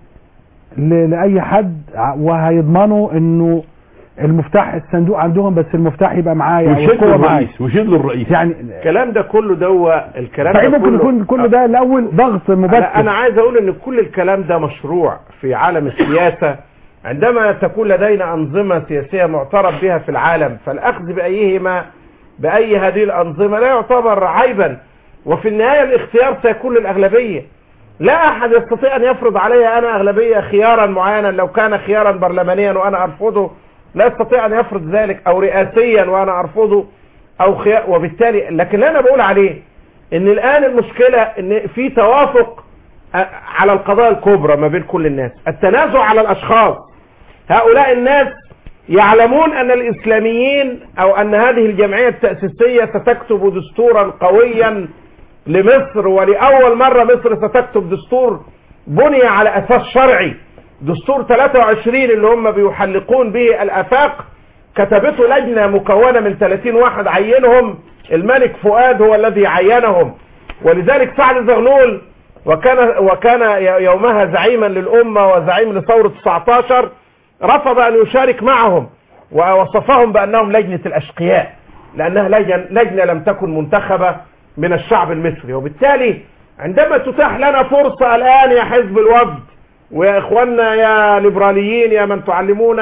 ل- لاي حد ع- وهيضمنوا انه المفتاح الصندوق عندهم بس المفتاح يبقى معايا او وشد القوة معايا للرئيس وشد للرئيس يعني الكلام ده كله دو الكلام صحيح ده ممكن كله يكون كل ده الاول ضغط مبكر أنا, أنا عايز أقول إن كل الكلام ده مشروع في عالم السياسة عندما تكون لدينا أنظمة سياسية معترف بها في العالم فالأخذ بأيهما بأي هذه الأنظمة لا يعتبر عيبا وفي النهاية الاختيار سيكون للأغلبية لا أحد يستطيع أن يفرض علي أنا أغلبية خيارا معينا لو كان خيارا برلمانيا وأنا أرفضه لا يستطيع أن يفرض ذلك أو رئاسيا وأنا أرفضه أو خيار وبالتالي لكن اللي أنا بقول عليه ان الان المشكلة ان في توافق آه، على القضايا الكبرى ما بين كل الناس التنازع على الاشخاص هؤلاء الناس يعلمون ان الاسلاميين او ان هذه الجمعية التأسيسية ستكتب دستورا قويا لمصر ولأول مرة مصر ستكتب دستور بني على اساس شرعي دستور 23 اللي هم بيحلقون به الافاق كتبته لجنة مكونة من 30 واحد عينهم الملك فؤاد هو الذي عينهم ولذلك سعد زغلول وكان وكان يومها زعيما للأمة وزعيم لثورة 19 رفض أن يشارك معهم ووصفهم بأنهم لجنة الأشقياء لأنها لجنة, لجنة لم تكن منتخبة من الشعب المصري وبالتالي عندما تتاح لنا فرصة الآن يا حزب الوفد ويا إخواننا يا ليبراليين يا من تعلمون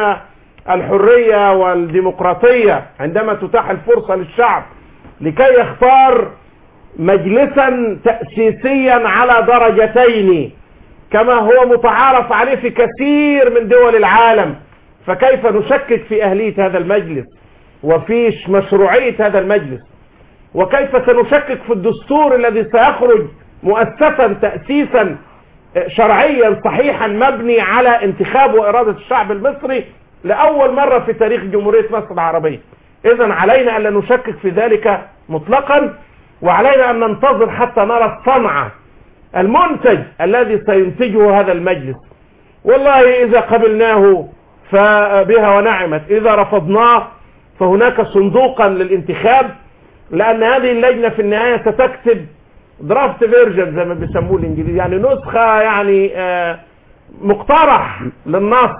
الحرية والديمقراطية عندما تتاح الفرصة للشعب لكي يختار مجلسا تأسيسيا على درجتين كما هو متعارف عليه في كثير من دول العالم فكيف نشكك في أهلية هذا المجلس وفي مشروعية هذا المجلس وكيف سنشكك في الدستور الذي سيخرج مؤسسا تأسيسا شرعيا صحيحا مبني على انتخاب وإرادة الشعب المصري لأول مرة في تاريخ جمهورية مصر العربية إذا علينا أن لا نشكك في ذلك مطلقا وعلينا أن ننتظر حتى نرى الصنعة المنتج الذي سينتجه هذا المجلس والله إذا قبلناه فبها ونعمت إذا رفضناه فهناك صندوقا للانتخاب لأن هذه اللجنة في النهاية ستكتب درافت فيرجن زي ما بيسموه الانجليزي يعني نسخة يعني آه مقترح للنص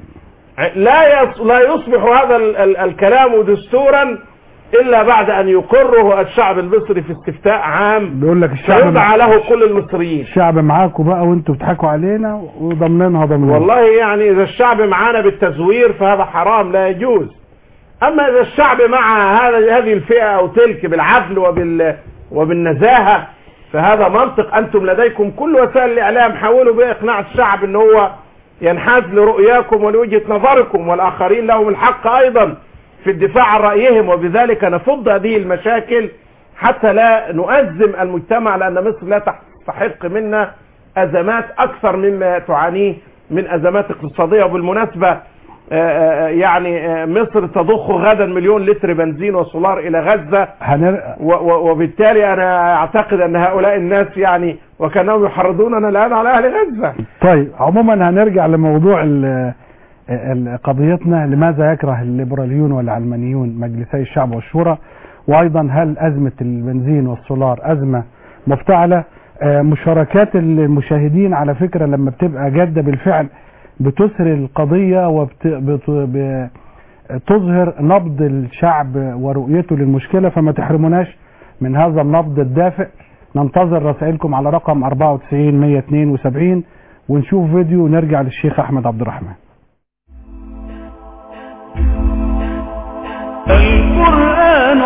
لا لا يصبح هذا ال ال الكلام دستورا الا بعد ان يقره الشعب المصري في استفتاء عام بيقول لك الشعب فيدعى له كل المصريين الشعب معاكم بقى وانتوا بتضحكوا علينا وضمنينها ضمنين والله يعني اذا الشعب معانا بالتزوير فهذا حرام لا يجوز اما اذا الشعب مع هذا هذه الفئة او تلك بالعدل وبال وبالنزاهة فهذا منطق انتم لديكم كل وسائل الاعلام حاولوا باقناع الشعب ان هو ينحاز لرؤياكم ولوجهة نظركم والاخرين لهم الحق ايضا في الدفاع عن رأيهم وبذلك نفض هذه المشاكل حتى لا نؤزم المجتمع لأن مصر لا تستحق منا أزمات أكثر مما تعانيه من أزمات اقتصادية وبالمناسبة يعني مصر تضخ غدا مليون لتر بنزين وسولار إلى غزة هنر... وبالتالي أنا أعتقد أن هؤلاء الناس يعني وكانهم يحرضوننا الآن على أهل غزة طيب عموما هنرجع لموضوع قضيتنا لماذا يكره الليبراليون والعلمانيون مجلسي الشعب والشورى وايضا هل ازمة البنزين والسولار ازمة مفتعلة مشاركات المشاهدين على فكرة لما بتبقى جادة بالفعل بتسري القضية وبتظهر نبض الشعب ورؤيته للمشكلة فما تحرموناش من هذا النبض الدافئ ننتظر رسائلكم على رقم 94 172 ونشوف فيديو ونرجع للشيخ احمد عبد الرحمن القرآن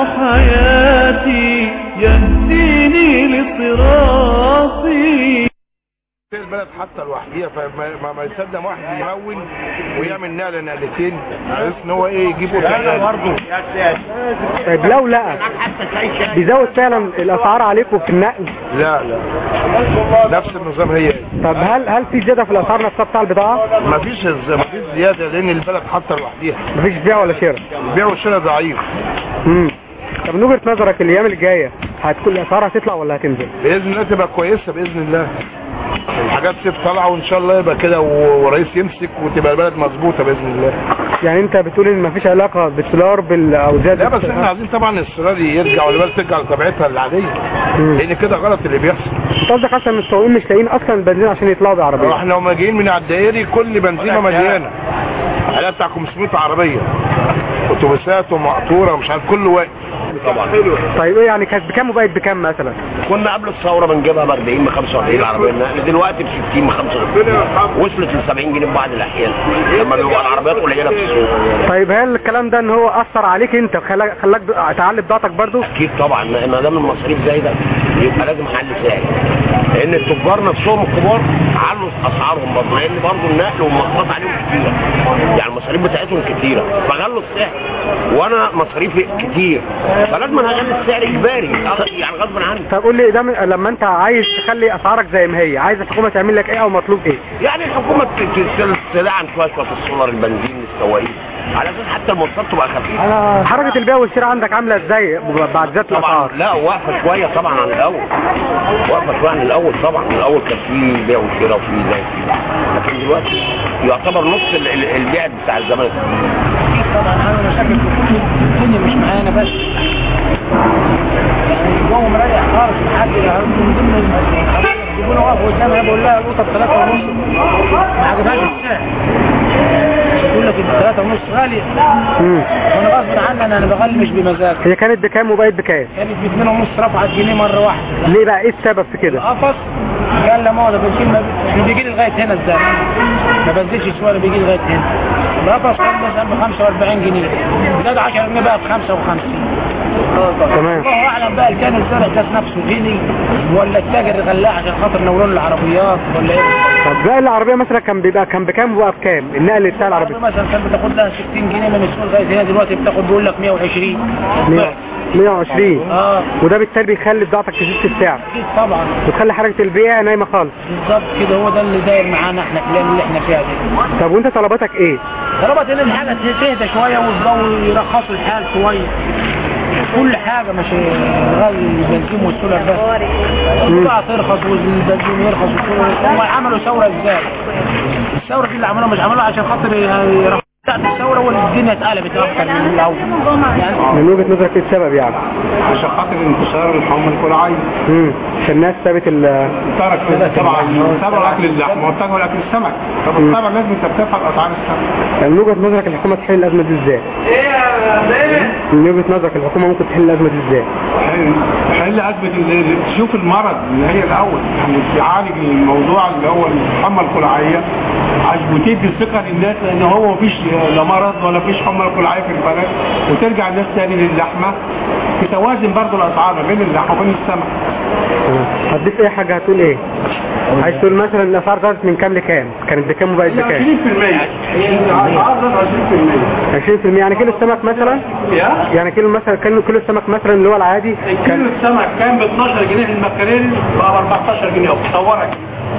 حياتي يهديني لصراطي البلد حتى لوحديها فما ما- ما يصدق واحد يمون ويعمل نقله نقلتين بحيث ان هو ايه يجيبوا برضه طيب لو لقى بيزود فعلا الاسعار عليكم في النقل لا لا نفس النظام هي طب هل هل في زياده في الاسعار نفسها بتاع البضاعه ما فيش ما فيش زياده لان البلد حتى لوحديها مفيش بيع ولا شراء البيع والشراء ضعيف امم طب من وجهه نظرك الايام الجايه هتكون الاسعار هتطلع ولا هتنزل باذن الله تبقى كويسه باذن الله الحاجات تبقى طالعه وان شاء الله يبقى كده و- ورئيس يمسك وتبقى البلد مظبوطه باذن الله يعني انت بتقول ان مفيش علاقه بالدولار بال او زياده لا بس احنا عايزين طبعا السرار يرجع والبلد ترجع لطبيعتها العاديه لان كده غلط اللي بيحصل انت قصدك اصلا المسوقين مش لاقيين اصلا البنزين عشان يطلعوا بعربيه احنا لما جايين من على الدائري كل بنزينه مليانه عليها بتاع 500 عربيه اتوبيسات ومقطوره ومش عارف كله واقف طبعا طيب ايه يعني كانت بكام وبقت بكام مثلا كنا قبل الثوره بنجيبها ب 40 ب 45 العربيه النقل دلوقتي ب 60 ب 65 وصلت ل 70 جنيه في بعض الاحيان لما بيبقى العربيات قليله في السوق طيب هل الكلام ده ان هو اثر عليك انت خلاك خلاك تعلي بضاعتك برضو اكيد طبعا ما دام المصاريف زايده يبقى لازم حل سعر لان التجار نفسهم الكبار علوا اسعارهم برضه لان برضه النقل والمواصلات عليهم كتيره يعني المصاريف بتاعتهم كتيره فغلوا السعر وانا مصاريفي كتير فلازم انا اغلي السعر اجباري يعني غصب عني طب قول لي ده من- لما انت عايز تخلي اسعارك زي ما هي عايز الحكومه تعمل لك ايه او مطلوب ايه يعني الحكومه ت- ت- تدعم شويه شويه في السولار البنزين السواقين على اساس حتى المواصلات تبقى خفيفه حركه البيع والشراء عندك عامله ازاي بعد زياده طبعا الاسعار لا واقفه شويه طبعا عن الاول واقفه شويه عن الاول طبعا الاول كان في بيع وشراء وفي زي كده لكن دلوقتي يعتبر نص ال- ال- البيع بتاع زمان طبعا انا مشاكل في كل الدنيا مش معانا بس يعني الجو مريح خالص لحد من ضمن يقولوا واقف قدامها بقول لها القطه بثلاثة ونص ما عجبهاش السعر تقول لك الثلاثة ونص غالية وانا غصب عني انا انا بغلي مش بمزاج هي كانت بكام وبقت بكام كانت ب 2 ونص رفعت جنيه مرة واحدة ليه بقى ايه السبب في كده قفص قال لا ما ده بنزين ما بي- بيجي لي لغايه هنا ازاي ما بنزلش شويه بيجي لي لغايه هنا القفص كان مثلا ب 45 جنيه زاد 10 جنيه بقى ب 55 تمام الله اعلم بقى كان الزرع ذات نفسه غني ولا التاجر غلاها عشان خاطر نورون العربيات ولا ايه طب بقى العربيه مثلا كان بيبقى كان بكام وبقى بكام النقل بتاع العربيه مثلا كان بتاخد لها 60 جنيه من السوق لغايه هنا دلوقتي بتاخد بيقول لك 120 100 120 اه وده بالتالي بيخلي بضاعتك تزيد في السعر اكيد طبعا وتخلي حركه البيع نايمه خالص بالظبط كده هو ده اللي داير معانا احنا في الايام اللي احنا فيها دي طب وانت طلباتك ايه طلبت ان الحاجه تهدى شويه والجو يرخصوا الحال شويه كل حاجه مش غالي البنزين والسولر بس البضاعه ترخص والبنزين يرخص والسولر هم عملوا ثوره ازاي؟ الثوره دي اللي عملوها مش عملوها عشان خاطر يرخصوا بتاعت الثوره والدنيا اتقلبت اكتر من الاول يعني من وجهه نظرك ايه السبب يعني عشان خاطر انتشار الحمى الكلعي امم فالناس سابت ال ترك طبعا تابعوا اكل اللحم واتجهوا لاكل السمك فبالطبع لازم ترتفع اسعار السمك يعني من وجهه نظرك الحكومه تحل الازمه دي ازاي؟ من وجهه نظرك الحكومه ممكن تحل الازمه دي ازاي؟ حل أزمة ال- تشوف المرض اللي هي الأول يعني تعالج الموضوع اللي هو الحمى الكلعية عشان وتدي الثقة للناس لأن هو مفيش لا مرض ولا فيش حمى كلعية في البلد وترجع الناس تاني للحمة تتوازن برضه الأسعار ما بين اللحمة وبين السمك هتضيف اي حاجه هتقول ايه؟ عايز تقول مثلا الاسعار زادت من كام لكام؟ كانت بكام وبقت بكام؟ 20% الأسعار زادت 20% 20% يعني كيلو السمك مثلا يعني كيلو مثلا كيلو كيلو السمك مثلا اللي هو العادي كيلو السمك كان ب 12 جنيه في المكاريل بقى ب 14 جنيه وتصورك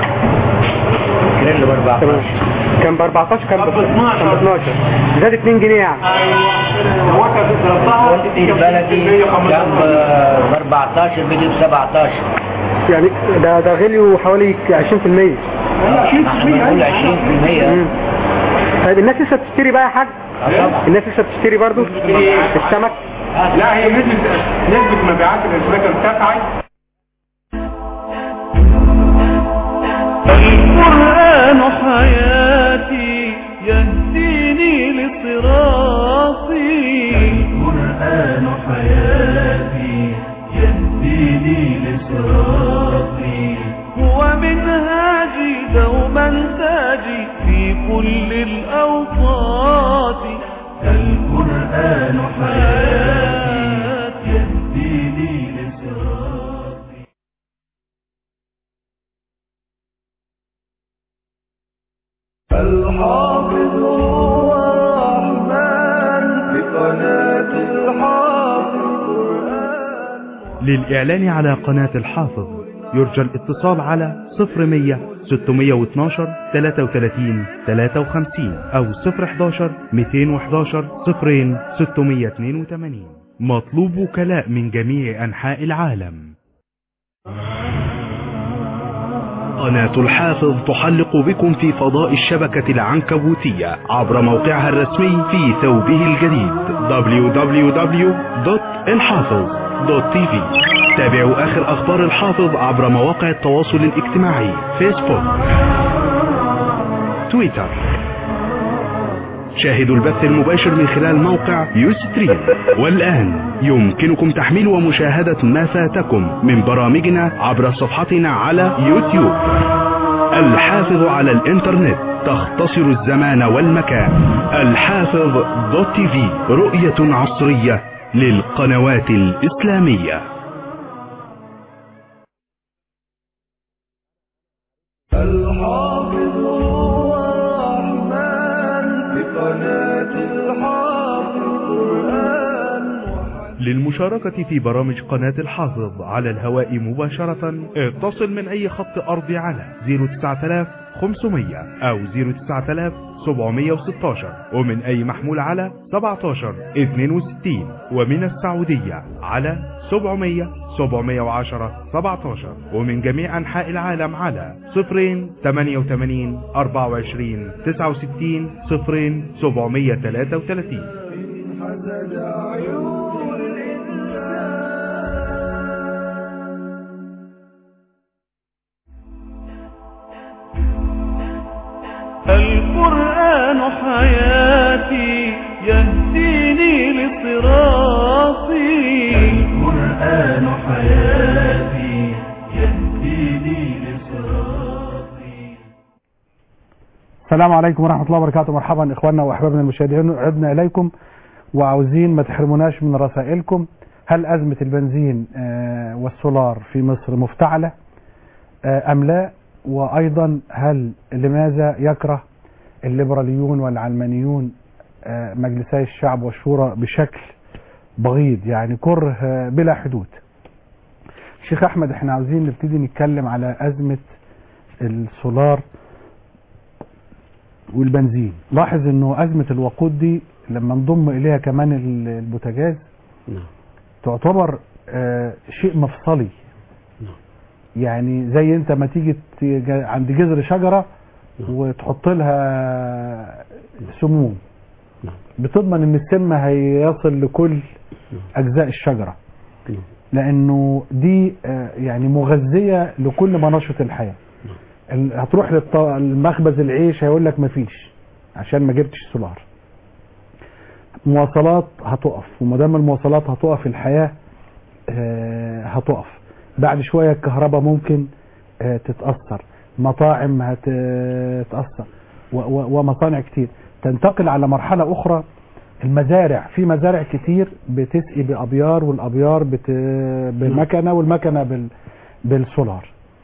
كيلو ب 14 كان ب 14 كان ب 12 كان ب 12 زاد 2 جنيه يعني البلدي كان ب 14 بيجي ب 17 يعني ده ده غلي حوالي 20% بنقول 20% مم. طيب الناس لسه بتشتري بقى يا حاج الناس لسه بتشتري برضو السمك لا هي نسبة نسبة مبيعات الأسماك ارتفعت القرآن حياتي يهديني لصراطي القرآن حياتي يهديني لصراطي هو منهاجي دوما تاجي في كل الأوقات القرآن حياتي يهديني لصراطي الحافظ هو الرحمن بقناة الحافظ للإعلان على قناة الحافظ يرجى الاتصال على 0100 612 33 53 أو 011 211 صفرين 682 مطلوب وكلاء من جميع أنحاء العالم قناة الحافظ تحلق بكم في فضاء الشبكة العنكبوتية عبر موقعها الرسمي في ثوبه الجديد www.الحافظ.tv تابعوا آخر أخبار الحافظ عبر مواقع التواصل الاجتماعي فيسبوك تويتر شاهدوا البث المباشر من خلال موقع يوستريم والآن يمكنكم تحميل ومشاهدة ما فاتكم من برامجنا عبر صفحتنا على يوتيوب الحافظ على الانترنت تختصر الزمان والمكان الحافظ دوت تي في رؤية عصرية للقنوات الإسلامية الحافظ هو الرحمن بقناة الحافظ قرآن للمشاركة في برامج قناة الحافظ على الهواء مباشرة اتصل من أي خط أرضي على 09500 أو 09716 ومن أي محمول على 17 62 ومن السعودية على 700 710 17 ومن جميع أنحاء العالم على 0 88 24 69 0 733 حسد عيون الإنسان القرآن حياتي يهديني لصراطي القرآن حياتي يهديني لصراطي السلام عليكم ورحمة الله وبركاته مرحبا إخواننا وأحبابنا المشاهدين عدنا إليكم وعاوزين ما تحرموناش من رسائلكم هل أزمة البنزين آه، والسولار في مصر مفتعلة آه، أم لا وأيضا هل لماذا يكره الليبراليون والعلمانيون آه، مجلسي الشعب والشورى بشكل بغيض يعني كره آه، بلا حدود شيخ أحمد احنا عاوزين نبتدي نتكلم على أزمة السولار والبنزين لاحظ انه ازمة الوقود دي لما نضم اليها كمان ال- البوتاجاز تعتبر آه، شيء مفصلي يعني زي انت ما تيجي ت- عند جذر شجرة وتحط لها سموم بتضمن ان السم هيصل لكل اجزاء الشجرة لانه دي آه، يعني مغذية لكل مناشط الحياة ال- هتروح للط- لمخبز العيش هيقول لك مفيش عشان ما جبتش سولار مواصلات هتقف وما دام المواصلات هتقف الحياه آه، هتقف بعد شويه الكهرباء ممكن آه، تتاثر مطاعم هتتاثر و- و- ومصانع كتير تنتقل على مرحله اخرى المزارع في مزارع كتير بتسقي بابيار والابيار بت... بمكنه والمكنه بال... بالسولار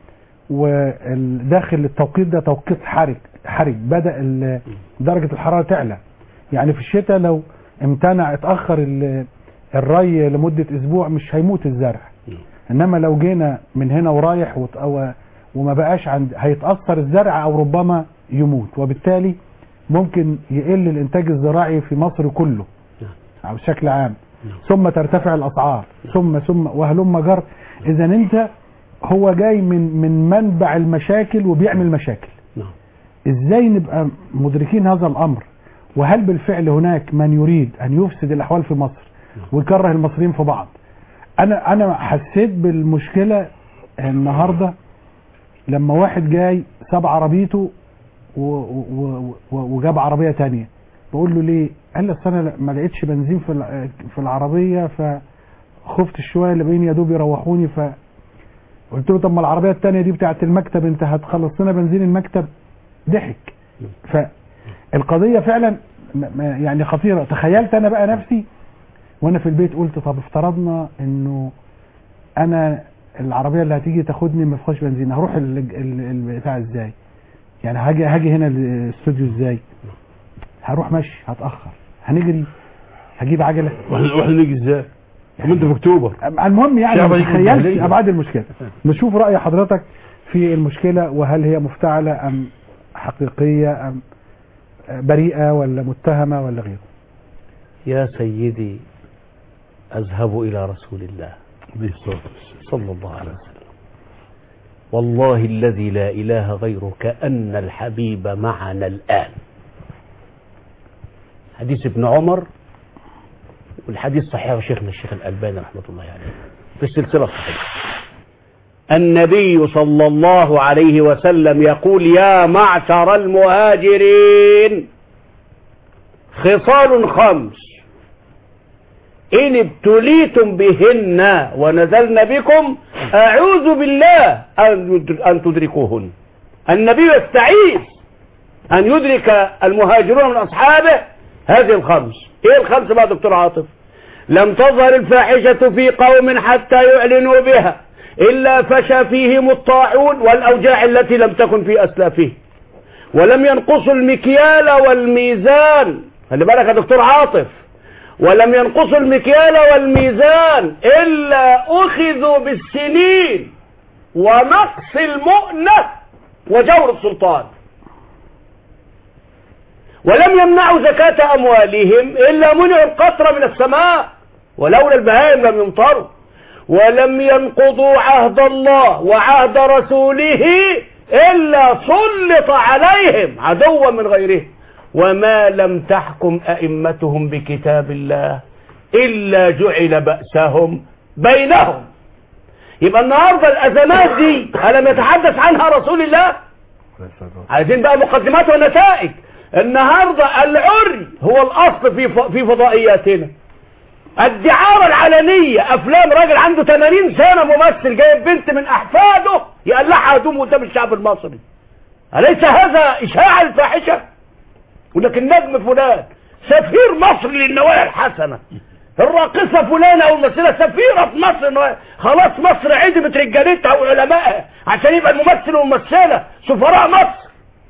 وداخل التوقيت ده توقيت حرج حرج بدا ال- درجه الحراره تعلى يعني في الشتاء لو امتنع اتاخر ال- الري لمده اسبوع مش هيموت الزرع انما لو جينا من هنا ورايح وت- أو- وما بقاش عند هيتاثر الزرع او ربما يموت وبالتالي ممكن يقل الانتاج الزراعي في مصر كله او بشكل عام ثم ترتفع الاسعار ثم ثم وهلم جر اذا انت هو جاي من من منبع المشاكل وبيعمل مشاكل ازاي نبقى مدركين هذا الامر وهل بالفعل هناك من يريد ان يفسد الاحوال في مصر ويكره المصريين في بعض انا انا حسيت بالمشكله النهارده لما واحد جاي ساب عربيته و- و- و- وجاب عربيه تانية بقول له ليه قال لي اصل انا ما لقيتش بنزين في الع- في العربيه فخفت شويه اللي بين يا دوب يروحوني ف قلت له طب ما العربيه التانية دي بتاعت المكتب انت هتخلص لنا بنزين المكتب ضحك فالقضيه فعلا م- م- يعني خطيره تخيلت انا بقى نفسي وانا في البيت قلت طب افترضنا انه انا العربيه اللي هتيجي تاخدني ما فيهاش بنزين هروح ال- ال- البتاع ازاي يعني هاجي هاجي هنا الاستوديو ازاي هروح مشي هتاخر هنجري هجيب عجله واحنا واحنا نيجي ازاي؟ طب انت في اكتوبر المهم يعني شعب ما يكون تتخيلش جاهلية. ابعاد المشكله نشوف راي حضرتك في المشكله وهل هي مفتعله ام حقيقيه ام بريئه ولا متهمه ولا غيره يا سيدي أذهب إلى رسول الله صلى الله عليه وسلم والله الذي لا إله غيره كأن الحبيب معنا الآن حديث ابن عمر والحديث صحيح شيخنا الشيخ الألباني رحمة الله عليه في السلسلة الصحيحة النبي صلى الله عليه وسلم يقول يا معشر المهاجرين خصال خمس إن ابتليتم بهن ونزلن بكم أعوذ بالله أن يدر- أن تدركوهن النبي يستعيذ أن يدرك المهاجرون من أصحابه هذه الخمس إيه الخمس بقى دكتور عاطف لم تظهر الفاحشة في قوم حتى يعلنوا بها إلا فشى فيهم الطاعون والأوجاع التي لم تكن في أسلافهم ولم ينقصوا المكيال والميزان خلي بالك يا دكتور عاطف ولم ينقصوا المكيال والميزان إلا أخذوا بالسنين ونقص المؤنة وجور السلطان ولم يمنعوا زكاة أموالهم إلا منعوا القطر من السماء ولولا البهائم لم يمطروا ولم ينقضوا عهد الله وعهد رسوله إلا سلط عليهم عدوا من غيرهم وما لم تحكم أئمتهم بكتاب الله إلا جعل بأسهم بينهم يبقى النهاردة الأزمات دي ألم يتحدث عنها رسول الله عايزين بقى مقدمات ونتائج النهاردة العري هو الأصل في ف- في فضائياتنا الدعارة العلنية أفلام راجل عنده 80 سنة ممثل جايب بنت من أحفاده يقلعها هدوم قدام الشعب المصري أليس هذا إشاعة الفاحشة؟ ولكن نجم فلان سفير مصر للنوايا الحسنة الراقصة فلانة أو الممثلة سفيرة في مصر للنوايا- خلاص مصر عدمت رجالتها وعلمائها عشان يبقى الممثل والممثلة سفراء مصر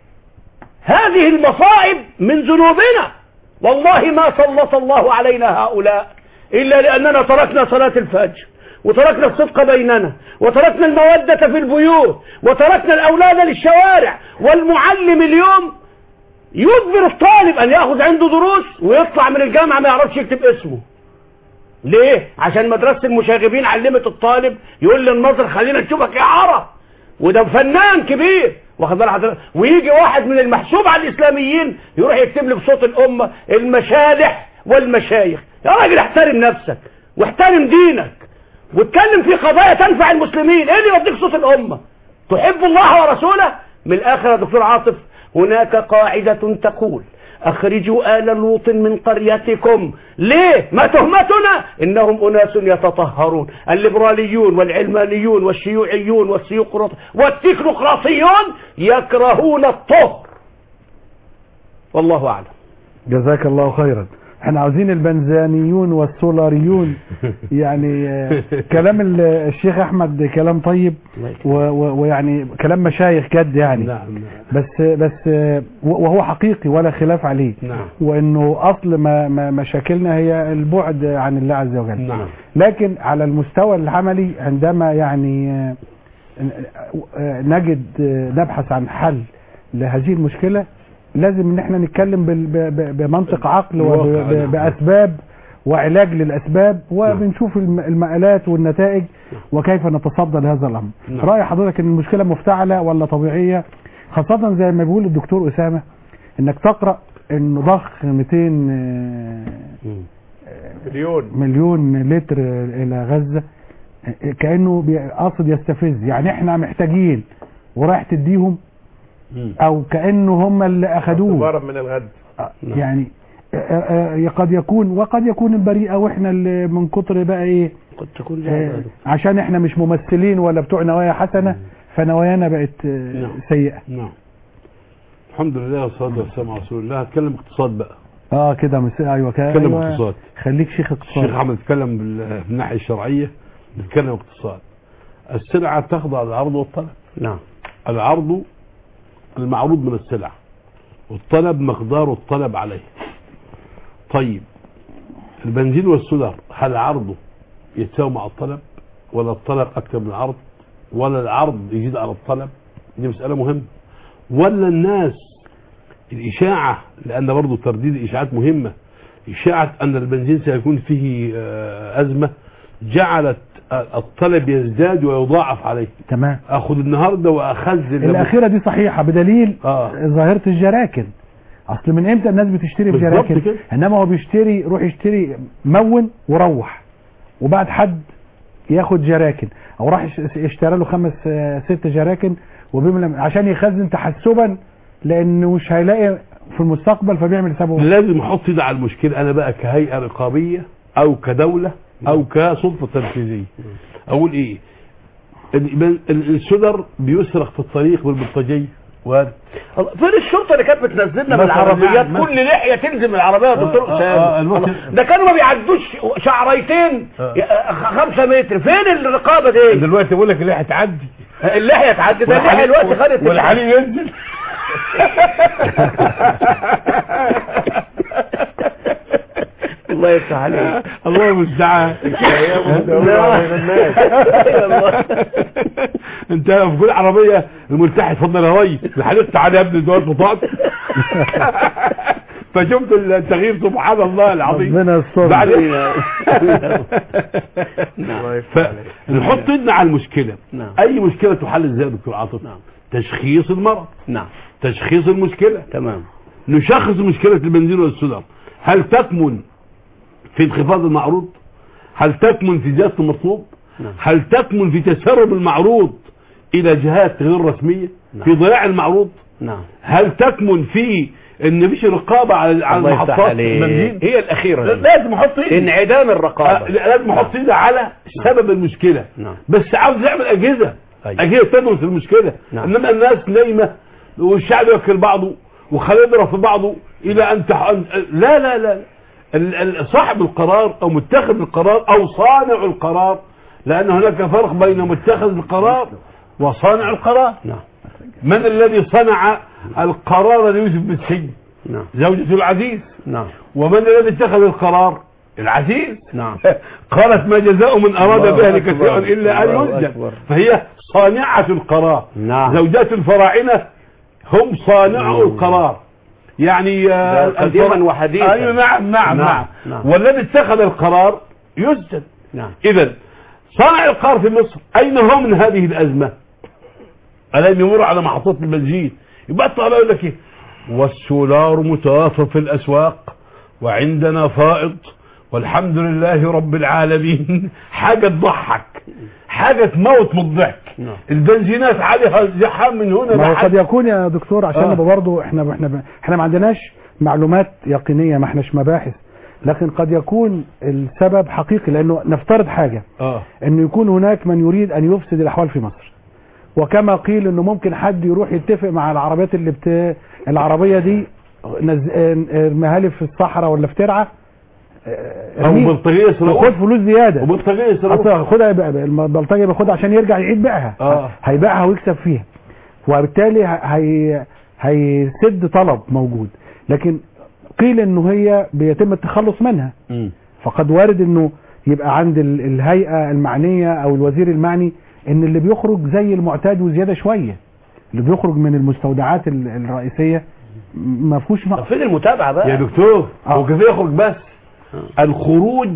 هذه المصائب من ذنوبنا والله ما سلط الله علينا هؤلاء إلا لأننا تركنا صلاة الفجر وتركنا الصدق بيننا وتركنا المودة في البيوت وتركنا الأولاد للشوارع والمعلم اليوم يجبر الطالب أن يأخذ عنده دروس ويطلع من الجامعة ما يعرفش يكتب اسمه ليه؟ عشان مدرسة المشاغبين علمت الطالب يقول للناظر خلينا نشوفك يا عرب وده فنان كبير واخد بال حضرتك ويجي واحد من المحسوب على الاسلاميين يروح يكتب لي بصوت الامه المشالح والمشايخ يا راجل احترم نفسك واحترم دينك واتكلم في قضايا تنفع المسلمين ايه اللي يوديك صوت الامه تحب الله ورسوله من الاخر يا دكتور عاطف هناك قاعده تقول اخرجوا ال لوط من قريتكم ليه ما تهمتنا انهم اناس يتطهرون الليبراليون والعلمانيون والشيوعيون والسيقراط والتكنوقراطيون يكرهون الطهر والله اعلم جزاك الله خيرا احنا عاوزين البنزانيون والسولاريون يعني آه، كلام ال- الشيخ احمد كلام طيب و- و- ويعني كلام مشايخ جد يعني نعم بس بس آه، وهو حقيقي ولا خلاف عليه نعم وانه اصل ما ما مشاكلنا هي البعد عن الله عز وجل نعم لكن على المستوى العملي عندما يعني آه، آه، نجد آه، نبحث عن حل لهذه المشكلة لازم ان احنا نتكلم بال- ب- ب- بمنطق عقل الواقع، نعم. وبأسباب وعلاج للأسباب وبنشوف الم- المآلات والنتائج وكيف نتصدى لهذا الأمر نعم. رأي حضرتك ان المشكلة مفتعلة ولا طبيعية خاصة زي ما بيقول الدكتور أسامة انك تقرأ انه ضخ 200 آه، مليون مليون لتر الى غزة كأنه بي- قاصد يستفز يعني احنا محتاجين ورايح تديهم او كأنه هم اللي اخدوه اعتبارا من الغد يعني آه، آه، قد يكون وقد يكون البريئة واحنا اللي من كتر بقى ايه قد تكون آه، جهل عشان احنا مش ممثلين ولا بتوع نوايا حسنة فنوايانا بقت آه، نعم. سيئة نعم الحمد لله والصلاة والسلام على رسول الله هتكلم اقتصاد بقى اه كده مس... ايوه كده نتكلم أيوة. اقتصاد خليك شيخ اقتصاد الشيخ احمد اتكلم بال- من الناحية الشرعية نتكلم اقتصاد السلعة تخضع للعرض والطلب نعم العرض المعروض من السلع والطلب مقدار الطلب عليه طيب البنزين والسولر هل عرضه يتساوي مع الطلب ولا الطلب اكثر من العرض ولا العرض يزيد على الطلب دي مسألة مهمة ولا الناس الإشاعة لأن برضو ترديد الإشاعات مهمة إشاعة أن البنزين سيكون فيه آه، أزمة جعلت آه، الطلب يزداد ويضاعف عليه تمام أخذ النهاردة وأخزن الأخيرة دي صحيحة بدليل آه. ظاهرة الجراكن أصل من إمتى الناس بتشتري بالظبط بجراكن كده. إنما هو بيشتري يروح يشتري مون وروح وبعد حد ياخد جراكن أو راح يش- اشترى له خمس آه، ست جراكن وبيملى عشان يخزن تحسبا لأنه مش هيلاقي في المستقبل فبيعمل حسابه لازم احط ايدي على المشكله انا بقى كهيئه رقابيه او كدوله او كسلطه تنفيذيه اقول ايه ال- ال- السدر بيسرق في الطريق بالبلطجيه وارد فين الشرطه اللي كانت بتنزلنا مثلاً بالعربيات يعني كل لحيه تنزل من العربيه يا دكتور آه، اسامه آه، الوقت- الله. ده كانوا ما بيعدوش شعريتين آه. يا- خ- خمسة متر فين الرقابه دي دلوقتي بقول لك اللي هتعدي اللحيه تعدي ده اللحيه والحليب- دلوقتي خدت والحليب ينزل الله يفتح عليك الله المستعان انت في كل عربيه الملتحي اتفضل يا ريس الحليب تعالى يا ابني دوت بطاطس فشفت التغيير سبحان الله العظيم ربنا يستر. بعد فنحط ايدنا على المشكله نعم. اي مشكله تحل ازاي يا دكتور عاطف نعم. تشخيص المرض نعم تشخيص المشكله تمام نشخص مشكله البنزين والسولر هل تكمن في انخفاض المعروض هل تكمن في زياده المطلوب نعم. هل تكمن في تسرب المعروض الى جهات غير رسميه نعم. في ضياع المعروض نعم هل تكمن في ان مفيش رقابه على على الله يفتح المحطات عليك. البنزين هي الاخيره دي. لازم احط ايدي انعدام آه، الرقابه لازم احط ايدي على سبب المشكله نعم بس عاوز يعمل اجهزه أيوة. اجهزه تدرس المشكله نعم. انما الناس نايمه والشعب ياكل بعضه وخليه يضرب في بعضه الى ان تح... لا لا لا ال- ال- صاحب القرار او متخذ القرار او صانع القرار لان هناك فرق بين متخذ القرار وصانع القرار نعم من الذي صنع القرار ليوسف بالسجن نعم زوجة العزيز نعم ومن الذي اتخذ القرار العزيز نعم قالت ما جزاء من اراد الله بأهلك أكبر. شيئا الا ان الله يسجن أكبر. فهي صانعة القرار نعم زوجات الفراعنة هم صانعو القرار يعني آه، ده قديما الفرا- وحديثا. ايوه نعم نعم نعم، نعم, نعم. والذي اتخذ القرار يسجن نعم اذا صانع القرار في مصر اين هو من هذه الازمه الم يمر على محطات البنزين يبقى الطلبه يقول لك ايه والسولار متوافر في الاسواق وعندنا فائض والحمد لله رب العالمين حاجه تضحك حاجه تموت من الضحك نعم. البنزينات عليها زحام من هنا ما هو لحد قد يكون يا دكتور عشان آه. نبقى برضه احنا احنا احنا ما عندناش معلومات يقينيه ما احناش مباحث لكن قد يكون السبب حقيقي لانه نفترض حاجه اه انه يكون هناك من يريد ان يفسد الاحوال في مصر وكما قيل انه ممكن حد يروح يتفق مع العربيات اللي بت... العربيه دي نز... ارميها لي في الصحراء ولا في ترعه اه، او ارميها. بلطجيه يسرقوها. وخد فلوس زياده وبلطجيه يسرقوها. أصل خدها يبقى البلطجي بياخدها عشان يرجع يعيد بيعها آه. هيبيعها ويكسب فيها وبالتالي ه- هي هيسد طلب موجود لكن قيل انه هي بيتم التخلص منها مم. فقد وارد انه يبقى عند ال- الهيئه المعنيه او الوزير المعني ان اللي بيخرج زي المعتاد وزياده شويه اللي بيخرج من المستودعات ال- الرئيسيه م- ما فيهوش نقص فين المتابعه بقى يا دكتور آه. هو كيف يخرج بس الخروج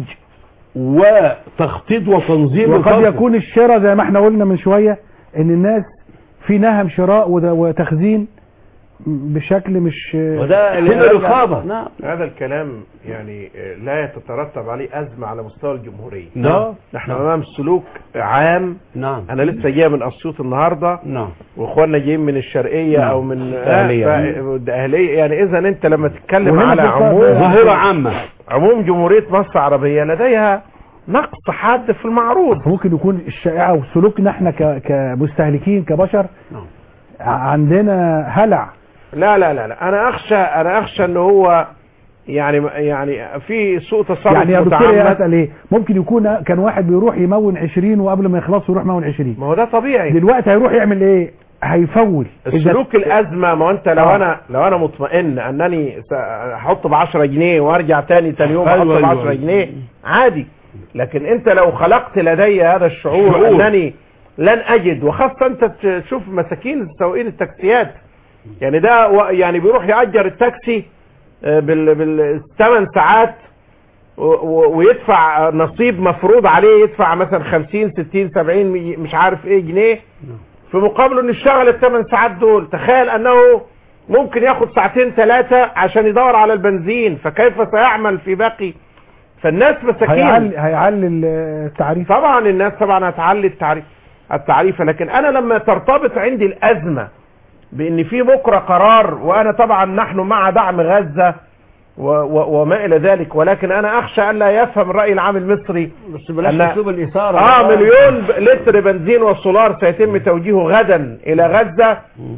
وتخطيط وتنظيم وقد الخلق. يكون الشراء زي ما احنا قلنا من شويه ان الناس في نهم شراء وده- وتخزين بشكل مش وده اللي هنا رقابة. نعم هذا الكلام يعني آه، لا يترتب عليه أزمة على مستوى الجمهورية نعم. نحن أمام سلوك عام نعم أنا لسه جاي من أسيوط النهاردة نعم واخواننا جايين من الشرقية نعم. أو من الأهلية. آه، ف- الأهلية يعني إذا أنت لما تتكلم وهنا على في عموم ظاهرة عامة عموم جمهورية مصر العربية لديها نقص حاد في المعروض ممكن يكون الشائعه وسلوكنا احنا ك- كمستهلكين كبشر نعم. ع- عندنا هلع لا لا لا لا أنا أخشى أنا أخشى إن هو يعني يعني في سوء تصرف يعني يا دكتور يا متعمد اسال ايه ممكن يكون كان واحد بيروح يمون 20 وقبل ما يخلص يروح مون 20 ما هو ده طبيعي دلوقتي هيروح يعمل ايه هيفول إذا- السلوك الازمه ما هو انت لو آه. انا لو انا مطمئن انني س- هحط ب 10 جنيه وارجع تاني تاني يوم أيوة، احط ب أيوة، 10 أيوة. جنيه عادي لكن انت لو خلقت لدي هذا الشعور شعور. انني لن اجد وخاصه انت تشوف مساكين سواقين التاكسيات يعني ده و- يعني بيروح يأجر التاكسي آه، بال بالثمان ساعات و- و- ويدفع نصيب مفروض عليه يدفع مثلا 50 60 70 مي- مش عارف ايه جنيه في مقابل انه يشتغل الثمان ساعات دول تخيل انه ممكن ياخد ساعتين ثلاثة عشان يدور على البنزين فكيف سيعمل في باقي فالناس مساكين هيعلي هيعلي التعريف طبعا الناس طبعا هتعلي التعريف التعريفة لكن انا لما ترتبط عندي الازمة بان في بكرة قرار وانا طبعا نحن مع دعم غزة و و وما الى ذلك ولكن انا اخشى الا يفهم الراي العام المصري بس بلاش أن- اسلوب الاثاره اه مليون ب- لتر بنزين وسولار سيتم توجيهه غدا الى غزة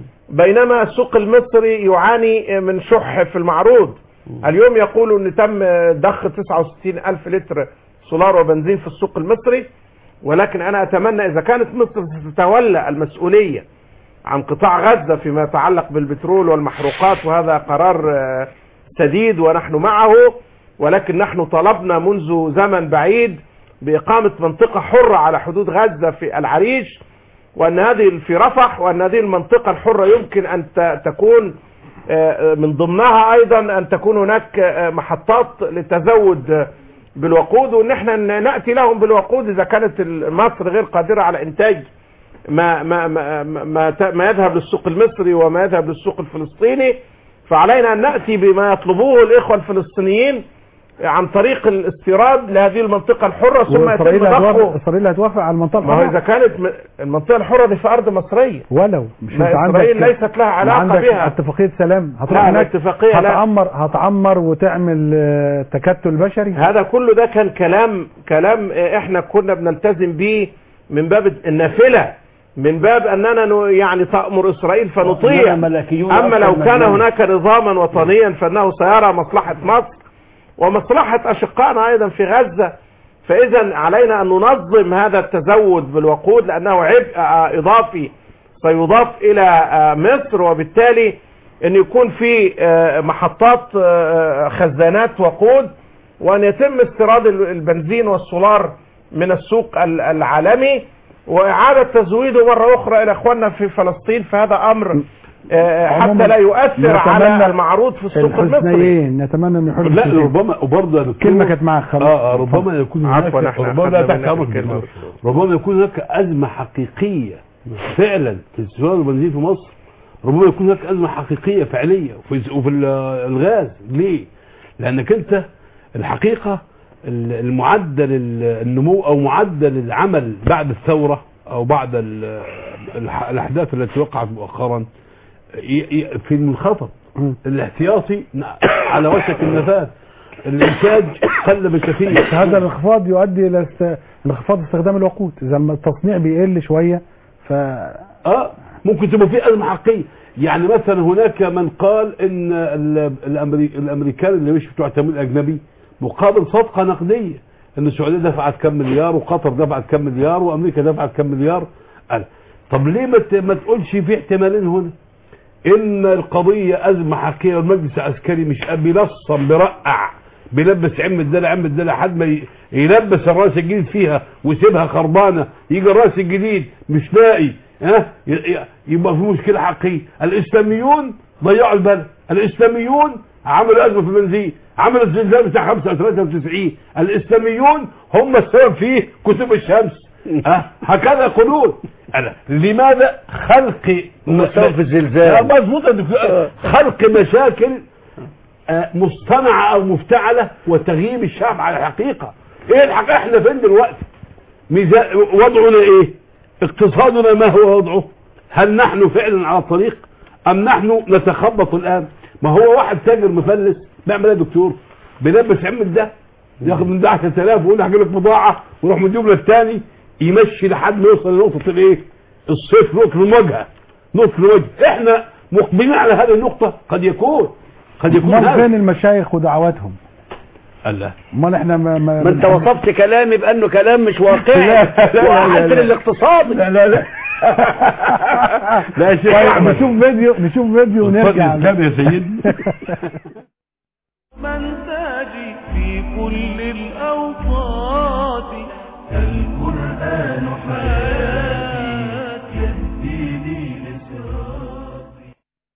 بينما السوق المصري يعاني من شح في المعروض اليوم يقولوا ان تم ضخ 69 الف لتر سولار وبنزين في السوق المصري ولكن انا اتمنى اذا كانت مصر ستتولى المسؤولية عن قطاع غزة فيما يتعلق بالبترول والمحروقات وهذا قرار آه، سديد ونحن معه ولكن نحن طلبنا منذ زمن بعيد بإقامة منطقة حرة على حدود غزة في العريش وأن هذه في رفح وأن هذه المنطقة الحرة يمكن أن ت- تكون آه، من ضمنها أيضا أن تكون هناك آه، محطات للتزود آه، بالوقود وأن احنا ن- نأتي لهم بالوقود إذا كانت ال- مصر غير قادرة على إنتاج ما ما ما ما, ت- ما يذهب للسوق المصري وما يذهب للسوق الفلسطيني فعلينا أن نأتي بما يطلبوه الإخوة الفلسطينيين عن طريق الاستيراد لهذه المنطقة الحرة ثم يتم واسرائيل هتوافق ضخه اسرائيل هتوافق على المنطقه ما هو الحرة. إذا كانت م- المنطقة الحرة دي في أرض مصرية ولو مش ما انت عندك إسرائيل ليست لها علاقة عندك بها. اتفاقيه سلام هتروح لا، هناك الاتفاقية لا. هتعمر هتعمر وتعمل آه، تكتل بشري هذا كله ده كان كلام كلام آه، احنا كنا بنلتزم به من باب النافلة من باب اننا ن- يعني تأمر اسرائيل فنطيع إننا ملكيون اما لو أكثر كان من هناك نظاما وطنيا فانه سيرى مصلحة مصر ومصلحة اشقائنا ايضا في غزة فاذا علينا ان ننظم هذا التزود بالوقود لانه عبء آه، اضافي سيضاف الى آه، مصر وبالتالي ان يكون في آه، محطات آه، خزانات وقود وان يتم استيراد ال- البنزين والسولار من السوق ال- العالمي واعادة تزويده مرة اخرى الى اخواننا في فلسطين فهذا امر آه، حتى عموماً لا يؤثر على نتمنى المعروض في السوق المصري الحسنيين نتمنى ان يحل لا الحسنيين. ربما وبرضه أنا كلمه كانت معك خلاص اه آه، ربما يكون هناك عفواً، إحنا ربما لا أخذنا تحت منك امرك الكلمة. دكتور. ربما يكون هناك ازمه حقيقيه فعلا في السولار والبنزين في مصر ربما يكون هناك ازمه حقيقيه فعليه وفي وفي ال- الغاز ليه؟ لانك انت الحقيقه ال- المعدل ال- النمو او معدل العمل بعد الثوره او بعد ال- الح- الاحداث التي وقعت مؤخرا ي- ي- في المنخفض الاحتياطي على وشك النفاذ الانتاج قل بكثير هذا الانخفاض يؤدي الى است... انخفاض استخدام الوقود اذا ما التصنيع بيقل شويه ف اه ممكن تبقى في ازمه حقيقيه يعني مثلا هناك من قال ان ال- الأمري- الامريكان اللي مش بتوع التمويل الاجنبي مقابل صفقه نقديه ان السعوديه دفعت كم مليار وقطر دفعت كم مليار وامريكا دفعت كم مليار قال طب ليه ما ت- ما تقولش في احتمالين هنا ان القضيه ازمه حقيقيه والمجلس العسكري مش بيلصم بيرقع بيلبس عم الدلع عم الدلع لحد ما ي- يلبس الراس الجديد فيها ويسيبها خربانه يجي الراس الجديد مش لاقي ها ي- ي- يبقى في مشكله حقيقيه الاسلاميون ضيعوا البلد الاسلاميون عملوا ازمه في البنزين عملوا الزلزال بتاع 95 الاسلاميون هم السبب فيه كتب الشمس ها هكذا يقولون أنا لماذا خلق السبب في الزلزال. لا، مظبوط يا دكتور. خلق مشاكل آه، مصطنعة او مفتعلة وتغييب الشعب على الحقيقة ايه الحقيقة احنا فين دلوقتي ميزان وضعنا ايه اقتصادنا ما هو وضعه هل نحن فعلا على الطريق ام نحن نتخبط الان ما هو واحد تاجر مفلس بيعمل ايه يا دكتور بيلبس عمل ده ياخد من ده 10000 ويقول لك هجيب لك بضاعة ويروح مديهم للتاني يمشي لحد ما يوصل لنقطة الايه الصفر نقطة المواجهة نقطة المواجهة احنا مقبلين على هذه النقطة قد يكون قد يكون امال هذا فين المشايخ ودعواتهم الله امال احنا ما, ما, ما انت وصفت كلامي بانه كلام مش واقعي لا، لا، لا، لا، وحتى لا. الاقتصاد لا لا لا لا يا شيخ طيب أحمد. نشوف فيديو نشوف فيديو ونرجع اتفضل يا سيدي من تاجي في كل الأوقات القرآن حياتي يهديني لصراطي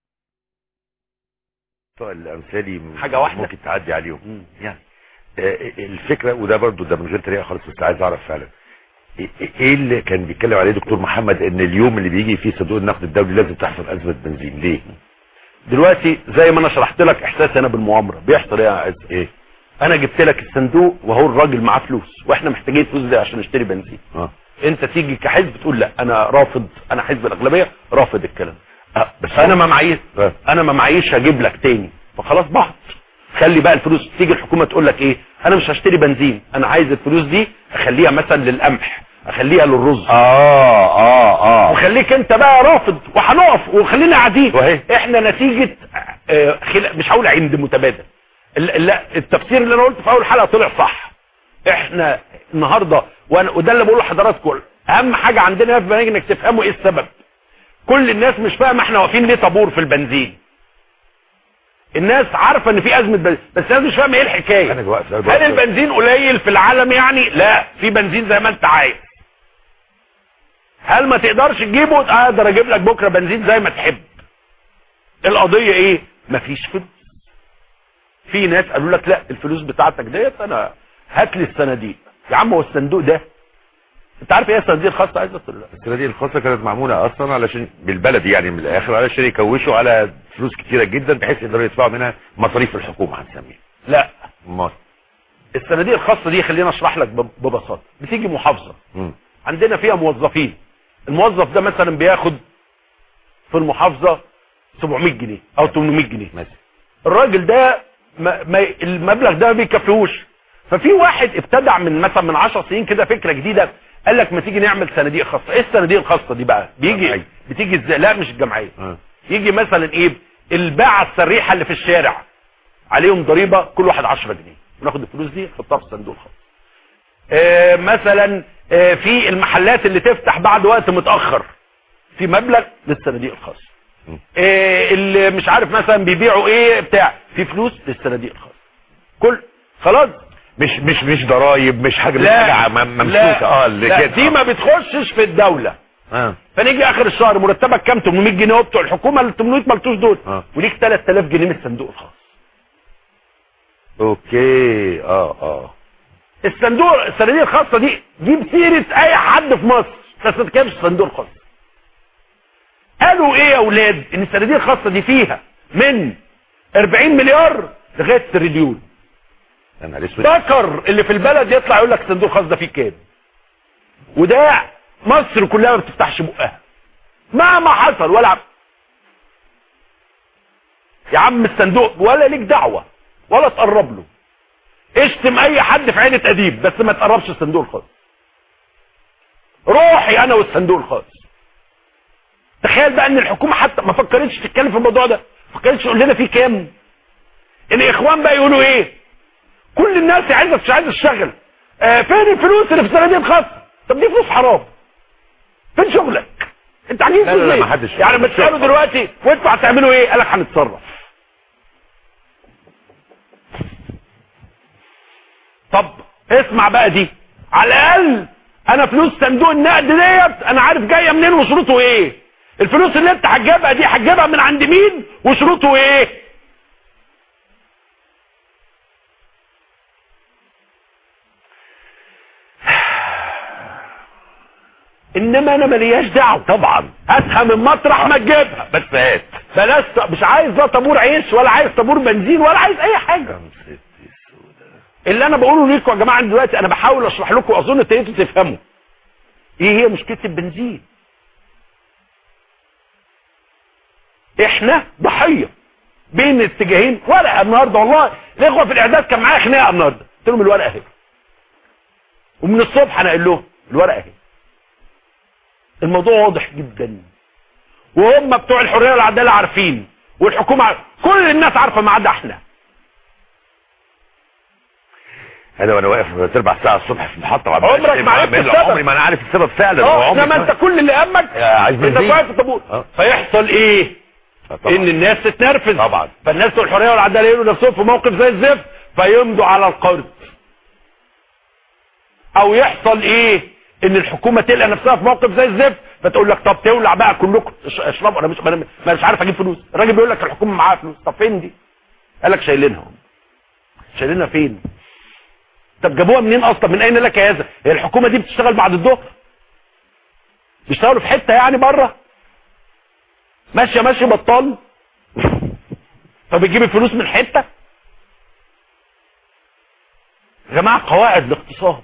الامثالي حاجة واحدة. ممكن تعدي عليهم يعني آه، الفكره وده برضو ده من غير طريقه خالص بس عايز اعرف فعلا ايه إيه اللي كان بيتكلم عليه دكتور محمد ان اليوم اللي بيجي فيه صندوق النقد الدولي لازم تحصل ازمه بنزين ليه؟ دلوقتي زي ما انا شرحت لك احساسي انا بالمؤامره بيحصل ايه يا عز ايه انا جبت لك الصندوق وهو الراجل معاه فلوس واحنا محتاجين الفلوس دي عشان نشتري بنزين اه انت تيجي كحزب تقول لا انا رافض انا حزب الاغلبيه رافض الكلام آه، بس انا ما معيش آه. انا ما معيش هجيب لك تاني فخلاص بعض خلي بقى الفلوس تيجي الحكومه تقول لك ايه انا مش هشتري بنزين انا عايز الفلوس دي اخليها مثلا للقمح اخليها للرز اه اه اه وخليك انت بقى رافض وهنقف وخلينا قاعدين وهي. احنا نتيجه آه، خلا- مش هقول عند متبادل ال- لا التفسير اللي انا قلته في اول حلقه طلع صح احنا النهارده وانا وده اللي بقوله لحضراتكم اهم حاجه عندنا في البرنامج انك تفهموا ايه السبب كل الناس مش فاهمه احنا واقفين ليه طابور في البنزين الناس عارفه ان في ازمه بنزين بس الناس مش فاهمه ايه الحكايه انا واقف هل البنزين قليل في العالم يعني لا في بنزين زي ما انت عايز هل ما تقدرش تجيبه اقدر اجيب لك بكره بنزين زي ما تحب القضيه ايه مفيش فلوس في ناس قالوا لك لا الفلوس بتاعتك ديت انا هات لي الصناديق يا عم هو الصندوق ده انت عارف ايه الصناديق الخاصه عايز ولا لا الصناديق الخاصه كانت معموله اصلا علشان بالبلدي يعني من الاخر علشان يكوشوا على فلوس كتيره جدا بحيث يقدروا يدفعوا منها مصاريف الحكومه هنسميها لا امال الصناديق الخاصه دي خلينا اشرح لك بب- ببساطه بتيجي محافظه مم. عندنا فيها موظفين الموظف ده مثلا بياخد في المحافظه 700 جنيه او 800 جنيه مثلا الراجل ده ما ما المبلغ ده ما بيكفيهوش ففي واحد ابتدع من مثلا من 10 سنين كده فكره جديده قال لك ما تيجي نعمل صناديق خاصه ايه الصناديق الخاصه دي بقى بيجي جمعية. بتيجي ازاي لا مش الجمعيه آه. يجي مثلا ايه الباعه السريحه اللي في الشارع عليهم ضريبه كل واحد 10 جنيه وناخد الفلوس دي نحطها في صندوق خاص آه مثلا آه في المحلات اللي تفتح بعد وقت متاخر في مبلغ للصناديق الخاصه آه اللي مش عارف مثلا بيبيعوا ايه بتاع في فلوس للصناديق الخاصه كل خلاص مش مش مش ضرايب مش حاجه مش لا حاجه مم- ممسوكه لا اه اللي لا كده دي ما بتخشش في الدوله اه فنيجي اخر الشهر مرتبك كام 800 جنيه وبتوع الحكومه ال 800 مالتوش دول آه. وليك 3000 جنيه من الصندوق الخاص اوكي اه اه الصندوق الصناديق الخاصه دي جيب سيره اي حد في مصر بس ما تتكلمش الصندوق الخاص قالوا ايه يا اولاد ان الصناديق الخاصه دي فيها من 40 مليار لغايه تريليون انا اسود ذكر اللي في البلد يطلع يقول لك الصندوق الخاص ده فيه كام وده مصر كلها ما بتفتحش بقها مهما حصل ولا عم. يا عم الصندوق ولا ليك دعوه ولا تقرب له اشتم اي حد في عينة اديب بس ما تقربش الصندوق الخاص روحي انا والصندوق الخاص تخيل بقى ان الحكومه حتى ما فكرتش تتكلم في الموضوع ده ما فكرتش تقول لنا فيه كام الاخوان بقى يقولوا ايه كل الناس عايزه مش عايزه تشتغل آه فين الفلوس اللي في الصناديق الخاصه طب دي فلوس حرام فين شغلك انت عايزين لا، لا، فلوس لا، ليه؟ ما حدش- يعني لما تسالوا دلوقتي وانتوا هتعملوا ايه قال لك هنتصرف طب اسمع بقى دي على الاقل انا فلوس صندوق النقد ديت انا عارف جايه منين وشروطه ايه الفلوس اللي انت هتجيبها دي هتجيبها من عند مين وشروطه ايه انما انا ملياش دعوه طبعا هاتها من مطرح ما تجيبها بس هات بلاش مش عايز لا طابور عيش ولا عايز طابور بنزين ولا عايز اي حاجه اللي انا بقوله ليكم يا جماعه دلوقتي انا بحاول اشرح لكم اظن ابتديتوا تفهموا ايه هي مشكله البنزين احنا ضحيه بين اتجاهين ورقه النهارده والله الاخوه في الاعداد كان معايا خناقه النهارده قلت لهم الورقه اهي ومن الصبح انا قايل لهم الورقه اهي الموضوع واضح جدا وهم بتوع الحريه والعداله عارفين والحكومه عارفة. كل الناس عارفه ما عدا احنا انا وانا واقف تربع ساعه الصبح في المحطه وعمال عمرك أشتم ما عرفت وعمال- السبب. عمري ما انا عارف السبب فعلا اه وعمري انما كمان- انت كل اللي همك آه، عايز انك بنزين. واقف في الطابور آه. فيحصل ايه طبعا. ان الناس تتنرفز طبعا. فالناس بتوع الحريه والعداله يلاقوا نفسهم في موقف زي الزفت فيمضوا على القرض او يحصل ايه ان الحكومه تلقى نفسها في موقف زي الزفت فتقول لك طب تولع بقى كلكم اش- اشربوا انا مش انا ما مش عارف اجيب فلوس الراجل بيقول لك الحكومه معاها فلوس طب فين دي قال لك شايلينها هم. شايلينها فين طب جابوها منين اصلا من اين لك هذا هي الحكومه دي بتشتغل بعد الظهر بيشتغلوا في حته يعني بره ماشيه ماشي بطال طب بتجيب الفلوس من حته يا جماعه قواعد الاقتصاد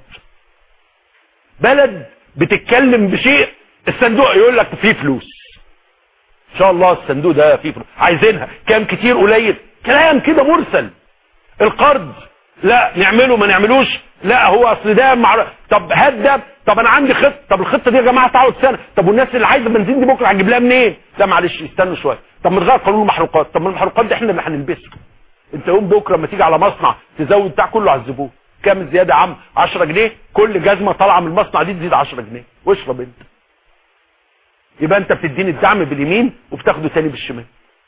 بلد بتتكلم بشيء الصندوق يقول لك فيه فلوس ان شاء الله الصندوق ده فيه فلوس عايزينها كام كتير قليل كلام كده مرسل القرض لا نعمله ما نعملوش لا هو اصل ده مع... طب هات ده طب انا عندي خطه طب الخطه دي يا جماعه تقعد سنه طب والناس اللي عايزه بنزين دي بكره هنجيب لها منين لا معلش استنوا شويه طب ما نغير قانون المحروقات طب ما المحروقات دي احنا اللي هنلبسها انت يوم بكره لما تيجي على مصنع تزود بتاع كله على الزبون كام زياده يا عم 10 جنيه كل جزمه طالعه من المصنع دي تزيد 10 جنيه واشرب انت يبقى انت بتديني الدعم باليمين وبتاخده تاني بالشمال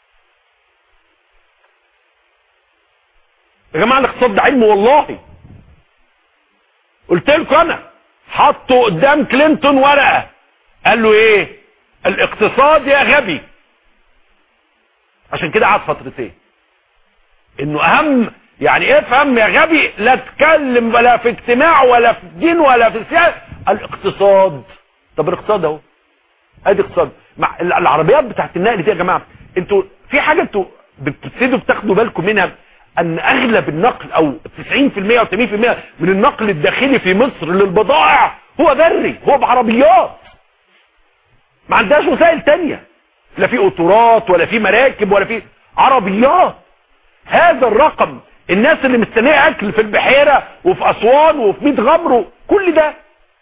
يا جماعه الاقتصاد ده علم والله قلت لكم انا حطوا قدام كلينتون ورقه قال له ايه الاقتصاد يا غبي عشان كده قعد فترتين انه اهم يعني افهم يا غبي لا تتكلم ولا في اجتماع ولا في دين ولا في سياسه الاقتصاد طب الاقتصاد اهو ادي اقتصاد مع ال- العربيات بتاعت النقل دي يا جماعه انتوا في حاجه انتوا بتبتدوا بتاخدوا بالكم منها ان اغلب النقل او 90% او 80% من النقل الداخلي في مصر للبضائع هو بري هو بعربيات ما عندهاش وسائل تانية لا في قطورات ولا في مراكب ولا في عربيات هذا الرقم الناس اللي مستنيه اكل في البحيره وفي اسوان وفي ميت غمر كل ده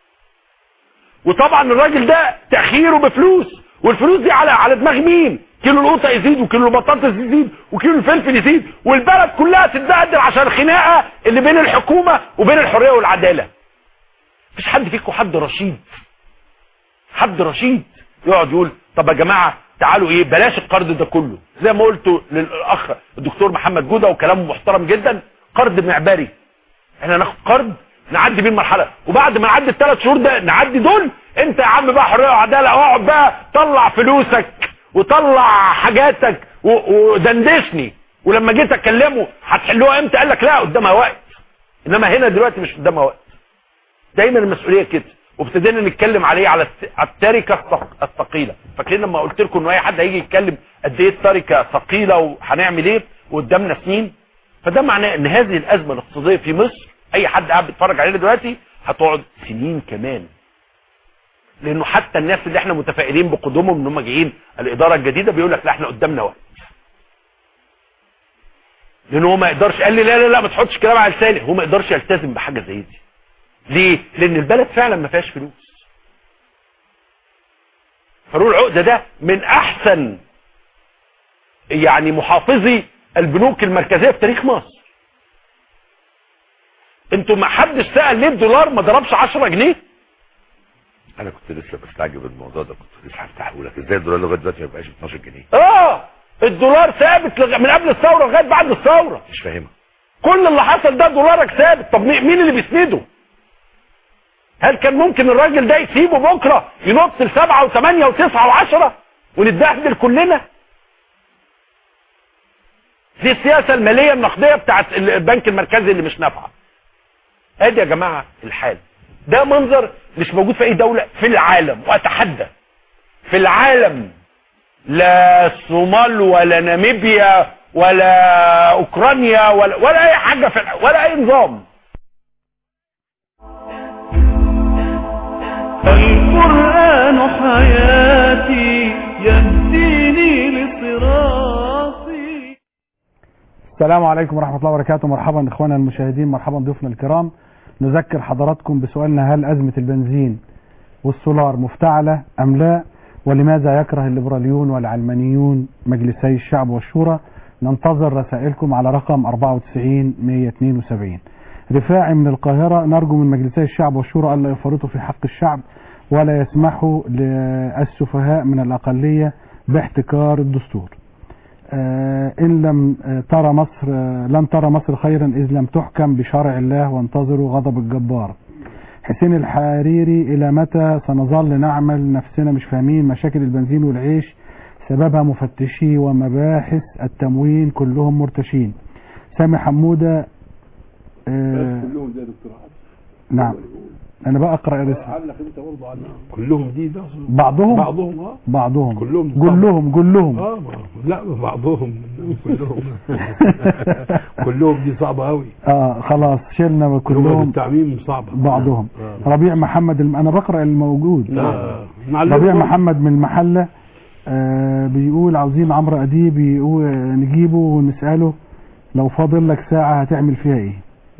وطبعا الراجل ده تاخيره بفلوس والفلوس دي على على دماغ مين كيلو القوطه يزيد وكيلو البطاطس يزيد وكيلو الفلفل يزيد والبلد كلها تتبهدل عشان الخناقه اللي بين الحكومه وبين الحريه والعداله مفيش حد فيكم حد رشيد حد رشيد يقعد يقول طب يا جماعه تعالوا ايه بلاش القرض ده كله زي ما قلت للاخ الدكتور محمد جوده وكلامه محترم جدا قرض معبري احنا ناخد قرض نعدي بيه المرحله وبعد ما نعدي الثلاث شهور ده نعدي دول انت يا عم بقى حريه وعداله اقعد بقى طلع فلوسك وطلع حاجاتك و- ودندشني ولما جيت اكلمه هتحلوها امتى قال لك لا قدامها وقت انما هنا دلوقتي مش قدامها وقت دايما المسؤوليه كده وابتدينا نتكلم عليه على الت- التركه الثق- الثقيله فاكرين لما قلت لكم ان اي حد هيجي يتكلم قد ايه التركه ثقيله وهنعمل ايه وقدامنا سنين فده معناه ان هذه الازمه الاقتصاديه في مصر اي حد قاعد بيتفرج علينا دلوقتي هتقعد سنين كمان لانه حتى الناس اللي احنا متفائلين بقدومهم ان هم جايين الاداره الجديده بيقول لك لا احنا قدامنا وقت لانه هو ما يقدرش قال لي لا لا لا ما تحطش كلام على لساني هو ما يقدرش يلتزم بحاجه زي دي ليه لان البلد فعلا ما فيهاش فلوس فاروق العقده ده من احسن يعني محافظي البنوك المركزيه في تاريخ مصر انتوا ما حدش سال ليه الدولار ما ضربش 10 جنيه انا كنت لسه بستعجب الموضوع ده كنت لسه هفتحه لك ازاي الدولار لغايه دلوقتي ما بقاش ب 12 جنيه اه الدولار ثابت لغ- من قبل الثوره لغايه بعد الثوره مش فاهمها كل اللي حصل ده دولارك ثابت طب مين مين اللي بيسنده هل كان ممكن الراجل ده يسيبه بكره ينط لسبعه وثمانيه وتسعه وعشره ونتبهدل كلنا دي السياسه الماليه النقديه بتاعت ال- البنك المركزي اللي مش نافعه ادي يا جماعه الحال ده منظر مش موجود في اي دوله في العالم واتحدى في العالم لا الصومال ولا ناميبيا ولا اوكرانيا ولا ولا اي حاجه في الع- ولا اي نظام القرآن حياتي يهديني لصراطي السلام عليكم ورحمة الله وبركاته مرحبا إخوانا المشاهدين مرحبا ضيوفنا الكرام نذكر حضراتكم بسؤالنا هل أزمة البنزين والسولار مفتعلة أم لا ولماذا يكره الليبراليون والعلمانيون مجلسي الشعب والشورى ننتظر رسائلكم على رقم 94 172 رفاعي من القاهرة نرجو من مجلسي الشعب والشورى ألا يفرطوا في حق الشعب ولا يسمحوا للسفهاء من الأقلية باحتكار الدستور آه، إن لم آه، ترى مصر آه، لن ترى مصر خيرا إذ لم تحكم بشرع الله وانتظروا غضب الجبار حسين الحريري إلى متى سنظل نعمل نفسنا مش فاهمين مشاكل البنزين والعيش سببها مفتشي ومباحث التموين كلهم مرتشين سامي حمودة آه كلهم زي دكتور عادل نعم أنا بقى أقرأ رسالة علق انت برضه على كلهم دي ده بعضهم بعضهم اه بعضهم كلهم كلهم كلهم اه لا بعضهم كلهم كلهم دي صعبه قوي اه خلاص شلنا لغه كلهم التعميم صعبه بعضهم آه. ربيع محمد الم... انا بقرا الموجود آه. نعلمهم. ربيع محمد من المحله آه بيقول عاوزين عمرو اديب يقول نجيبه ونساله لو فاضل لك ساعه هتعمل فيها ايه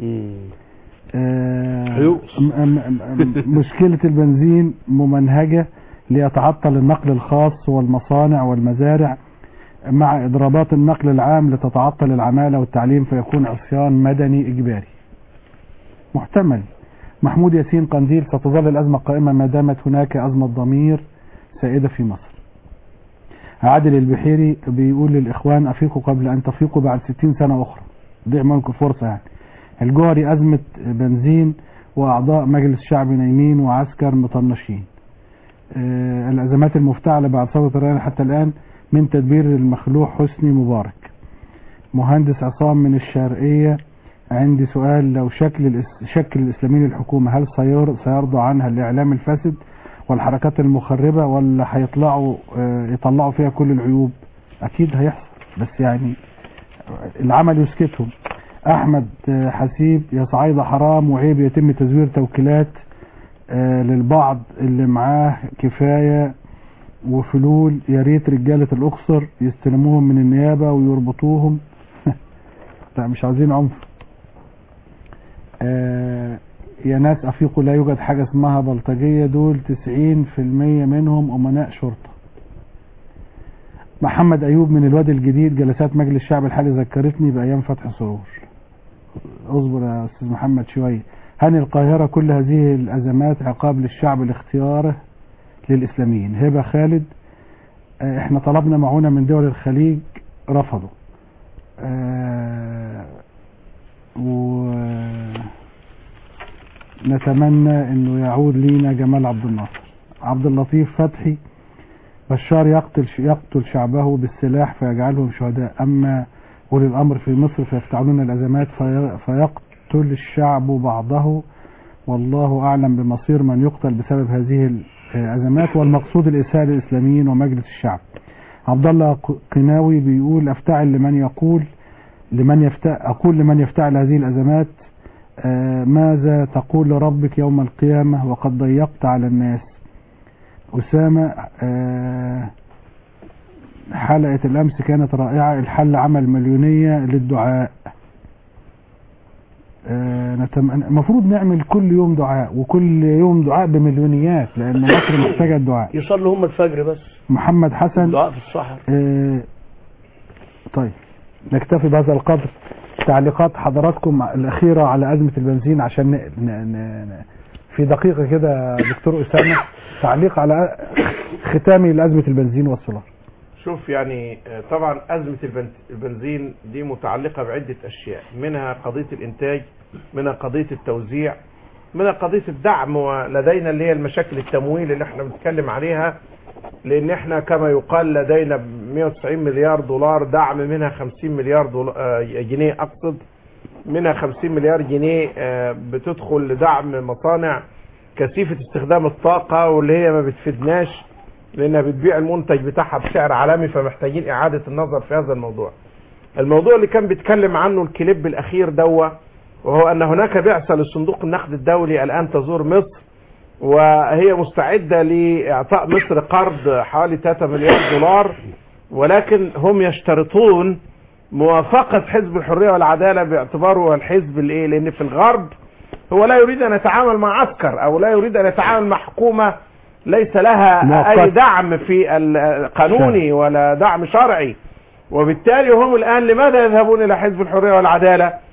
آه هيقص. م- م- م- مشكله البنزين ممنهجه ليتعطل النقل الخاص والمصانع والمزارع مع اضرابات النقل العام لتتعطل العماله والتعليم فيكون عصيان مدني اجباري محتمل محمود ياسين قنديل ستظل الأزمة قائمة ما دامت هناك أزمة ضمير سائدة في مصر عادل البحيري بيقول للإخوان أفيقوا قبل أن تفيقوا بعد 60 سنة أخرى ضيع منكم فرصة يعني الجوهري أزمة بنزين وأعضاء مجلس الشعب نايمين وعسكر مطنشين آه، الأزمات المفتعلة بعد ثورة الريان حتى الآن من تدبير المخلوع حسني مبارك مهندس عصام من الشرقية عندي سؤال لو شكل الإس... شكل الإسلاميين الحكومة هل سير... سيرضى عنها الإعلام الفاسد والحركات المخربة ولا هيطلعوا آه، يطلعوا فيها كل العيوب أكيد هيحصل بس يعني العمل يسكتهم أحمد آه، حسيب يا صعيدة حرام وعيب يتم تزوير توكيلات آه، للبعض اللي معاه كفاية وفلول يا ريت رجالة الأقصر يستلموهم من النيابة ويربطوهم لا مش عاوزين عنف آه، يا ناس أفيقوا لا يوجد حاجة اسمها بلطجية دول 90% منهم أمناء شرطة محمد أيوب من الوادي الجديد جلسات مجلس الشعب الحالي ذكرتني بأيام فتح سرور اصبر يا أستاذ محمد شوية هني القاهرة كل هذه الأزمات عقاب للشعب لاختياره للإسلاميين هبة خالد آه، احنا طلبنا معونة من دول الخليج رفضوا آه، ونتمنى انه يعود لينا جمال عبد الناصر عبد اللطيف فتحي بشار يقتل يقتل شعبه بالسلاح فيجعلهم شهداء اما اولي الامر في مصر فيفتعلون الازمات في فيقتل الشعب بعضه والله اعلم بمصير من يقتل بسبب هذه الازمات والمقصود الاساءه للاسلاميين ومجلس الشعب عبد الله قناوي بيقول افتعل لمن يقول لمن يفتع أقول لمن يفتعل هذه الأزمات آه، ماذا تقول لربك يوم القيامة وقد ضيقت على الناس أسامة آه، حلقة الأمس كانت رائعة الحل عمل مليونية للدعاء آه، نتم- المفروض نعمل كل يوم دعاء وكل يوم دعاء بمليونيات لأن مصر محتاجة الدعاء يصلوا هم الفجر بس محمد حسن دعاء في الصحراء آه، طيب نكتفي بهذا القدر تعليقات حضراتكم الأخيرة على أزمة البنزين عشان ن... ن... ن... ن- في دقيقة كده دكتور أسامة تعليق على ختامي لأزمة البنزين والسولار شوف يعني آه، طبعا أزمة البن- البنزين دي متعلقة بعدة أشياء منها قضية الإنتاج منها قضية التوزيع منها قضية الدعم ولدينا اللي هي المشاكل التمويل اللي احنا بنتكلم عليها لأن احنا كما يقال لدينا 190 مليار دولار دعم منها 50 مليار دولار آه، جنيه أقصد منها 50 مليار جنيه آه، بتدخل لدعم مصانع كثيفة استخدام الطاقة واللي هي ما بتفيدناش لانها بتبيع المنتج بتاعها بسعر عالمي فمحتاجين اعادة النظر في هذا الموضوع الموضوع اللي كان بيتكلم عنه الكليب الاخير دوا وهو ان هناك بعثة لصندوق النقد الدولي الان تزور مصر وهي مستعدة لاعطاء مصر قرض حوالي 3 مليار دولار ولكن هم يشترطون موافقة حزب الحرية والعدالة باعتباره هو الحزب الايه لان في الغرب هو لا يريد ان يتعامل مع عسكر او لا يريد ان يتعامل مع حكومة ليس لها مؤقت. اي دعم في القانوني ولا دعم شرعي وبالتالي هم الان لماذا يذهبون الى حزب الحرية والعدالة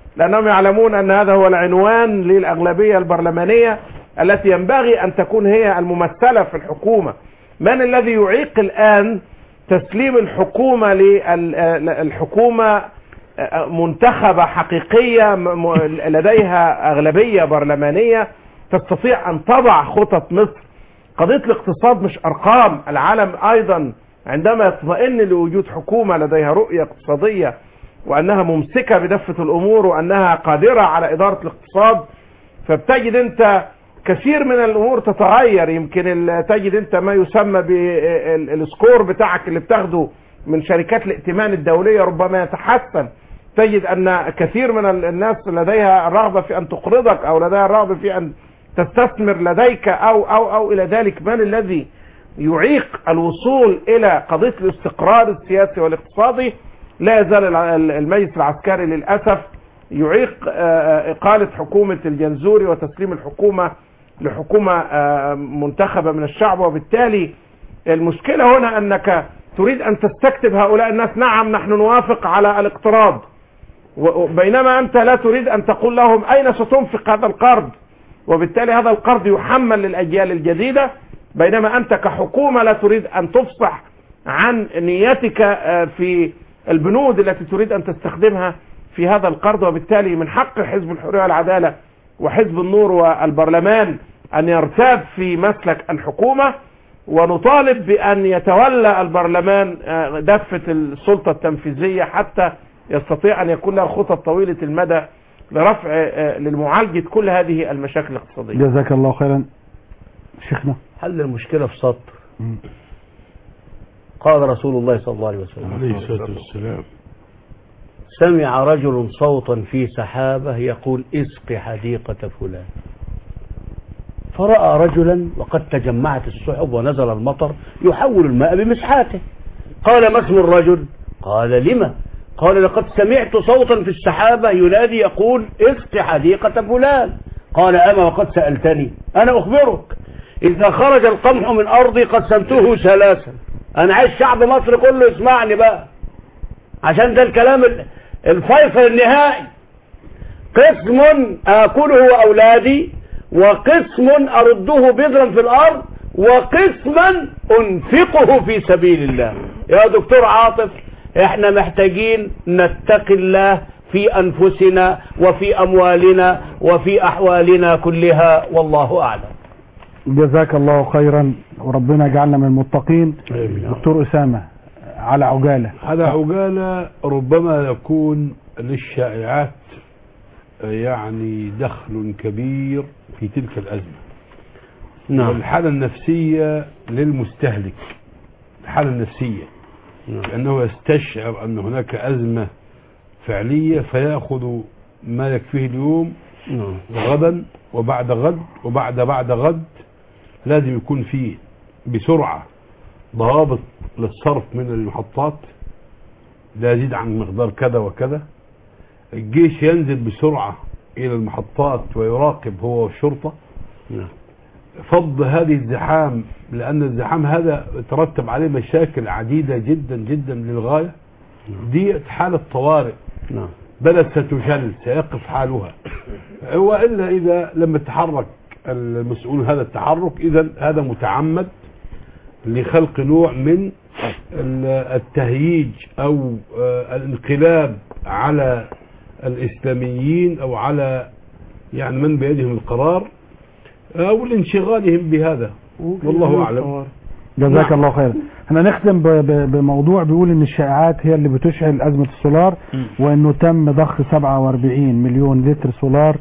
لأنهم يعلمون أن هذا هو العنوان للأغلبية البرلمانية التي ينبغي أن تكون هي الممثلة في الحكومة من الذي يعيق الآن تسليم الحكومة للحكومة منتخبة حقيقية م- م- لديها أغلبية برلمانية تستطيع أن تضع خطط مصر قضية الاقتصاد مش أرقام العالم أيضا عندما يطمئن لوجود حكومة لديها رؤية اقتصادية وأنها ممسكة بدفة الأمور وأنها قادرة على إدارة الاقتصاد فبتجد أنت كثير من الأمور تتغير يمكن ال- تجد أنت ما يسمى بالسكور بتاعك اللي بتاخده من شركات الائتمان الدولية ربما يتحسن تجد أن كثير من ال- الناس لديها الرغبة في أن تقرضك أو لديها الرغبة في أن تستثمر لديك أو أو أو إلى ذلك من الذي يعيق الوصول إلى قضية الاستقرار السياسي والاقتصادي لا يزال الع- المجلس العسكري للأسف يعيق آه، إقالة حكومة الجنزوري وتسليم الحكومة لحكومة آه، منتخبة من الشعب وبالتالي المشكلة هنا أنك تريد أن تستكتب هؤلاء الناس نعم نحن نوافق على الاقتراض و- بينما أنت لا تريد أن تقول لهم أين ستنفق هذا القرض وبالتالي هذا القرض يحمل للأجيال الجديدة بينما أنت كحكومة لا تريد أن تفصح عن نيتك آه، في البنود التي تريد أن تستخدمها في هذا القرض وبالتالي من حق حزب الحرية والعدالة وحزب النور والبرلمان أن يرتاب في مسلك الحكومة ونطالب بأن يتولى البرلمان آه، دفة السلطة التنفيذية حتى يستطيع أن يكون له خطط طويلة المدى لرفع آه، لمعالجة كل هذه المشاكل الاقتصادية جزاك الله خيرا شيخنا حل المشكلة في سطر قال رسول الله صلى الله عليه وسلم عليه الصلاة والسلام سمع رجل صوتا في سحابة يقول اسق حديقة فلان فرأى رجلا وقد تجمعت السحب ونزل المطر يحول الماء بمسحاته قال ما اسم الرجل قال لما قال لقد سمعت صوتا في السحابة ينادي يقول اسق حديقة فلان قال أما وقد سألتني أنا أخبرك إذا خرج القمح من أرضي قسمته ثلاثا أنا عايز شعب مصر كله يسمعني بقى عشان ده الكلام ال- الفيصل النهائي قسم آكله وأولادي وقسم أرده بذرا في الأرض وقسما أنفقه في سبيل الله يا دكتور عاطف احنا محتاجين نتقي الله في أنفسنا وفي أموالنا وفي أحوالنا كلها والله أعلم جزاك الله خيرا وربنا يجعلنا من المتقين دكتور أسامة على عجالة على عجالة ربما يكون للشائعات يعني دخل كبير في تلك الأزمة نعم. والحالة النفسية للمستهلك الحالة النفسية لأنه يستشعر أن هناك أزمة فعلية فيأخذ ما يكفيه اليوم وغدا وبعد غد وبعد بعد غد لازم يكون فيه بسرعة ضوابط للصرف من المحطات لا يزيد عن مقدار كذا وكذا الجيش ينزل بسرعة إلى المحطات ويراقب هو والشرطة فض هذه الزحام لأن الزحام هذا ترتب عليه مشاكل عديدة جدا جدا للغاية دي حالة طوارئ نعم بلد ستشل سيقف حالها وإلا إذا لم يتحرك المسؤول هذا التحرك إذا هذا متعمد لخلق نوع من ال- التهييج أو آه، الانقلاب على الإسلاميين أو على يعني من بيدهم القرار أو لانشغالهم بهذا والله أعلم جزاك الله خيرا احنا نختم ب- ب- بموضوع بيقول ان الشائعات هي اللي بتشعل ازمة السولار وانه تم ضخ 47 مليون لتر سولار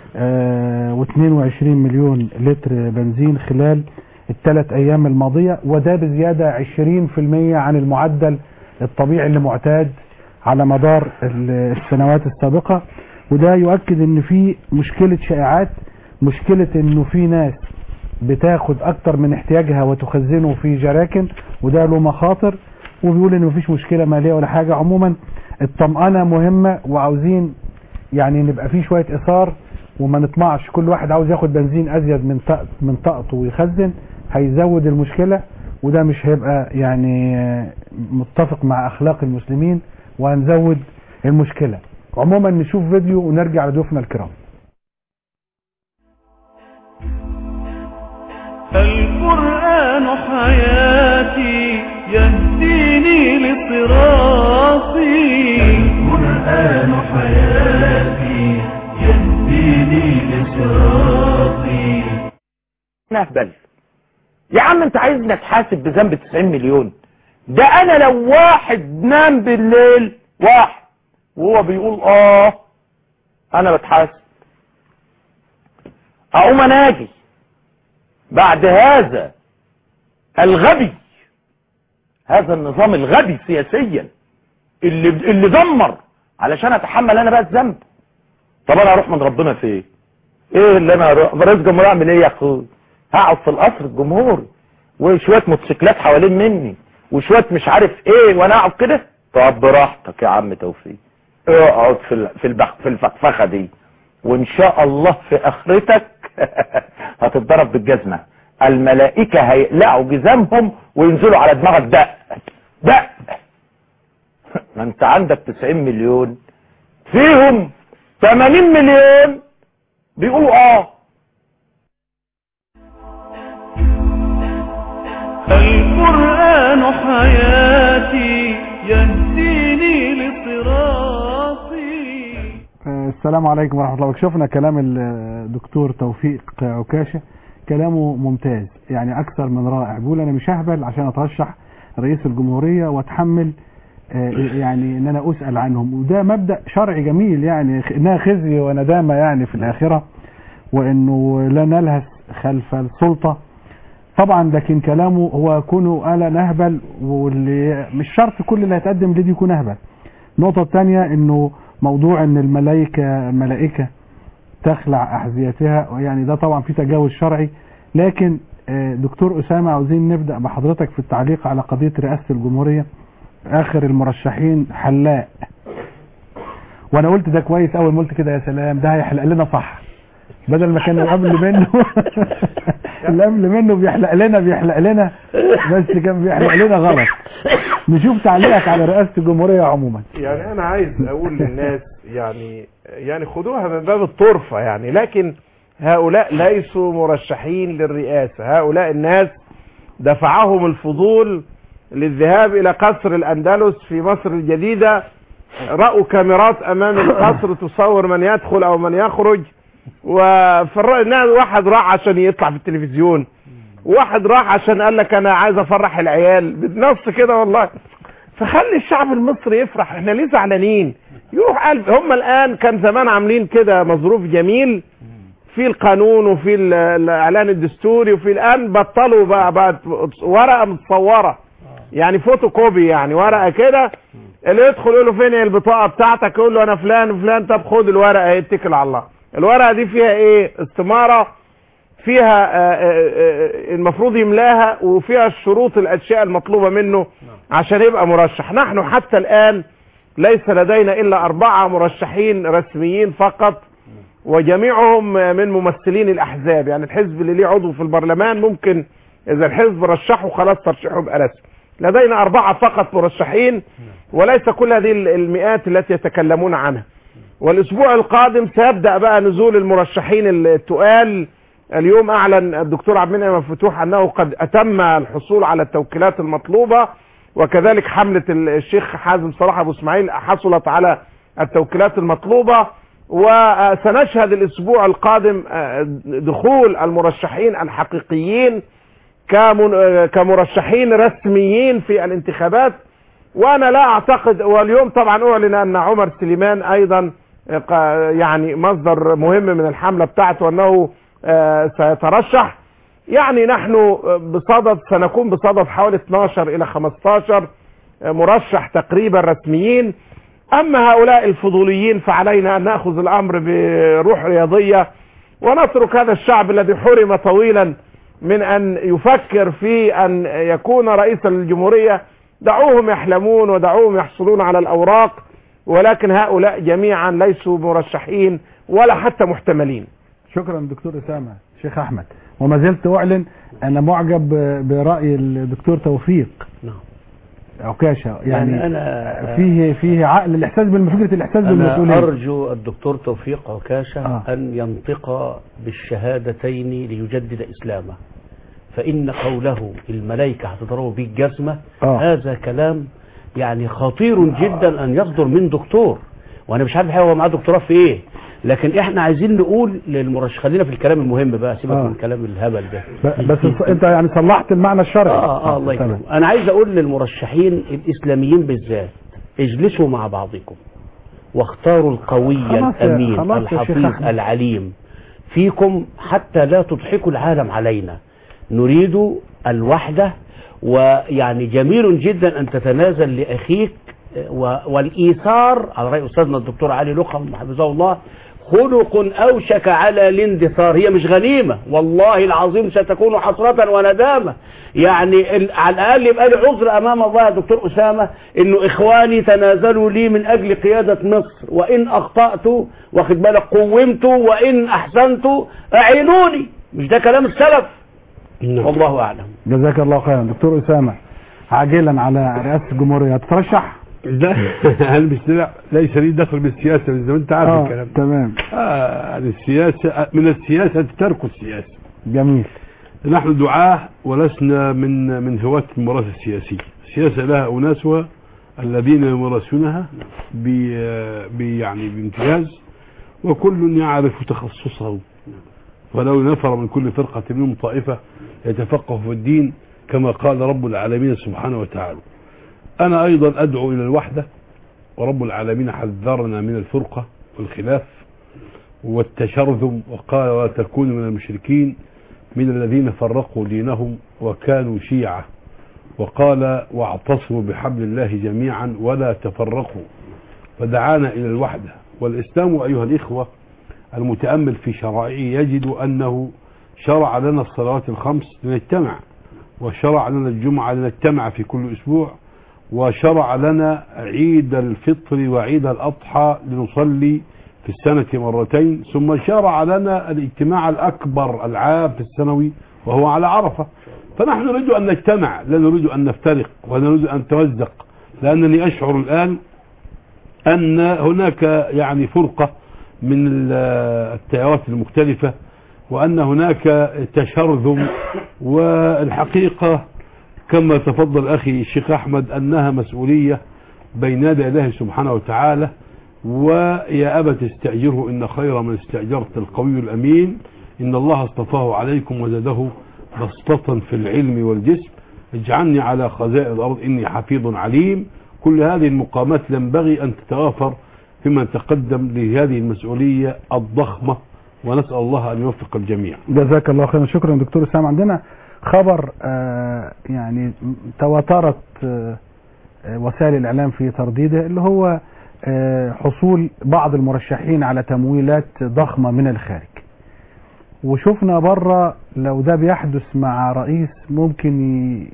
اه و22 مليون لتر بنزين خلال الثلاث ايام الماضية وده بزيادة 20% عن المعدل الطبيعي اللي معتاد على مدار ال- السنوات السابقة وده يؤكد ان في مشكلة شائعات مشكلة انه في ناس بتاخد اكتر من احتياجها وتخزنه في جراكن وده له مخاطر وبيقول ان مفيش مشكلة مالية ولا حاجة عموما الطمأنة مهمة وعاوزين يعني نبقى فيه شوية اثار وما نطمعش كل واحد عاوز ياخد بنزين ازيد من طاق من طاقته ويخزن هيزود المشكلة وده مش هيبقى يعني آه، متفق مع اخلاق المسلمين وهنزود المشكلة عموما نشوف فيديو ونرجع لضيوفنا الكرام القرآن حياتي يهديني لصراطي القرآن حياتي يهديني لصراطي نهبل يا عم انت عايزني اتحاسب بذنب 90 مليون ده انا لو واحد نام بالليل واحد وهو بيقول اه انا بتحاسب اقوم اناجي بعد هذا الغبي هذا النظام الغبي سياسيا اللي اللي دمر علشان اتحمل انا بقى الذنب طب انا اروح من ربنا في ايه ايه اللي انا اروح رئيس جمهوريه اعمل ايه يا اخوي هقعد في القصر الجمهوري وشويه موتوسيكلات حوالين مني وشويه مش عارف ايه وانا اقعد كده طب براحتك يا عم توفيق اقعد في ال- في البخ في الفخفخه دي وان شاء الله في اخرتك هتتضرب بالجزمه الملائكه هيقلعوا جزامهم وينزلوا على دماغك دق دق ما انت عندك 90 مليون فيهم 80 مليون بيقولوا اه القرآن حياتي يهديني لصراطي آه، السلام عليكم ورحمة الله وبركاته شفنا كلام الدكتور توفيق عكاشة كلامه ممتاز يعني أكثر من رائع بيقول أنا مش ههبل عشان أترشح رئيس الجمهورية وأتحمل آه، يعني إن أنا أسأل عنهم وده مبدأ شرعي جميل يعني إنها خزي وندامة يعني في الآخرة وإنه لا نلهث خلف السلطة طبعا لكن كلامه هو كونه انا نهبل واللي مش شرط كل اللي هيتقدم لدي يكون اهبل النقطة الثانية انه موضوع ان الملائكة الملائكة تخلع احذيتها يعني ده طبعا في تجاوز شرعي لكن آه، دكتور اسامة عاوزين نبدأ بحضرتك في التعليق على قضية رئاسة الجمهورية اخر المرشحين حلاق وانا قلت ده كويس اول ما قلت كده يا سلام ده هيحلق لنا صح بدل ما كان اللي قبل منه اللي قبل منه بيحلق لنا بيحلق لنا بس كان بيحلق لنا غلط نشوف تعليقك على رئاسة الجمهورية عموما يعني انا عايز اقول للناس يعني يعني خدوها من باب الطرفة يعني لكن هؤلاء ليسوا مرشحين للرئاسة هؤلاء الناس دفعهم الفضول للذهاب الى قصر الاندلس في مصر الجديدة رأوا كاميرات امام القصر تصور من يدخل او من يخرج وفرق الناس واحد راح عشان يطلع في التلفزيون واحد راح عشان قال لك انا عايز افرح العيال بالنص كده والله فخلي الشعب المصري يفرح احنا ليه زعلانين يروح قلب هم الان كان زمان عاملين كده مظروف جميل في القانون وفي ال- الاعلان الدستوري وفي الان بطلوا بقى, بقى ورقه متصوره يعني فوتوكوبي يعني ورقه كده اللي يدخل يقول له فين البطاقه بتاعتك يقول له انا فلان وفلان طب خد الورقه اهي اتكل على الله الورقه دي فيها ايه استماره فيها آه، آه، آه، المفروض يملاها وفيها الشروط الاشياء المطلوبه منه عشان يبقى مرشح نحن حتى الان ليس لدينا الا اربعه مرشحين رسميين فقط وجميعهم من ممثلين الاحزاب يعني الحزب اللي ليه عضو في البرلمان ممكن اذا الحزب رشحه خلاص ترشيحه بقى رسمي لدينا اربعه فقط مرشحين وليس كل هذه المئات التي يتكلمون عنها والاسبوع القادم سيبدا بقى نزول المرشحين التقال اليوم اعلن الدكتور عبد المنعم مفتوح انه قد اتم الحصول على التوكيلات المطلوبه وكذلك حمله الشيخ حازم صلاح ابو اسماعيل حصلت على التوكيلات المطلوبه وسنشهد الاسبوع القادم دخول المرشحين الحقيقيين كمن- كمرشحين رسميين في الانتخابات وانا لا اعتقد واليوم طبعا اعلن ان عمر سليمان ايضا ق- يعني مصدر مهم من الحملة بتاعته انه آه، سيترشح يعني نحن بصدد سنكون بصدد حوالي 12 الى 15 مرشح تقريبا رسميين اما هؤلاء الفضوليين فعلينا ان ناخذ الامر بروح رياضيه ونترك هذا الشعب الذي حرم طويلا من ان يفكر في ان يكون رئيسا للجمهوريه دعوهم يحلمون ودعوهم يحصلون على الاوراق ولكن هؤلاء جميعا ليسوا مرشحين ولا حتى محتملين شكرا دكتور اسامه شيخ احمد وما زلت اعلن انا معجب ب- براي الدكتور توفيق نعم. عكاشة يعني, يعني أنا- فيه فيه عقل الإحساس بالفكرة الإحساس أنا بالمسؤولية أرجو الدكتور توفيق عكاشة آه. أن ينطق بالشهادتين ليجدد إسلامه فإن قوله الملائكة هتضربوا بيه الجزمة آه. هذا كلام يعني خطير جدا أن يصدر من دكتور وأنا مش عارف هو معاه دكتوراه في إيه لكن احنا عايزين نقول للمرشح خلينا في الكلام المهم بقى سيبك آه. من الكلام الهبل ده ب- بس الص- انت يعني صلحت المعنى الشرعي اه اه الله تمام. يكرمك انا عايز اقول للمرشحين الاسلاميين بالذات اجلسوا مع بعضكم واختاروا القوي خلاص يا- الامين خلاص يا شيخ الحفيظ أحمد. العليم فيكم حتى لا تضحكوا العالم علينا نريد الوحده ويعني جميل جدا ان تتنازل لاخيك و- والايثار على راي استاذنا الدكتور علي لقم حفظه الله خلق اوشك على الاندثار هي مش غنيمه والله العظيم ستكون حسره وندامه يعني ال- على الاقل يبقى لي عذر امام الله يا دكتور اسامه انه اخواني تنازلوا لي من اجل قياده مصر وان اخطات واخد بالك قومت وان احسنت اعينوني مش ده كلام السلف والله اعلم جزاك الله خيرا دكتور أسامة عاجلا على رئاسة الجمهورية هتترشح لا انا مش لا ليس لي دخل بالسياسه زي ما انت عارف آه، الكلام تمام آه يعني السياسه من السياسه ترك السياسه جميل نحن دعاة ولسنا من من هواة الممارسة السياسية السياسة لها أناسها الذين يمارسونها ب- ب- يعني بامتياز وكل يعرف تخصصه ولو نفر من كل فرقة منهم طائفة يتفقه في الدين كما قال رب العالمين سبحانه وتعالى أنا أيضا أدعو إلى الوحدة ورب العالمين حذرنا من الفرقة والخلاف والتشرذم وقال ولا تكونوا من المشركين من الذين فرقوا دينهم وكانوا شيعة وقال واعتصموا بحبل الله جميعا ولا تفرقوا فدعانا إلى الوحدة والإسلام أيها الإخوة المتأمل في شرائعه يجد أنه شرع لنا الصلوات الخمس لنجتمع وشرع لنا الجمعة لنجتمع في كل أسبوع وشرع لنا عيد الفطر وعيد الأضحى لنصلي في السنة مرتين ثم شرع لنا الاجتماع الأكبر العام في السنوي وهو على عرفة فنحن نريد أن نجتمع لا نريد أن نفترق ولا نريد أن نتوزق لأنني أشعر الآن أن هناك يعني فرقة من ال- التيارات المختلفة وأن هناك تشرذم والحقيقة كما تفضل أخي الشيخ أحمد أنها مسؤولية بين يدي الله سبحانه وتعالى ويا أبا تستأجره إن خير من استأجرت القوي الأمين إن الله اصطفاه عليكم وزاده بسطة في العلم والجسم اجعلني على خزائن الأرض إني حفيظ عليم كل هذه المقامات ينبغي أن تتوافر فيما تقدم لهذه المسؤولية الضخمة ونسأل الله أن يوفق الجميع جزاك الله خيرا شكرا دكتور اسامه عندنا خبر آه يعني تواترت آه آه، وسائل الاعلام في ترديده اللي هو آه حصول بعض المرشحين على تمويلات ضخمه من الخارج وشفنا بره لو ده بيحدث مع رئيس ممكن ي-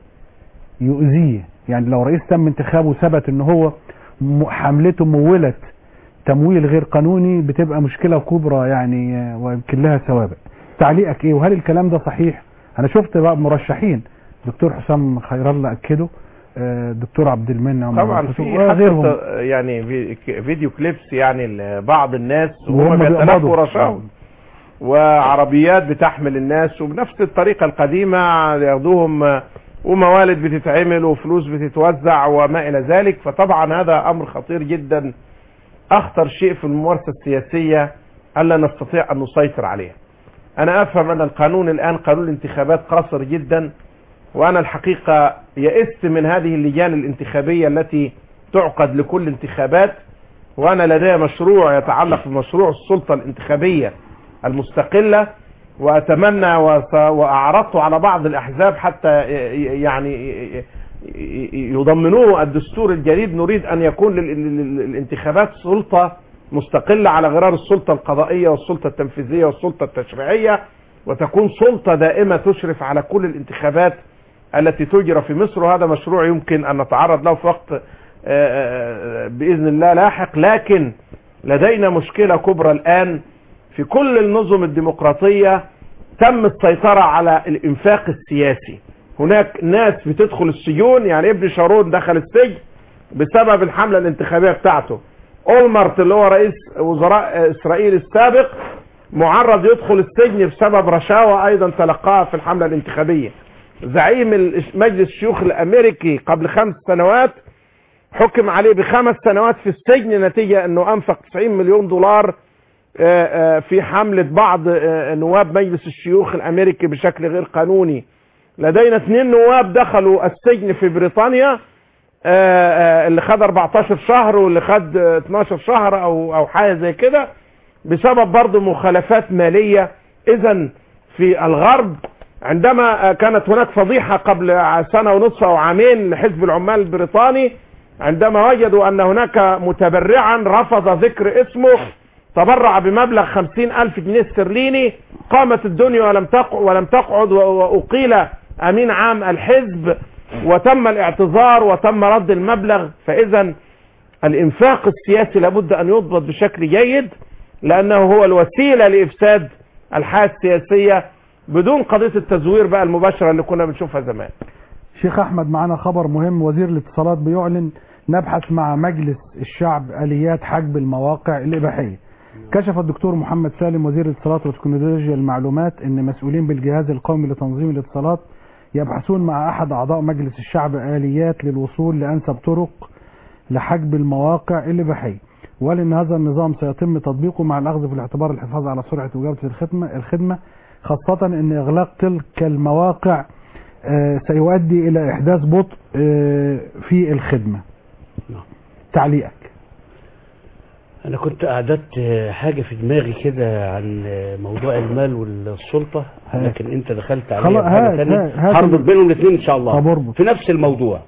يؤذيه يعني لو رئيس تم انتخابه ثبت ان هو م- حملته مولت تمويل غير قانوني بتبقى مشكلة كبرى يعني آه، ويمكن لها سوابق تعليقك ايه وهل الكلام ده صحيح انا شفت بقى مرشحين دكتور حسام خير الله اكده آه، الدكتور عبد المنعم طبعا وفتوح في وغيرهم حتى يعني في- فيديو كليبس يعني لبعض الناس وهم وهم بيتلقوا بيقبضوا. رشاهم وعربيات بتحمل الناس وبنفس الطريقة القديمة ياخدوهم وموالد بتتعمل وفلوس بتتوزع وما إلى ذلك فطبعا هذا أمر خطير جدا أخطر شيء في الممارسة السياسية ألا نستطيع أن نسيطر عليها أنا أفهم أن القانون الآن قانون الانتخابات قاصر جدا وأنا الحقيقة يئست من هذه اللجان الانتخابية التي تعقد لكل انتخابات وأنا لدي مشروع يتعلق بمشروع السلطة الانتخابية المستقلة وأتمنى وس- وأعرضته على بعض الأحزاب حتى ي- ي- يعني ي- ي- يضمنوه الدستور الجديد نريد أن يكون لل- لل- للانتخابات سلطة مستقلة على غرار السلطة القضائية والسلطة التنفيذية والسلطة التشريعية وتكون سلطة دائمة تشرف على كل الانتخابات التي تجرى في مصر وهذا مشروع يمكن أن نتعرض له في وقت آه، آه، بإذن الله لاحق لكن لدينا مشكلة كبرى الآن في كل النظم الديمقراطية تم السيطرة على الإنفاق السياسي هناك ناس بتدخل السجون يعني ابن شارون دخل السجن بسبب الحملة الانتخابية بتاعته اولمرت اللي هو رئيس وزراء اسرائيل السابق معرض يدخل السجن بسبب رشاوى ايضا تلقاها في الحملة الانتخابية زعيم الش- مجلس الشيوخ الامريكي قبل خمس سنوات حكم عليه بخمس سنوات في السجن نتيجة انه انفق 90 مليون دولار آه، آه، في حملة بعض آه، نواب مجلس الشيوخ الامريكي بشكل غير قانوني لدينا اثنين نواب دخلوا السجن في بريطانيا آه، آه، اللي خد 14 شهر واللي خد آه، 12 شهر او او حاجه زي كده بسبب برضه مخالفات ماليه اذا في الغرب عندما آه، كانت هناك فضيحه قبل ع- سنه ونصف او عامين لحزب العمال البريطاني عندما وجدوا ان هناك متبرعا رفض ذكر اسمه تبرع بمبلغ خمسين ألف جنيه استرليني قامت الدنيا ولم تقع ولم تقعد و- وأقيل أمين عام الحزب وتم الاعتذار وتم رد المبلغ فإذا الإنفاق السياسي لابد أن يضبط بشكل جيد لأنه هو الوسيلة لإفساد الحياة السياسية بدون قضية التزوير بقى المباشرة اللي كنا بنشوفها زمان شيخ احمد معنا خبر مهم وزير الاتصالات بيعلن نبحث مع مجلس الشعب اليات حجب المواقع الاباحيه كشف الدكتور محمد سالم وزير الاتصالات وتكنولوجيا المعلومات ان مسؤولين بالجهاز القومي لتنظيم الاتصالات يبحثون مع احد اعضاء مجلس الشعب اليات للوصول لانسب طرق لحجب المواقع الاباحيه ولان هذا النظام سيتم تطبيقه مع الاخذ في الاعتبار الحفاظ على سرعه وجوده الخدمه الخدمه خاصه ان اغلاق تلك المواقع آه، سيؤدي الى احداث بطء آه، في الخدمه تعليقك انا كنت اعددت حاجه في دماغي كده عن موضوع المال والسلطه هات. لكن انت دخلت عليها خلاص، بحاجه هات، ثانيه هات، هات هربط ال- بينهم الاثنين ان شاء الله طب اربط. في نفس الموضوع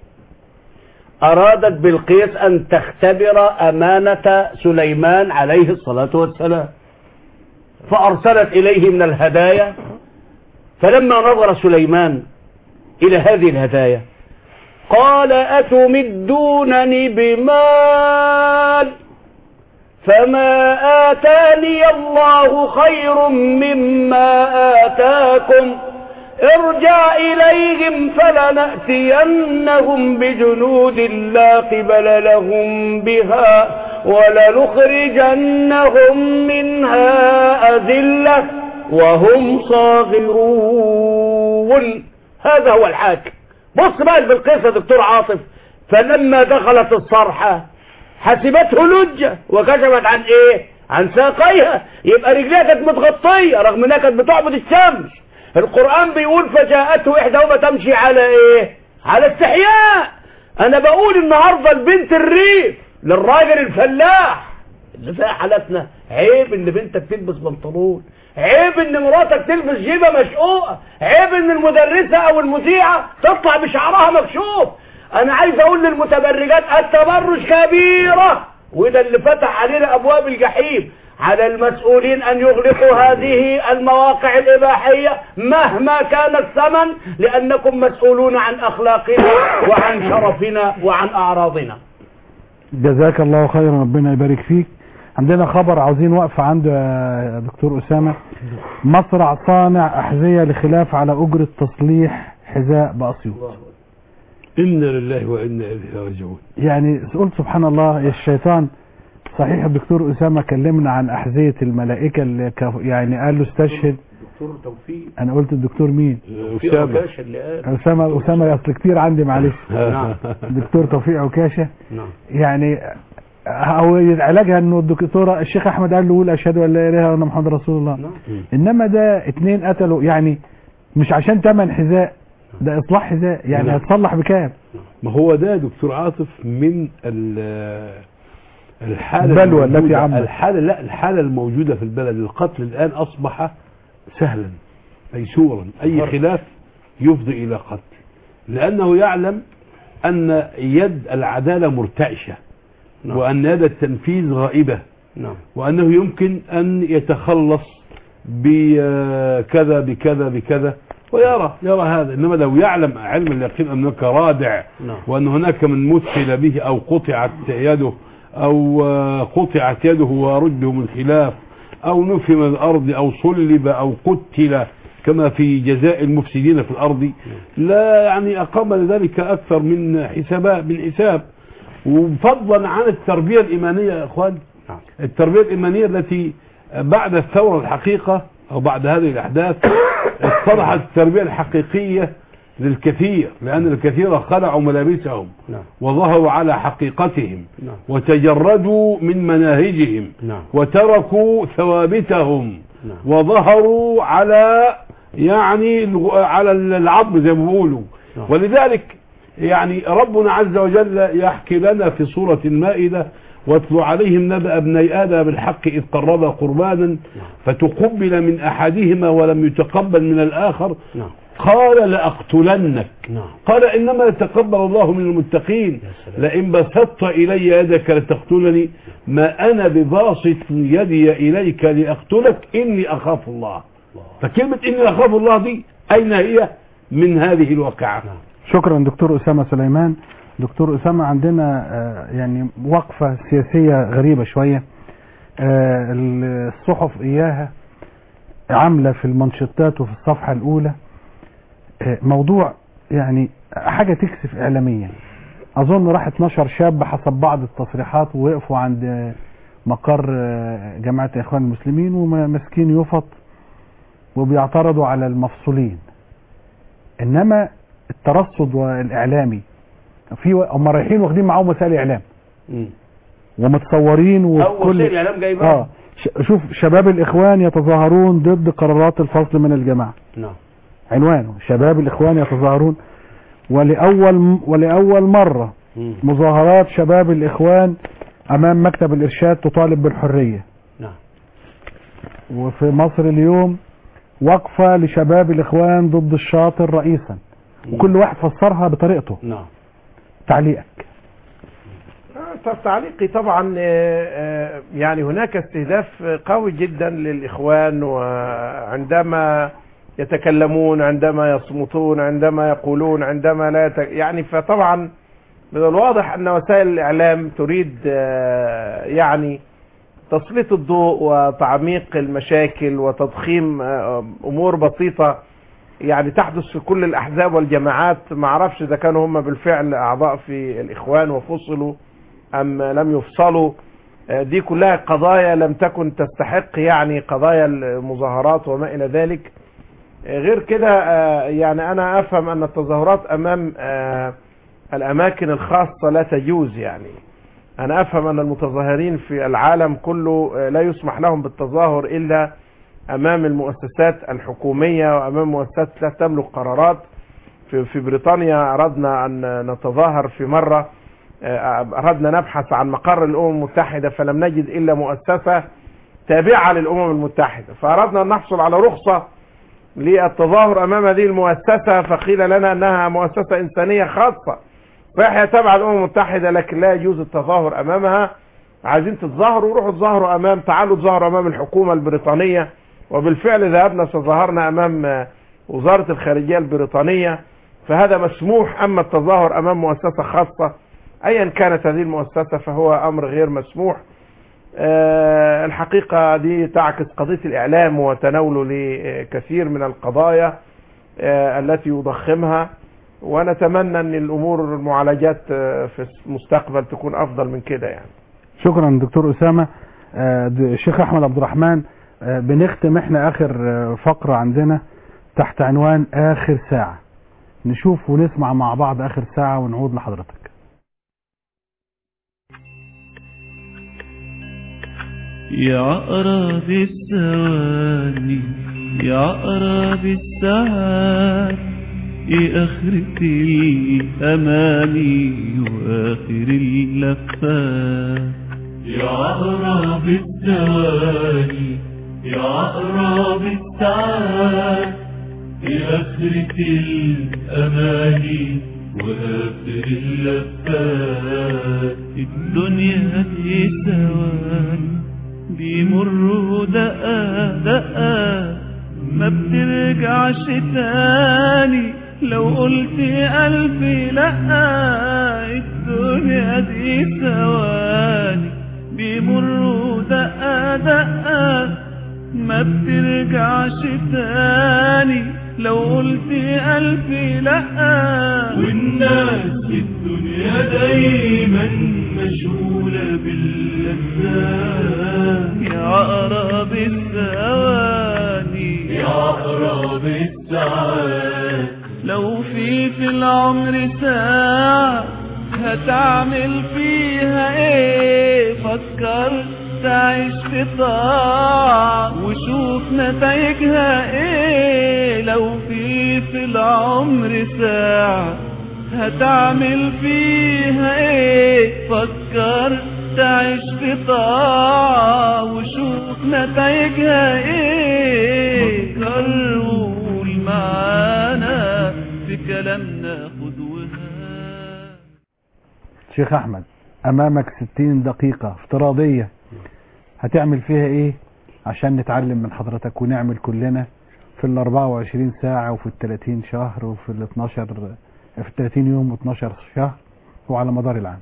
ارادت بلقيس ان تختبر امانه سليمان عليه الصلاه والسلام فارسلت اليه من الهدايا فلما نظر سليمان الى هذه الهدايا قال اتمدونني بمال فما آتاني الله خير مما آتاكم ارجع إليهم فلنأتينهم بجنود لا قبل لهم بها ولنخرجنهم منها أذلة وهم صاغرون هذا هو الحاكم بص بقى بالقصة دكتور عاطف فلما دخلت الصرحة حسبته لجة وكشفت عن ايه عن ساقيها يبقى رجليها كانت متغطية رغم انها كانت بتعبد الشمس القرآن بيقول فجاءته احداهما تمشي على ايه على استحياء انا بقول النهاردة البنت الريف للراجل الفلاح اللي فيها حالاتنا عيب ان بنتك تلبس بنطلون عيب ان مراتك تلبس جيبه مشقوقه عيب ان المدرسه او المذيعه تطلع بشعرها مكشوف انا عايز اقول للمتبرجات التبرج كبيره وده اللي فتح علينا ابواب الجحيم على المسؤولين ان يغلقوا هذه المواقع الاباحيه مهما كان الثمن لانكم مسؤولون عن اخلاقنا وعن شرفنا وعن اعراضنا جزاك الله خيرا ربنا يبارك فيك عندنا خبر عاوزين وقفة عنده يا دكتور أسامة مصرع صانع أحذية لخلاف على أجرة تصليح حذاء بأسيوط إنا لله وإنا إليه راجعون يعني قلت سبحان الله يا الشيطان صحيح الدكتور أسامة كلمنا عن أحذية الملائكة اللي كف- يعني قال له استشهد دكتور توفيق أنا قلت الدكتور مين توفيق عكاشة اللي قال أسامة أسامة أصل كتير عندي معلش نعم دكتور توفيق عكاشة نعم يعني هو علاجها انه الدكتوره الشيخ احمد قال له قول اشهد ان لا اله الا الله محمد رسول الله انما ده اتنين قتلوا يعني مش عشان تمن حذاء ده اصلاح حذاء يعني نعم. هتصلح بكام ما هو ده دكتور عاطف من ال- الحالة البلوى التي الموجودة- عمت. الحالة لا الحالة الموجودة في البلد القتل الآن أصبح سهلا ميسورا أي خلاف يفضي إلى قتل لأنه يعلم أن يد العدالة مرتعشة نعم. وأن يد التنفيذ غائبة نعم وأنه يمكن أن يتخلص بكذا بكذا بكذا ويرى يرى هذا إنما لو يعلم علم اليقين أنك رادع نعم وأن هناك من مثل به أو قطعت يده أو آه، قطعت يده ورده من خلاف أو نفي من الأرض أو صلب أو قتل كما في جزاء المفسدين في الأرض لا يعني أقام لذلك أكثر من حسابات من حساب وفضلا عن التربية الإيمانية يا أخوان التربية الإيمانية التي بعد الثورة الحقيقة أو بعد هذه الأحداث اتضحت التربية الحقيقية للكثير لأن الكثير خلعوا ملابسهم نعم وظهروا على حقيقتهم نعم وتجردوا من مناهجهم نعم وتركوا ثوابتهم نعم وظهروا على يعني الغ- على العظم زي ما بيقولوا نعم. ولذلك يعني ربنا عز وجل يحكي لنا في سورة المائدة واتل عليهم نبأ ابني آدم بالحق إذ قربا قربانا فتقبل من أحدهما ولم يتقبل من الآخر نعم قال لأقتلنك نعم قال إنما يتقبل الله من المتقين لئن بسطت إلي يدك لتقتلني ما أنا بباسط يدي إليك لأقتلك إني أخاف الله فكلمة إني أخاف الله دي أين هي من هذه الواقعة شكرا دكتور أسامة سليمان دكتور أسامة عندنا آه، يعني وقفة سياسية غريبة شوية آه، الصحف إياها عاملة في المنشطات وفي الصفحة الأولى آه، موضوع يعني حاجة تكسف إعلاميا أظن راح 12 شاب حسب بعض التصريحات ووقفوا عند آه، مقر آه، جماعة الإخوان المسلمين وماسكين يفط وبيعترضوا على المفصولين إنما الترصد والإعلامي في هم رايحين واخدين معاهم وسائل إعلام ومتصورين أو وكل وسائل الإعلام جايبها اه ش- شوف شباب الإخوان يتظاهرون ضد قرارات الفصل من الجماعة نعم عنوانه شباب الإخوان يتظاهرون ولأول ولأول مرة مم. مظاهرات شباب الإخوان أمام مكتب الإرشاد تطالب بالحرية نعم وفي مصر اليوم وقفة لشباب الإخوان ضد الشاطر رئيسا وكل واحد فسرها بطريقته نعم تعليقك طب تعليقي طبعا آه، آه، يعني هناك استهداف قوي جدا للإخوان وعندما يتكلمون عندما يصمتون عندما يقولون عندما لا يت... يعني فطبعا من الواضح أن وسائل الإعلام تريد آه، يعني تسليط الضوء وتعميق المشاكل وتضخيم آه، أمور بسيطة يعني تحدث في كل الأحزاب والجماعات ما اعرفش إذا كانوا هم بالفعل أعضاء في الإخوان وفصلوا أم لم يفصلوا آه، دي كلها قضايا لم تكن تستحق يعني قضايا المظاهرات وما إلى ذلك آه، غير كده آه، يعني أنا أفهم أن التظاهرات أمام آه، الأماكن الخاصة لا تجوز يعني أنا أفهم أن المتظاهرين في العالم كله آه، لا يسمح لهم بالتظاهر إلا أمام المؤسسات الحكومية وأمام مؤسسات لا تملك قرارات في, في بريطانيا أردنا أن نتظاهر في مرة آه، أردنا نبحث عن مقر الأمم المتحدة فلم نجد إلا مؤسسة تابعة للأمم المتحدة فأردنا أن نحصل على رخصة للتظاهر أمام هذه المؤسسة فقيل لنا أنها مؤسسة إنسانية خاصة فهي تابعة للأمم المتحدة لكن لا يجوز التظاهر أمامها عايزين تتظاهروا روحوا تظاهروا أمام تعالوا تظاهروا أمام الحكومة البريطانية وبالفعل ذهبنا تظاهرنا أمام آه، وزارة الخارجية البريطانية فهذا مسموح أما التظاهر أمام مؤسسة خاصة أيا كانت هذه المؤسسة فهو أمر غير مسموح آه، الحقيقة دي تعكس قضية الإعلام وتناوله لكثير من القضايا آه، التي يضخمها ونتمنى أن الأمور المعالجات آه، في المستقبل تكون أفضل من كده يعني شكرا دكتور أسامة آه، د- الشيخ أحمد عبد الرحمن آه، بنختم احنا آخر آه، فقرة عندنا تحت عنوان آخر ساعة نشوف ونسمع مع بعض آخر ساعة ونعود لحضرتك يا أقرب الثواني يا أقرب الساعات إيه آخرة الأماني وآخر اللفات يا أقرب الثواني يا أقرب الساعات إيه آخرة الأماني وآخر اللفات الدنيا دي ثواني بيمروا دقة دقة ما بترجعش تاني لو قلت ألف لأ الدنيا دي ثواني بيمروا دقة دقة ما بترجعش تاني لو قلت ألف لأ والناس في الدنيا دايما مشغولة باللذات يا عقرب الثواني يا عقرب الساعات لو في في العمر ساعة هتعمل فيها ايه فكرت تعيش في طاعة وشوف نتائجها ايه لو في في العمر ساعة هتعمل فيها ايه فكر تعيش في طاعة وشوف نتائجها ايه فكر وقول معانا في كلامنا خدوها شيخ احمد امامك 60 دقيقة افتراضية هتعمل فيها ايه عشان نتعلم من حضرتك ونعمل كلنا في ال 24 ساعة وفي ال 30 شهر وفي ال 12 في ال 30 يوم و12 شهر وعلى مدار العام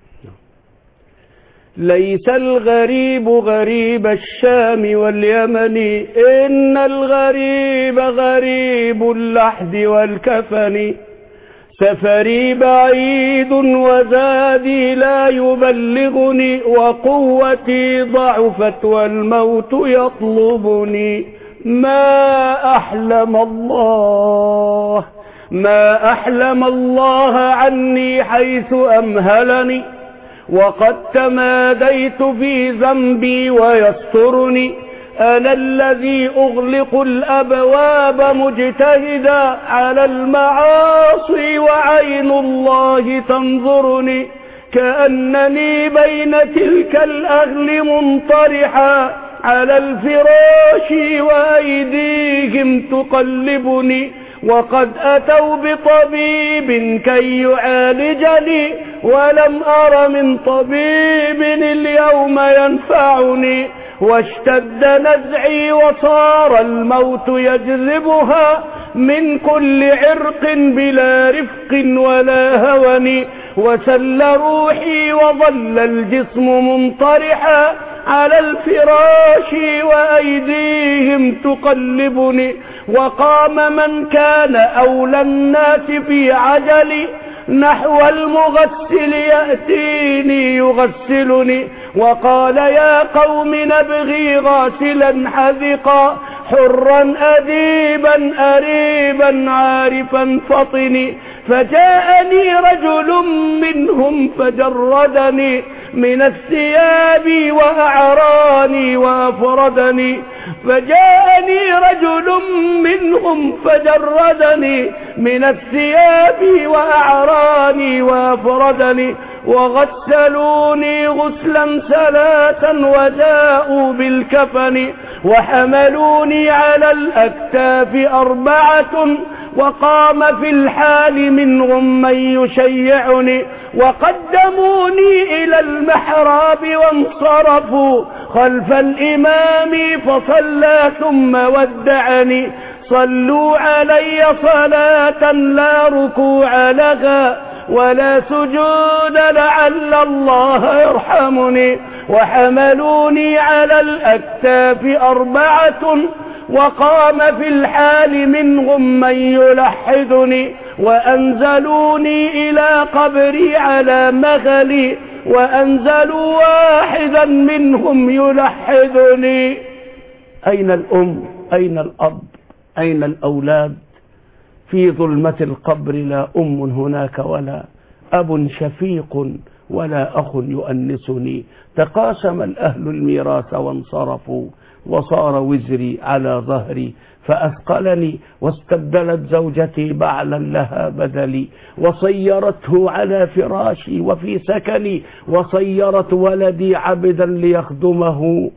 ليس الغريب غريب الشام واليمن إن الغريب غريب اللحد والكفن سفري بعيد وزادي لا يبلغني وقوتي ضعفت والموت يطلبني ما أحلم الله ما أحلم الله عني حيث أمهلني وقد تماديت في ذنبي ويسترني أنا الذي أغلق الأبواب مجتهدا على المعاصي وعين الله تنظرني كأنني بين تلك الأهل منطرحا على الفراش وأيديهم تقلبني وقد أتوا بطبيب كي يعالجني ولم أر من طبيب اليوم ينفعني واشتد نزعي وصار الموت يجذبها من كل عرق بلا رفق ولا هون وسل روحي وظل الجسم منطرحا على الفراش وأيديهم تقلبني وقام من كان أولى الناس في عجلي نحو المغسل يأتيني يغسلني وقال يا قوم نبغي غاسلا حذقا حرا أديبا أريبا عارفا فطني فجاءني رجل منهم فجردني من الثياب وأعراني وأفردني فجاءني رجل منهم فجردني من الثياب وأعراني وأفردني وغسلوني غسلا ثلاثا وجاءوا بالكفن وحملوني على الأكتاف أربعة وقام في الحال منهم من يشيعني وقدموني إلى المحراب وانصرفوا خلف الإمام فصلى ثم ودعني صلوا علي صلاة لا ركوع لها ولا سجود لعل الله يرحمني وحملوني على الأكتاف أربعة وقام في الحال منهم من يلحدني وأنزلوني إلى قبري على مغلي وأنزلوا واحدا منهم يلحدني أين الأم أين الأب أين الأولاد في ظلمة القبر لا أم هناك ولا أب شفيق ولا أخ يؤنسني تقاسم الأهل الميراث وانصرفوا وصار وزري على ظهري فأثقلني واستبدلت زوجتي بعلا لها بدلي وصيرته على فراشي وفي سكني وصيرت ولدي عبدا ليخدمه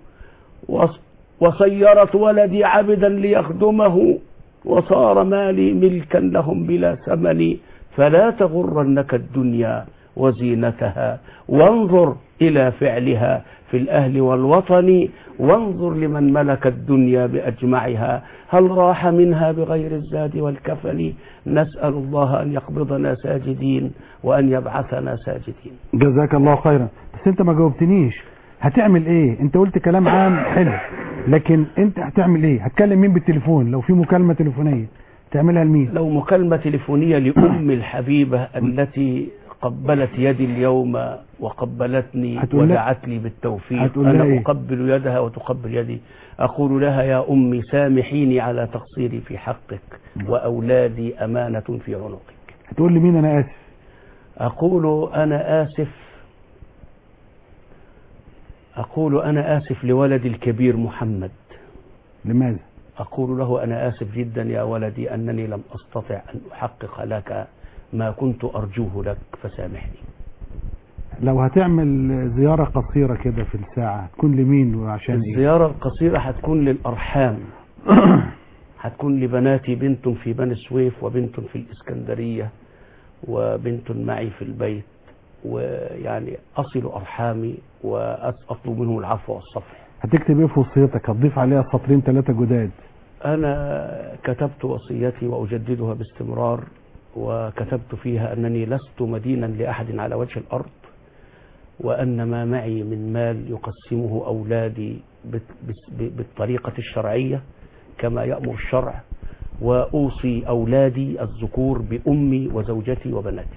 وصيرت ولدي عبدا ليخدمه وصار مالي ملكا لهم بلا ثمن فلا تغرنك الدنيا وزينتها وانظر إلى فعلها في الأهل والوطن وانظر لمن ملك الدنيا بأجمعها هل راح منها بغير الزاد والكفن نسأل الله أن يقبضنا ساجدين وأن يبعثنا ساجدين جزاك الله خيرا بس انت ما جاوبتنيش هتعمل ايه انت قلت كلام عام حلو لكن انت هتعمل ايه هتكلم مين بالتليفون لو في مكالمه تليفونيه تعملها لمين لو مكالمة تليفونية لأم الحبيبة التي قبلت يدي اليوم وقبلتني هتقول لها- ودعت لي بالتوفيق هتقول لها أنا إيه؟ أقبل يدها وتقبل يدي أقول لها يا أمي سامحيني على تقصيري في حقك وأولادي أمانة في عنقك هتقول لي مين انا اسف أقول أنا آسف أقول أنا آسف لولدي الكبير محمد لماذا أقول له أنا آسف جدا يا ولدي أنني لم أستطع أن أحقق لك ما كنت أرجوه لك فسامحني لو هتعمل زياره قصيره كده في الساعه تكون لمين وعشان ايه الزيارة القصيرة هتكون للأرحام هتكون لبناتي بنت في بني سويف وبنت في الإسكندرية وبنت معي في البيت ويعني أصل أرحامي وأطلب منهم العفو والصفح هتكتب ايه في وصيتك هتضيف عليها سطرين ثلاثه جداد أنا كتبت وصيتي وأجددها باستمرار وكتبت فيها أنني لست مدينا لأحد على وجه الأرض وأن ما معي من مال يقسمه أولادي بت- بس- ب- بالطريقة الشرعية كما يأمر الشرع وأوصي أولادي الذكور بأمي وزوجتي وبناتي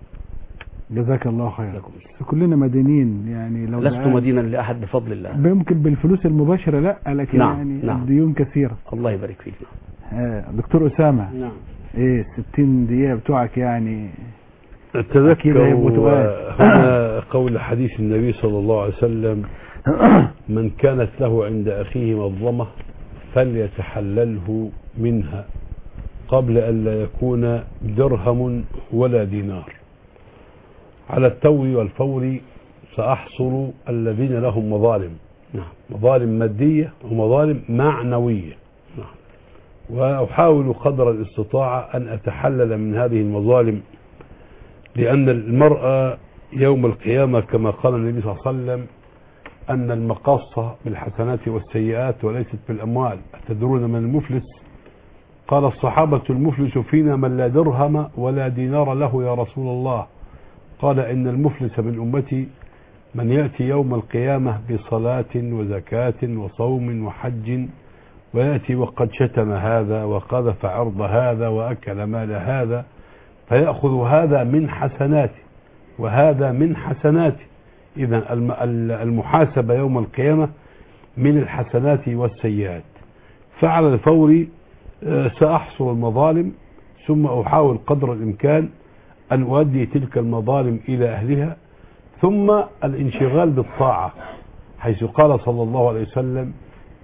جزاك الله خيرا كلنا مدينين يعني لو لست دعان- مدينا لأحد بفضل الله ممكن بالفلوس المباشره لا لكن نعم، يعني نعم. الديون كثيره الله يبارك فيك آه دكتور اسامه نعم ايه 60 دقيقه بتوعك يعني تذكر أكيد هيبقوا تقال. هنا قول حديث النبي صلى الله عليه وسلم من كانت له عند أخيه مظلمة فليتحلله منها قبل أن لا يكون درهم ولا دينار على التو والفور سأحصر الذين لهم مظالم نعم. مظالم مادية ومظالم معنوية وأحاول قدر الاستطاعة أن أتحلل من هذه المظالم لأن المرأة يوم القيامة كما قال النبي صلى الله عليه وسلم أن المقاصة بالحسنات والسيئات وليست بالأموال أتدرون من المفلس قال الصحابة المفلس فينا من لا درهم ولا دينار له يا رسول الله قال إن المفلس من أمتي من يأتي يوم القيامة بصلاة وزكاة وصوم وحج ويأتي وقد شتم هذا وقذف عرض هذا وأكل مال هذا فيأخذ هذا من حسناته وهذا من حسناته إذا الم- ال- المحاسبة يوم القيامة من الحسنات والسيئات فعلى الفور آه، سأحصر المظالم ثم أحاول قدر الإمكان أن أؤدي تلك المظالم إلى أهلها ثم الانشغال بالطاعة حيث قال صلى الله عليه وسلم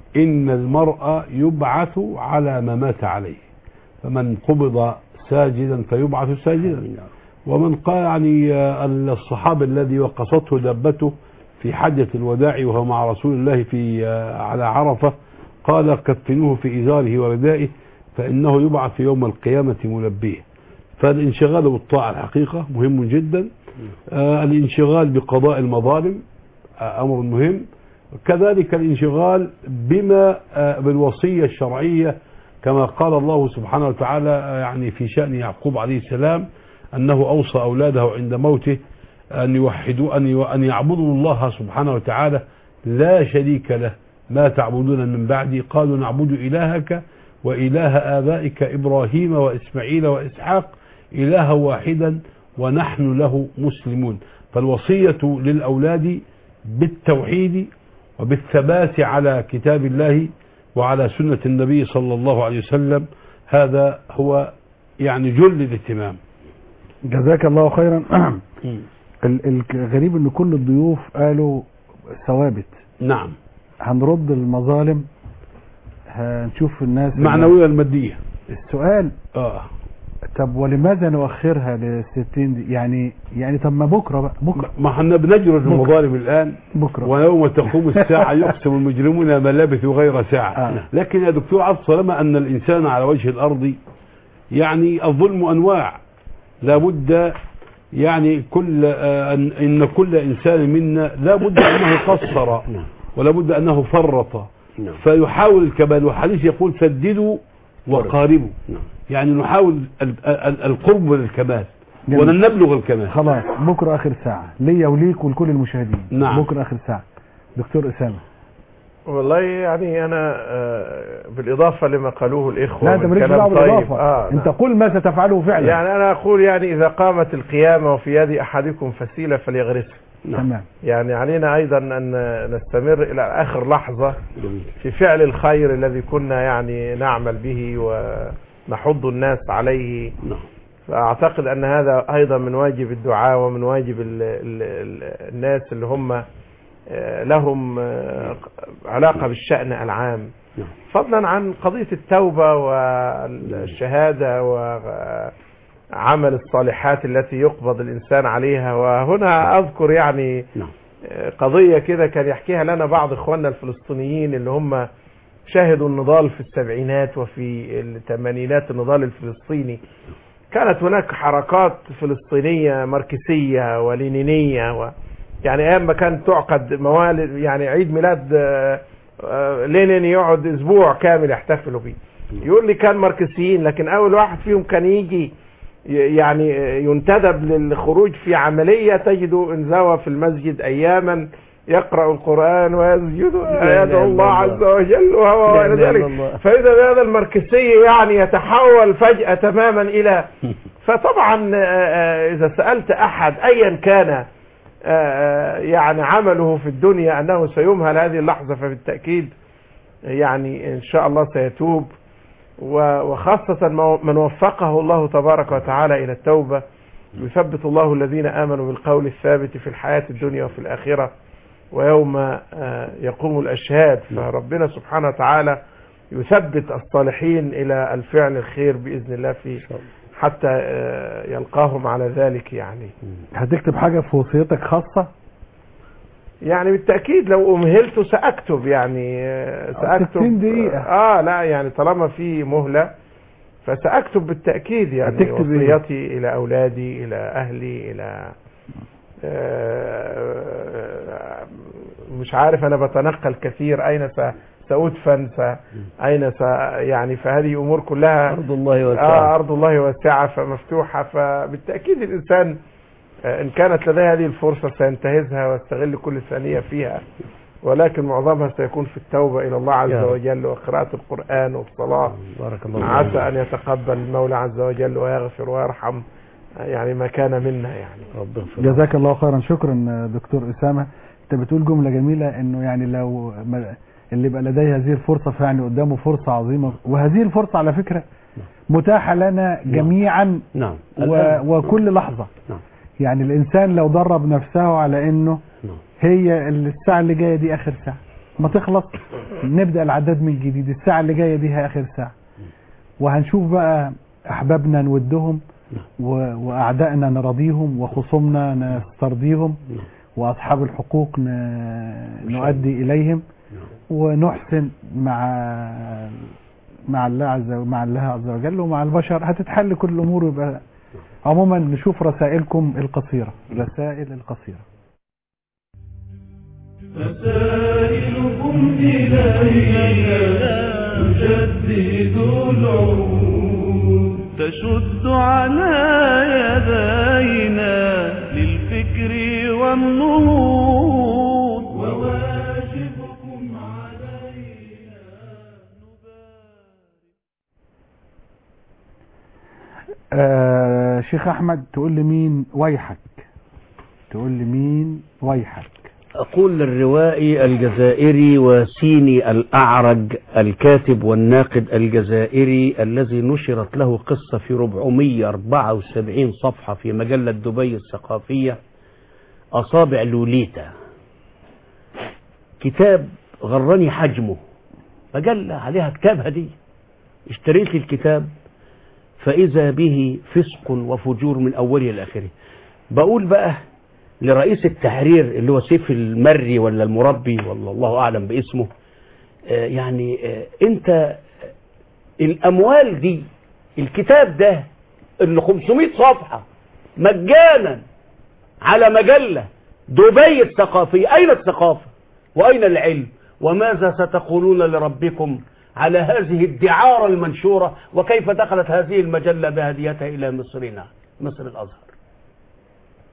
إن المرء يبعث على ما مات عليه فمن قبض ساجدا فيبعث ساجدا ومن قال يعني آه، الصحابي الذي وقصته دبته في حجة الوداع وهو مع رسول الله في آه، على عرفة قال كفنوه في إزاره وردائه فإنه يبعث يوم القيامة ملبيه فالانشغال بالطاعة الحقيقة مهم جدا آه، الانشغال بقضاء المظالم آه، أمر مهم كذلك الانشغال بما آه، بالوصية الشرعية كما قال الله سبحانه وتعالى آه، يعني في شأن يعقوب عليه السلام أنه أوصى أولاده عند موته أن يوحدوا أن يو- أن يعبدوا الله سبحانه وتعالى لا شريك له ما تعبدون من بعدي قالوا نعبد إلهك وإله آبائك إبراهيم وإسماعيل وإسحاق إلها واحدا ونحن له مسلمون فالوصية للأولاد بالتوحيد وبالثبات على كتاب الله وعلى سنة النبي صلى الله عليه وسلم هذا هو يعني جل الاهتمام جزاك الله خيرا ال- الغريب ان كل الضيوف قالوا ثوابت نعم هنرد المظالم هنشوف الناس معنوية المادية السؤال اه طب ولماذا نؤخرها للستين دي يعني يعني طب ما بكره بقى بكره ما احنا بنجرد المظالم الآن بكره ويوم تقوم الساعة يقسم المجرمون ما لبثوا غير ساعة لكن يا دكتور عبد طالما أن الإنسان على وجه الأرض يعني الظلم أنواع لابد يعني كل آه، أن إن كل إنسان منا لابد أنه قصر ولابد أنه فرط فيحاول الكمال والحديث يقول سددوا وقاربوا يعني نحاول ال- ال- القرب من الكمال جميل. ولن نبلغ الكمال خلاص بكره اخر ساعه ليا وليك ولكل المشاهدين نعم. بكره اخر ساعه دكتور اسامه والله يعني انا آه، بالاضافه لما قالوه الاخوه لا انت من مالكش كلام دعوه طيب. بالاضافه آه انت قل ما ستفعله فعلا يعني انا اقول يعني اذا قامت القيامه وفي يد احدكم فسيله فليغرسها تمام يعني علينا ايضا ان نستمر الى اخر لحظه في فعل الخير الذي كنا يعني نعمل به ونحض الناس عليه فاعتقد ان هذا ايضا من واجب الدعاء ومن واجب ال ال ال الناس اللي هم آه، لهم آه، علاقه بالشان العام فضلا عن قضيه التوبه والشهاده وعمل الصالحات التي يقبض الانسان عليها وهنا اذكر يعني قضيه كده كان يحكيها لنا بعض اخواننا الفلسطينيين اللي هم شاهدوا النضال في السبعينات وفي الثمانينات النضال الفلسطيني كانت هناك حركات فلسطينية ماركسية ولينينية و يعني ايام ما كانت تعقد موالد يعني عيد ميلاد آه، آه، لينين يقعد اسبوع كامل يحتفلوا بيه يقول لي كان ماركسيين لكن اول واحد فيهم كان يجي ي- يعني ينتدب للخروج في عملية تجد انزوى في المسجد اياما يقرأ القرآن ويسجد لا إله يدعو إلا الله الله. عز وجل وهو لا وإلى إله إلا ذلك الله. فإذا بهذا الماركسي يعني يتحول فجأة تماما إلى فطبعا آه، آه، إذا سألت أحد أيا كان آه، آه، يعني عمله في الدنيا أنه سيمهل هذه اللحظة فبالتأكيد يعني إن شاء الله سيتوب و- وخاصة مو- من وفقه الله تبارك وتعالى إلى التوبة يثبت الله الذين آمنوا بالقول الثابت في الحياة الدنيا وفي الآخرة ويوم آه، يقوم الأشهاد فربنا سبحانه وتعالى يثبت الصالحين إلى الفعل الخير بإذن الله في حتى آه، يلقاهم على ذلك يعني هتكتب حاجة في وصيتك خاصة يعني بالتأكيد لو أمهلت سأكتب يعني آه، سأكتب 60 دقيقة. آه لا يعني طالما في مهلة فسأكتب بالتأكيد يعني هتكتب إيه؟ وصيتي إلى أولادي إلى أهلي إلى آه، مش عارف أنا بتنقل كثير أين س- سأدفن س... أين س... يعني فهذه أمور كلها أرض الله واسعة. آه أرض الله واسعة فمفتوحة فبالتأكيد الإنسان آه، إن كانت لديه هذه الفرصة سينتهزها ويستغل كل ثانية فيها ولكن معظمها سيكون في التوبة إلى الله عز يا رب. وجل وقراءة القرآن والصلاة بارك الله عسى فيك. أن يتقبل المولى عز وجل ويغفر ويرحم آه، يعني ما كان منا يعني رب اغفر جزاك الله خيرا شكرا دكتور أسامة انت بتقول جملة جميلة انه يعني لو ما- اللي يبقى لديه هذه الفرصة فيعني قدامه فرصة عظيمة وهذه الفرصة على فكرة متاحة لنا جميعا نعم و... وكل لحظة نعم. يعني الإنسان لو درب نفسه على إنه هي الساعة اللي جاية دي آخر ساعة ما تخلص نبدأ العداد من جديد الساعة اللي جاية دي هي آخر ساعة وهنشوف بقى أحبابنا نودهم و... وأعدائنا نرضيهم وخصومنا نسترضيهم وأصحاب الحقوق ن... نؤدي إليهم ونحسن مع مع الله عز مع الله عز وجل ومع البشر هتتحل كل الامور ويبقى عموما نشوف رسائلكم القصيره رسائل القصيره رسائلكم إلينا تجدد العهود تشد على يدينا للفكر والنهوض وواجبكم آه شيخ احمد تقول لي مين ويحك تقول لي مين ويحك أقول للروائي الجزائري وسيني الأعرج الكاتب والناقد الجزائري الذي نشرت له قصة في 474 صفحة في مجلة دبي الثقافية أصابع لوليتا كتاب غرني حجمه مجلة عليها كتاب هدية اشتريت الكتاب فإذا به فسق وفجور من أوله إلى آخره بقول بقى لرئيس التحرير اللي هو سيف المري ولا المربي ولا الله أعلم باسمه آه، يعني آه، أنت الأموال دي الكتاب ده اللي 500 صفحة مجانا على مجلة دبي الثقافية أين الثقافة وأين العلم وماذا ستقولون لربكم على هذه الدعارة المنشورة وكيف دخلت هذه المجلة بهديتها إلى مصرنا مصر الأزهر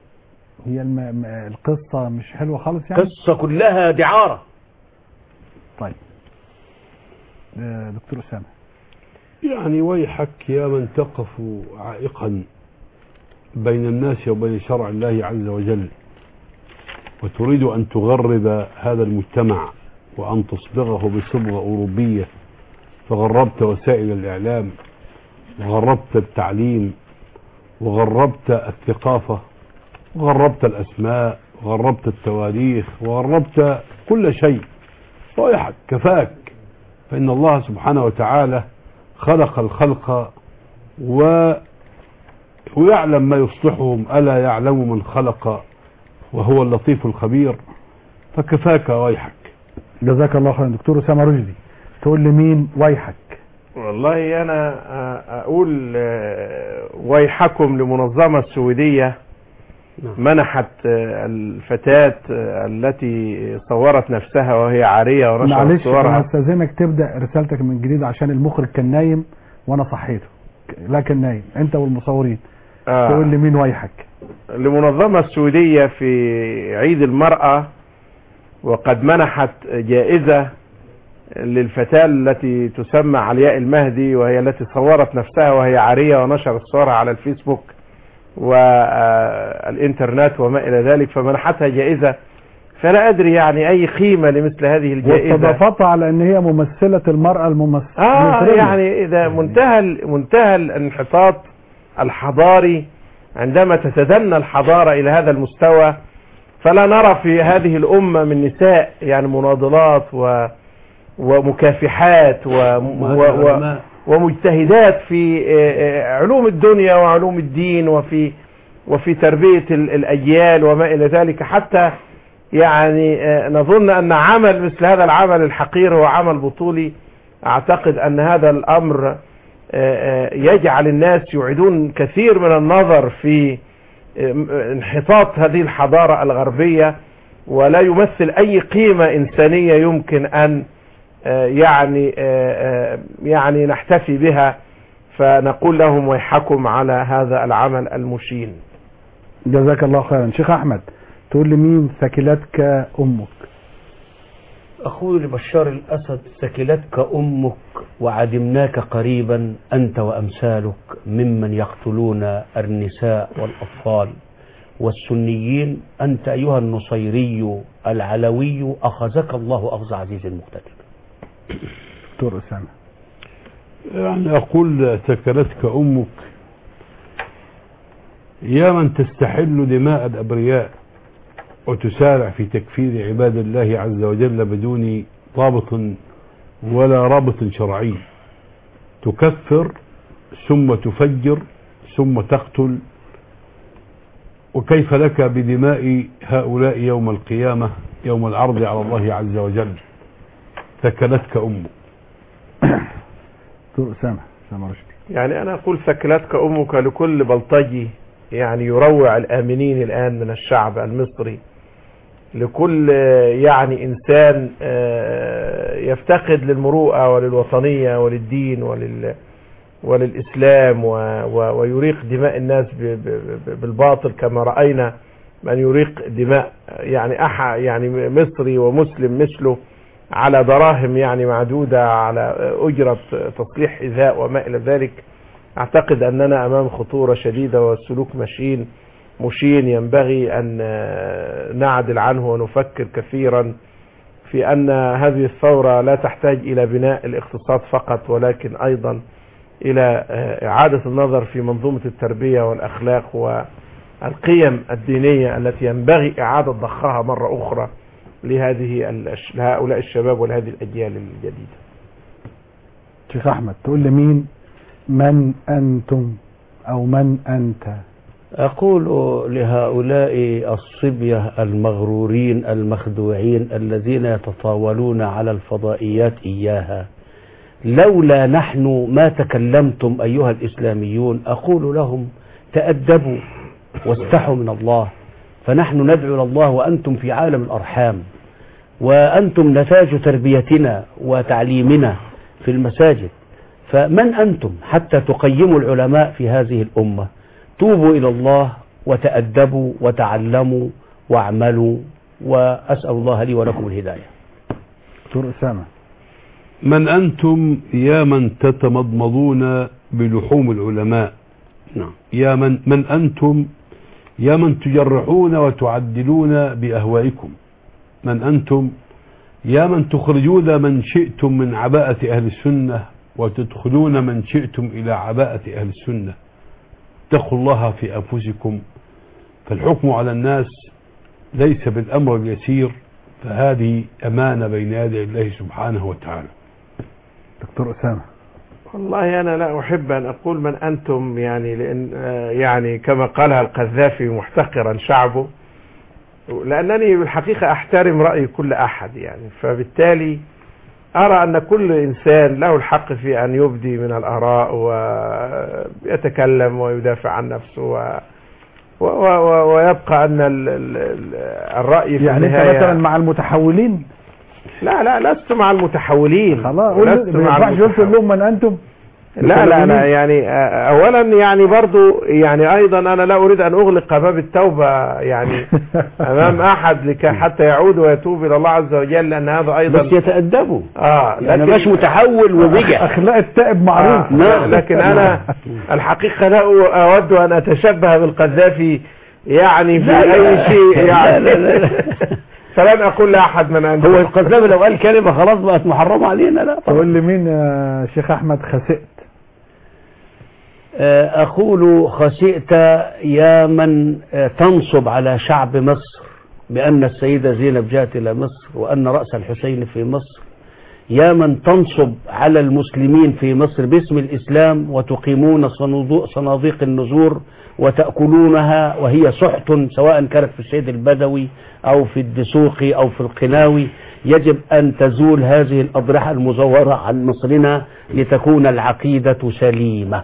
هي الم... م- القصه مش حلوه خالص يعني قصة كلها دعارة طيب آه، دكتور اسامه يعني ويحك يا من تقف عائقا بين الناس وبين شرع الله عز وجل وتريد أن تغرب هذا المجتمع وأن تصبغه بصبغة أوروبية فغربت وسائل الإعلام وغربت التعليم وغربت الثقافة وغربت الأسماء وغربت التواريخ وغربت كل شيء ويحك كفاك فإن الله سبحانه وتعالى خلق الخلق و ويعلم ما يصلحهم ألا يعلم من خلق وهو اللطيف الخبير فكفاك ويحك جزاك الله خيرا دكتور اسامه رشدي تقول لي مين ويحك والله انا آه، اقول آه، ويحكم لمنظمة سويدية منحت آه، الفتاة آه، التي صورت نفسها وهي عارية ونشرت معلش انا صورها هستاذنك تبدا رسالتك من جديد عشان المخرج كان نايم وانا صحيته لكن نايم انت والمصورين آه. تقول لي مين ويحك لمنظمة سويدية في عيد المرأة وقد منحت جائزة للفتاة التي تسمى علياء المهدي وهي التي صورت نفسها وهي عارية ونشرت صورها على الفيسبوك والإنترنت وما إلى ذلك فمنحتها جائزة فلا أدري يعني أي قيمة لمثل هذه الجائزة واستضافتها على ان هي ممثله المراه الممثله اه يعني اذا منتهى ال- منتهى الانحطاط الحضاري عندما تتدنى الحضاره الى هذا المستوى فلا نرى في هذه الامه من نساء يعني مناضلات و ومكافحات و... و... و... ومجتهدات في آه، آه، علوم الدنيا وعلوم الدين وفي وفي تربيه ال- الاجيال وما الى ذلك حتى يعني آه، نظن ان عمل مثل هذا العمل الحقير هو عمل بطولي اعتقد ان هذا الامر آه، آه، يجعل الناس يعيدون كثير من النظر في آه، م- انحطاط هذه الحضارة الغربية ولا يمثل اي قيمة انسانية يمكن ان آه، يعني آه، آه، يعني نحتفي بها فنقول لهم ويحكم على هذا العمل المشين جزاك الله خيرا شيخ احمد تقول لي مين ثكلتك امك أقول لبشار الأسد سكلتك أمك وعدمناك قريبا أنت وأمثالك ممن يقتلون النساء والأطفال والسنيين أنت أيها النصيري العلوي أخذك الله أخذ عزيز مقتدر دكتور اسامه يعني أقول ثكلتك أمك يا من تستحل دماء الأبرياء وتسارع في تكفير عباد الله عز وجل بدون ضابط ولا رابط شرعي تكفر ثم تفجر ثم تقتل وكيف لك بدماء هؤلاء يوم القيامة يوم العرض على الله عز وجل ثكلتك أمك دكتور اسامه اسامه رشدي يعني أنا أقول ثكلتك أمك لكل بلطجي يعني يروع الآمنين الآن من الشعب المصري لكل آه، يعني إنسان آه، يفتقد للمروءة وللوطنية وللدين ولل وللإسلام و... و... ويريق دماء الناس ب... ب... ب- بالباطل كما رأينا من يريق دماء يعني أح يعني مصري ومسلم مثله على دراهم يعني معدودة على أجرة تصليح إذاء وما إلى ذلك أعتقد أننا أمام خطورة شديدة والسلوك مشين مشين ينبغي أن آه، نعدل عنه ونفكر كثيرا في أن هذه الثورة لا تحتاج إلى بناء الاقتصاد فقط ولكن أيضا إلى آه، إعادة النظر في منظومة التربية والأخلاق والقيم الدينية التي ينبغي إعادة ضخها مرة أخرى لهذه الأش- لهؤلاء الشباب ولهذه الأجيال الجديدة شيخ احمد تقول لي مين من انتم او من انت أقول لهؤلاء الصبية المغرورين المخدوعين الذين يتطاولون على الفضائيات إياها لولا نحن ما تكلمتم أيها الإسلاميون أقول لهم تأدبوا واستحوا من الله فنحن ندعو إلى الله وأنتم في عالم الأرحام وأنتم نتاج تربيتنا وتعليمنا في المساجد فمن أنتم حتى تقيموا العلماء في هذه الأمة توبوا إلى الله وتأدبوا وتعلموا واعملوا وأسأل الله لي ولكم الهداية دكتور أسامة من أنتم يا من تتمضمضون بلحوم العلماء نعم يا من من أنتم يا من تجرحون وتعدلون بأهوائكم من أنتم يا من تخرجون من شئتم من عباءة أهل السنة وتدخلون من شئتم إلى عباءة أهل السنة اتقوا الله في أنفسكم فالحكم على الناس ليس بالأمر اليسير فهذه أمانة بين يدي الله سبحانه وتعالى دكتور أسامة والله أنا لا أحب أن أقول من أنتم يعني لأن آه، يعني كما قالها القذافي محتقرا شعبه لأنني بالحقيقة أحترم رأي كل أحد يعني فبالتالي أرى أن كل إنسان له الحق في أن يبدي من الآراء ويتكلم ويدافع عن نفسه و و و و ويبقى أن ال ال ال الرأي في يعني أنت النهاية مثلا مع المتحولين لا لا لست مع المتحولين خلاص لست ما مع ينفعش قلت لهم من أنتم لا لا لا يعني آه، اولا يعني برضو يعني ايضا انا لا اريد ان اغلق باب التوبة يعني امام احد لكي حتى يعود ويتوب الى الله عز وجل لان هذا ايضا بس يتأدبوا اه يعني مش متحول وبجع أخلاق التائب معروف آه لكن انا الحقيقة لا اود ان اتشبه بالقذافي يعني في لا، لا، اي شيء يعني لا، لا، لا. فلن اقول لاحد من انت هو القذافي لو قال كلمة خلاص بقت محرمة علينا لا طبعا. تقول لي مين يا شيخ أحمد خسئت آه، أقول خسئت يا من آه، تنصب على شعب مصر بأن السيدة زينب جاءت إلى مصر وأن رأس الحسين في مصر يا من تنصب على المسلمين في مصر باسم الإسلام وتقيمون صنادو- صناديق النزور وتأكلونها وهي سحت سواء كانت في السيد البدوي أو في الدسوقي أو في القناوي يجب أن تزول هذه الأضرحة المزورة عن مصرنا لتكون العقيدة سليمة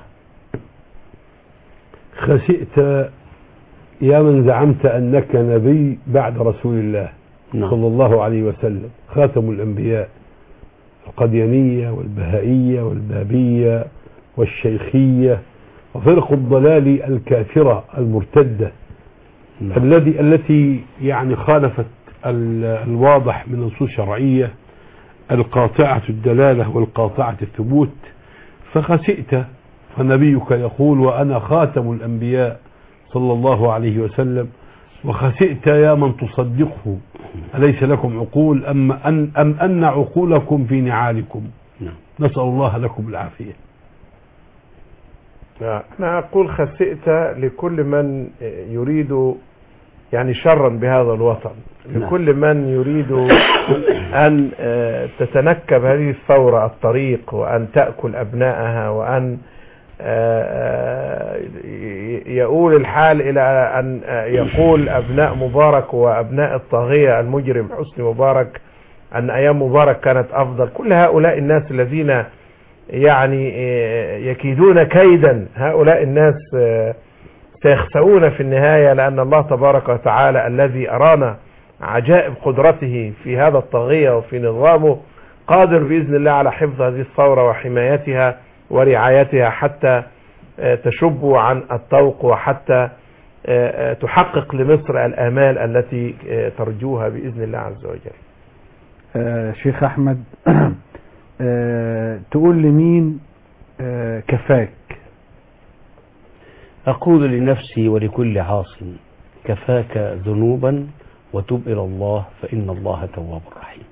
خسئت يا من زعمت أنك نبي بعد رسول الله نعم. صلى الله عليه وسلم خاتم الأنبياء القديانية والبهائية والبابية والشيخية وفرق الضلال الكافرة المرتدة الذي التي يعني خالفت ال- الواضح من نصوص شرعية القاطعة الدلالة والقاطعة الثبوت فخسئت فنبيك يقول وأنا خاتم الأنبياء صلى الله عليه وسلم وخسئت يا من تصدقه أليس لكم عقول أم أن, أم أن عقولكم في نعالكم نعم. نسأل الله لكم العافية لا، أنا أقول خسئت لكل من يريد يعني شرا بهذا الوطن نعم. لكل من يريد أن آه، تتنكب هذه الثورة الطريق وأن تأكل أبنائها وأن آه، آه، ي- يؤول الحال إلى أن آه، يقول أبناء مبارك وأبناء الطاغية المجرم حسني مبارك أن أيام مبارك كانت أفضل كل هؤلاء الناس الذين يعني آه، يكيدون كيدا هؤلاء الناس آه، سيخسؤون في النهاية لأن الله تبارك وتعالى الذي أرانا عجائب قدرته في هذا الطاغية وفي نظامه قادر بإذن الله على حفظ هذه الثورة وحمايتها ورعايتها حتى آه، تشب عن الطوق وحتى آه، آه، تحقق لمصر الآمال التي آه، ترجوها بإذن الله عز وجل آه شيخ أحمد آه تقول لي مين آه كفاك أقول لنفسي ولكل عاص كفاك ذنوبا وتب إلى الله فإن الله تواب رحيم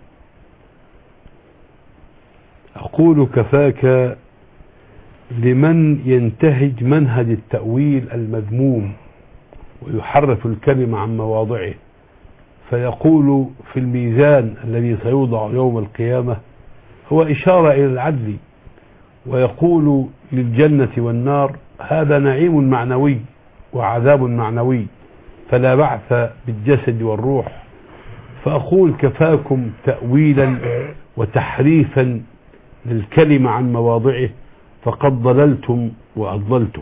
أقول كفاك لمن ينتهج منهج التأويل المذموم ويحرف الكلمة عن مواضعه فيقول في الميزان الذي سيوضع يوم القيامة هو إشارة إلى العدل ويقول للجنة والنار هذا نعيم معنوي وعذاب معنوي فلا بعث بالجسد والروح فأقول كفاكم تأويلا وتحريفا للكلمة عن مواضعه فقد ضللتم وأضللتم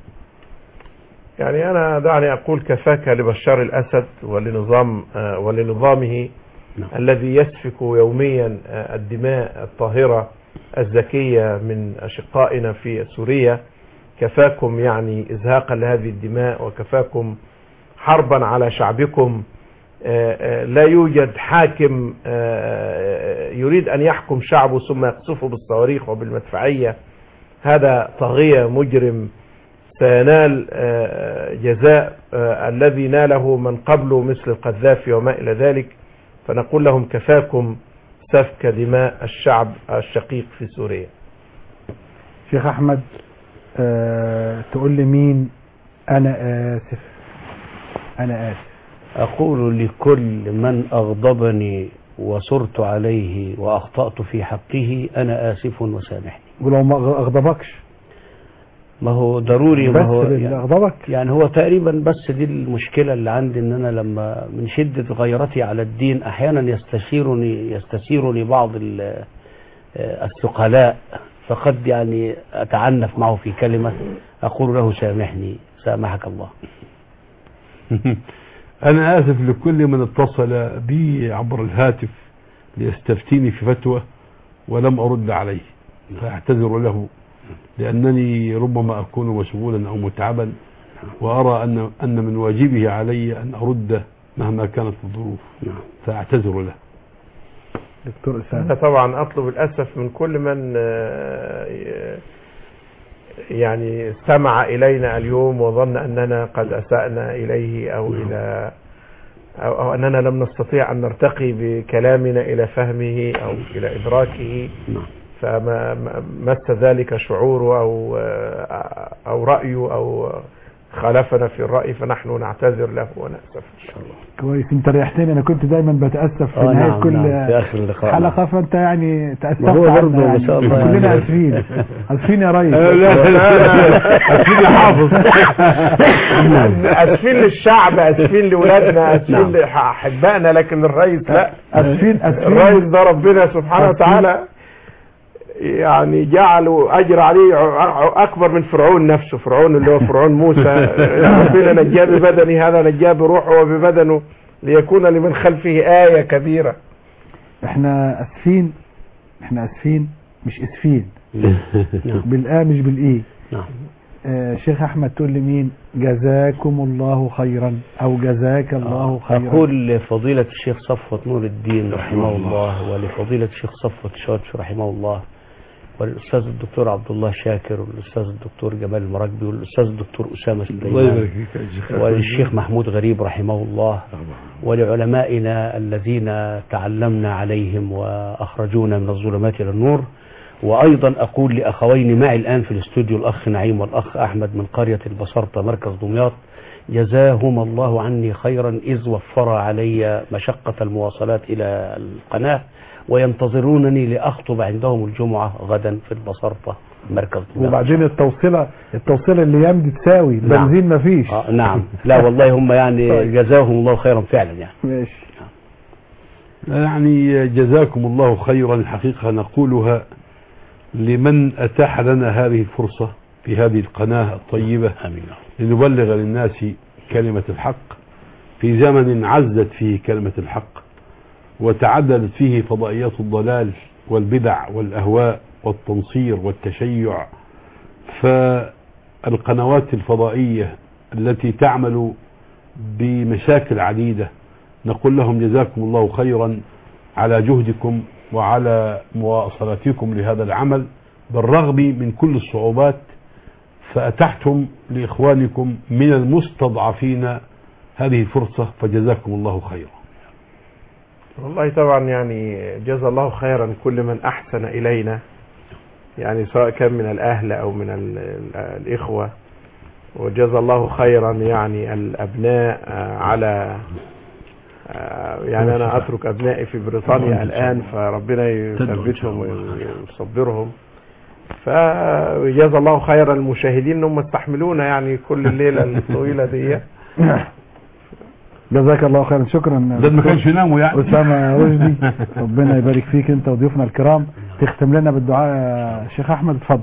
يعني أنا دعني أقول كفاك لبشار الأسد ولنظام آه، ولنظامه الذي يسفك يوميا آه، الدماء الطاهرة الزكية من أشقائنا في سوريا كفاكم يعني إزهاقا لهذه الدماء وكفاكم حربا على شعبكم آه، آه، لا يوجد حاكم آه، يريد أن يحكم شعبه ثم يقصفه بالصواريخ وبالمدفعية هذا طاغية مجرم سينال آه، جزاء آه، الذي ناله من قبله مثل القذافي وما إلى ذلك فنقول لهم كفاكم سفك دماء الشعب الشقيق في سوريا شيخ احمد آه تقول لي مين انا اسف انا اسف أقول لكل من أغضبني وصرت عليه وأخطأت في حقه أنا آسف وسامحني ولو ما اغضبكش ما هو ضروري ما بس هو اللي يعني, اغضبك يعني هو تقريبا بس دي المشكلة اللي عندي ان انا لما من شدة غيرتي على الدين احيانا يستشيرني يستثيرني بعض ال- آه، الثقلاء فقد يعني اتعنف معه في كلمة اقول له سامحني سامحك الله أنا آسف لكل من اتصل بي عبر الهاتف ليستفتيني في فتوى ولم أرد عليه فأعتذر له لأنني ربما أكون مشغولا أو متعبا وأرى أن أن من واجبه علي أن أرد مهما كانت الظروف فأعتذر له دكتور أنا طبعا أطلب الأسف من كل من آه، ي- يعني استمع إلينا اليوم وظن أننا قد أسأنا إليه أو إلى أو, أو أننا لم نستطيع أن نرتقي بكلامنا إلى فهمه أو إلى إدراكه فما ما- مس ذلك شعوره أو آه، أو رأيه أو خالفنا في الرأي فنحن نعتذر له ونأسف إن شاء الله كويس انت ريحتني انا كنت دايما بتاسف في آه، نهايه نعم، كل نعم، في آخر اللقاء، حلقه فانت يعني تاسفت ما هو عنا برضه ما يعني. شاء الله كلنا يعني. اسفين اسفين يا ريس اسفين يا حافظ اسفين للشعب اسفين لاولادنا اسفين لاحبائنا لكن الرئيس لا اسفين اسفين الرئيس ده ربنا سبحانه وتعالى يعني جعله اجر عليه ع- ع- اكبر من فرعون نفسه فرعون اللي هو فرعون موسى ربنا نجاه ببدنه هذا نجاه بروحه وببدنه ليكون لمن خلفه آية كبيرة احنا اسفين احنا اسفين مش اسفين بالآ مش بالاي نعم آه شيخ احمد تقول لي مين جزاكم الله خيرا او جزاك الله خيرا أقول لفضيلة الشيخ صفوة نور الدين رحمه الله ولفضيلة الشيخ صفوة شاتش رحمه الله والأستاذ الدكتور عبد الله شاكر والأستاذ الدكتور جمال المراكبي والأستاذ الدكتور أسامة الله سليمان يبارك فيك يا شيخ. وللشيخ محمود غريب رحمه الله ولعلمائنا الذين تعلمنا عليهم وأخرجونا من الظلمات إلى النور وأيضا أقول لأخوين معي الآن في الاستوديو الأخ نعيم والأخ أحمد من قرية البصرة مركز دمياط جزاهما الله عني خيرا إذ وفر علي مشقة المواصلات إلى القناة وينتظرونني لأخطب عندهم الجمعة غدا في البصرة مركز دمياط وبعدين التوصيله التوصيله اللي يمدي تساوي نعم. بنزين مفيش آه نعم لا والله هم يعني طيب. جزاهم الله خيرا فعلا يعني ماشي يعني جزاكم الله خيرا الحقيقة نقولها لمن أتاح لنا هذه الفرصة في هذه القناة الطيبة آمين لنبلغ للناس كلمة الحق في زمن عزت فيه كلمة الحق وتعددت فيه فضائيات الضلال والبدع والأهواء والتنصير والتشيع فالقنوات الفضائية التي تعمل بمشاكل عديدة نقول لهم جزاكم الله خيرا على جهدكم وعلى مواصلتكم لهذا العمل بالرغم من كل الصعوبات فأتحتم لإخوانكم من المستضعفين هذه الفرصة فجزاكم الله خيرا والله طبعا يعني جزا الله خيرا كل من أحسن إلينا يعني سواء كان من الأهل أو من ال- ال- الإخوة وجزا الله خيرا يعني الأبناء آه، على آه، يعني أنا أترك أبنائي في بريطانيا الآن فربنا يثبتهم ويصبرهم فجزا الله خيرا المشاهدين انهم استحملونا يعني كل الليله الطويله دي جزاك الله خيرا شكرا ده ما كانش يناموا يعني اسامه رشدي ربنا يبارك فيك انت وضيوفنا الكرام تختم لنا بالدعاء يا شيخ احمد اتفضل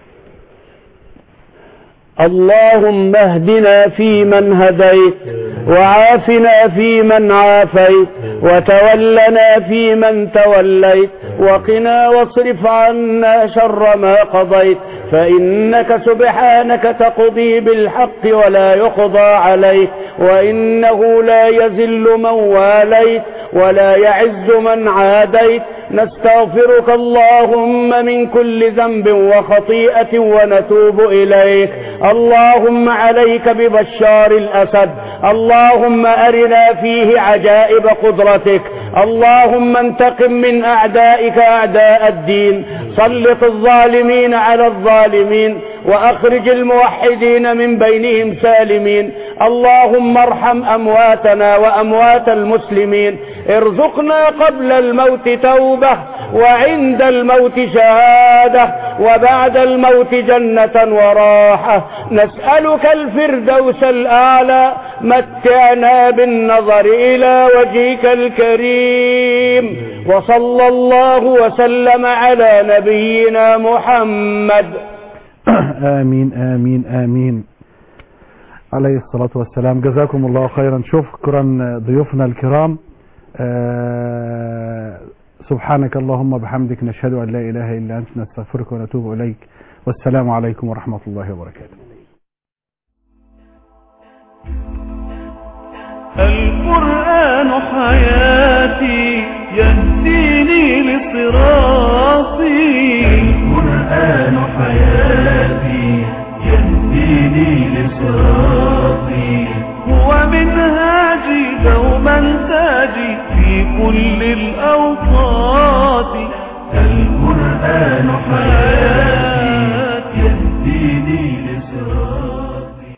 اللهم اهدنا فيمن هديت وعافنا فيمن عافيت وتولنا فيمن توليت وقنا واصرف عنا شر ما قضيت فإنك سبحانك تقضي بالحق ولا يقضى عليك وإنه لا يذل من واليت ولا يعز من عاديت نستغفرك اللهم من كل ذنب وخطيئة ونتوب إليك اللهم عليك ببشار الأسد اللهم أرنا فيه عجائب قدرتك اللهم انتقم من أعدائك أعداء الدين سلط الظالمين على الظالمين وأخرج الموحدين من بينهم سالمين اللهم ارحم أمواتنا وأموات المسلمين ارزقنا قبل الموت توبة وعند الموت شهادة وبعد الموت جنة وراحة نسألك الفردوس الأعلى متعنا بالنظر إلى وجهك الكريم وصلى الله وسلم على نبينا محمد آمين آمين آمين عليه الصلاة والسلام جزاكم الله خيرا شكرا ضيوفنا الكرام آه سبحانك اللهم بحمدك نشهد أن لا إله إلا أنت نستغفرك ونتوب إليك والسلام عليكم ورحمة الله وبركاته القرآن حياتي يهديني لصراطي القرآن حياتي يهديني لصراطي هو منهاجي دوما تاجي في كل الأوقات القرآن حياتي يهديني لصراطي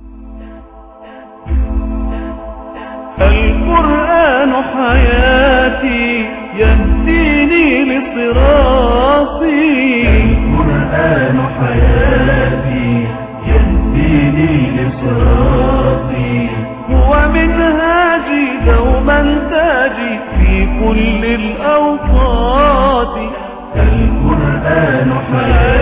القرآن حياتي يهديني لصراطي القرآن حياتي يهديني لصراطي هو منهاجي دوما تاجي في كل الأوقات القرآن حياتي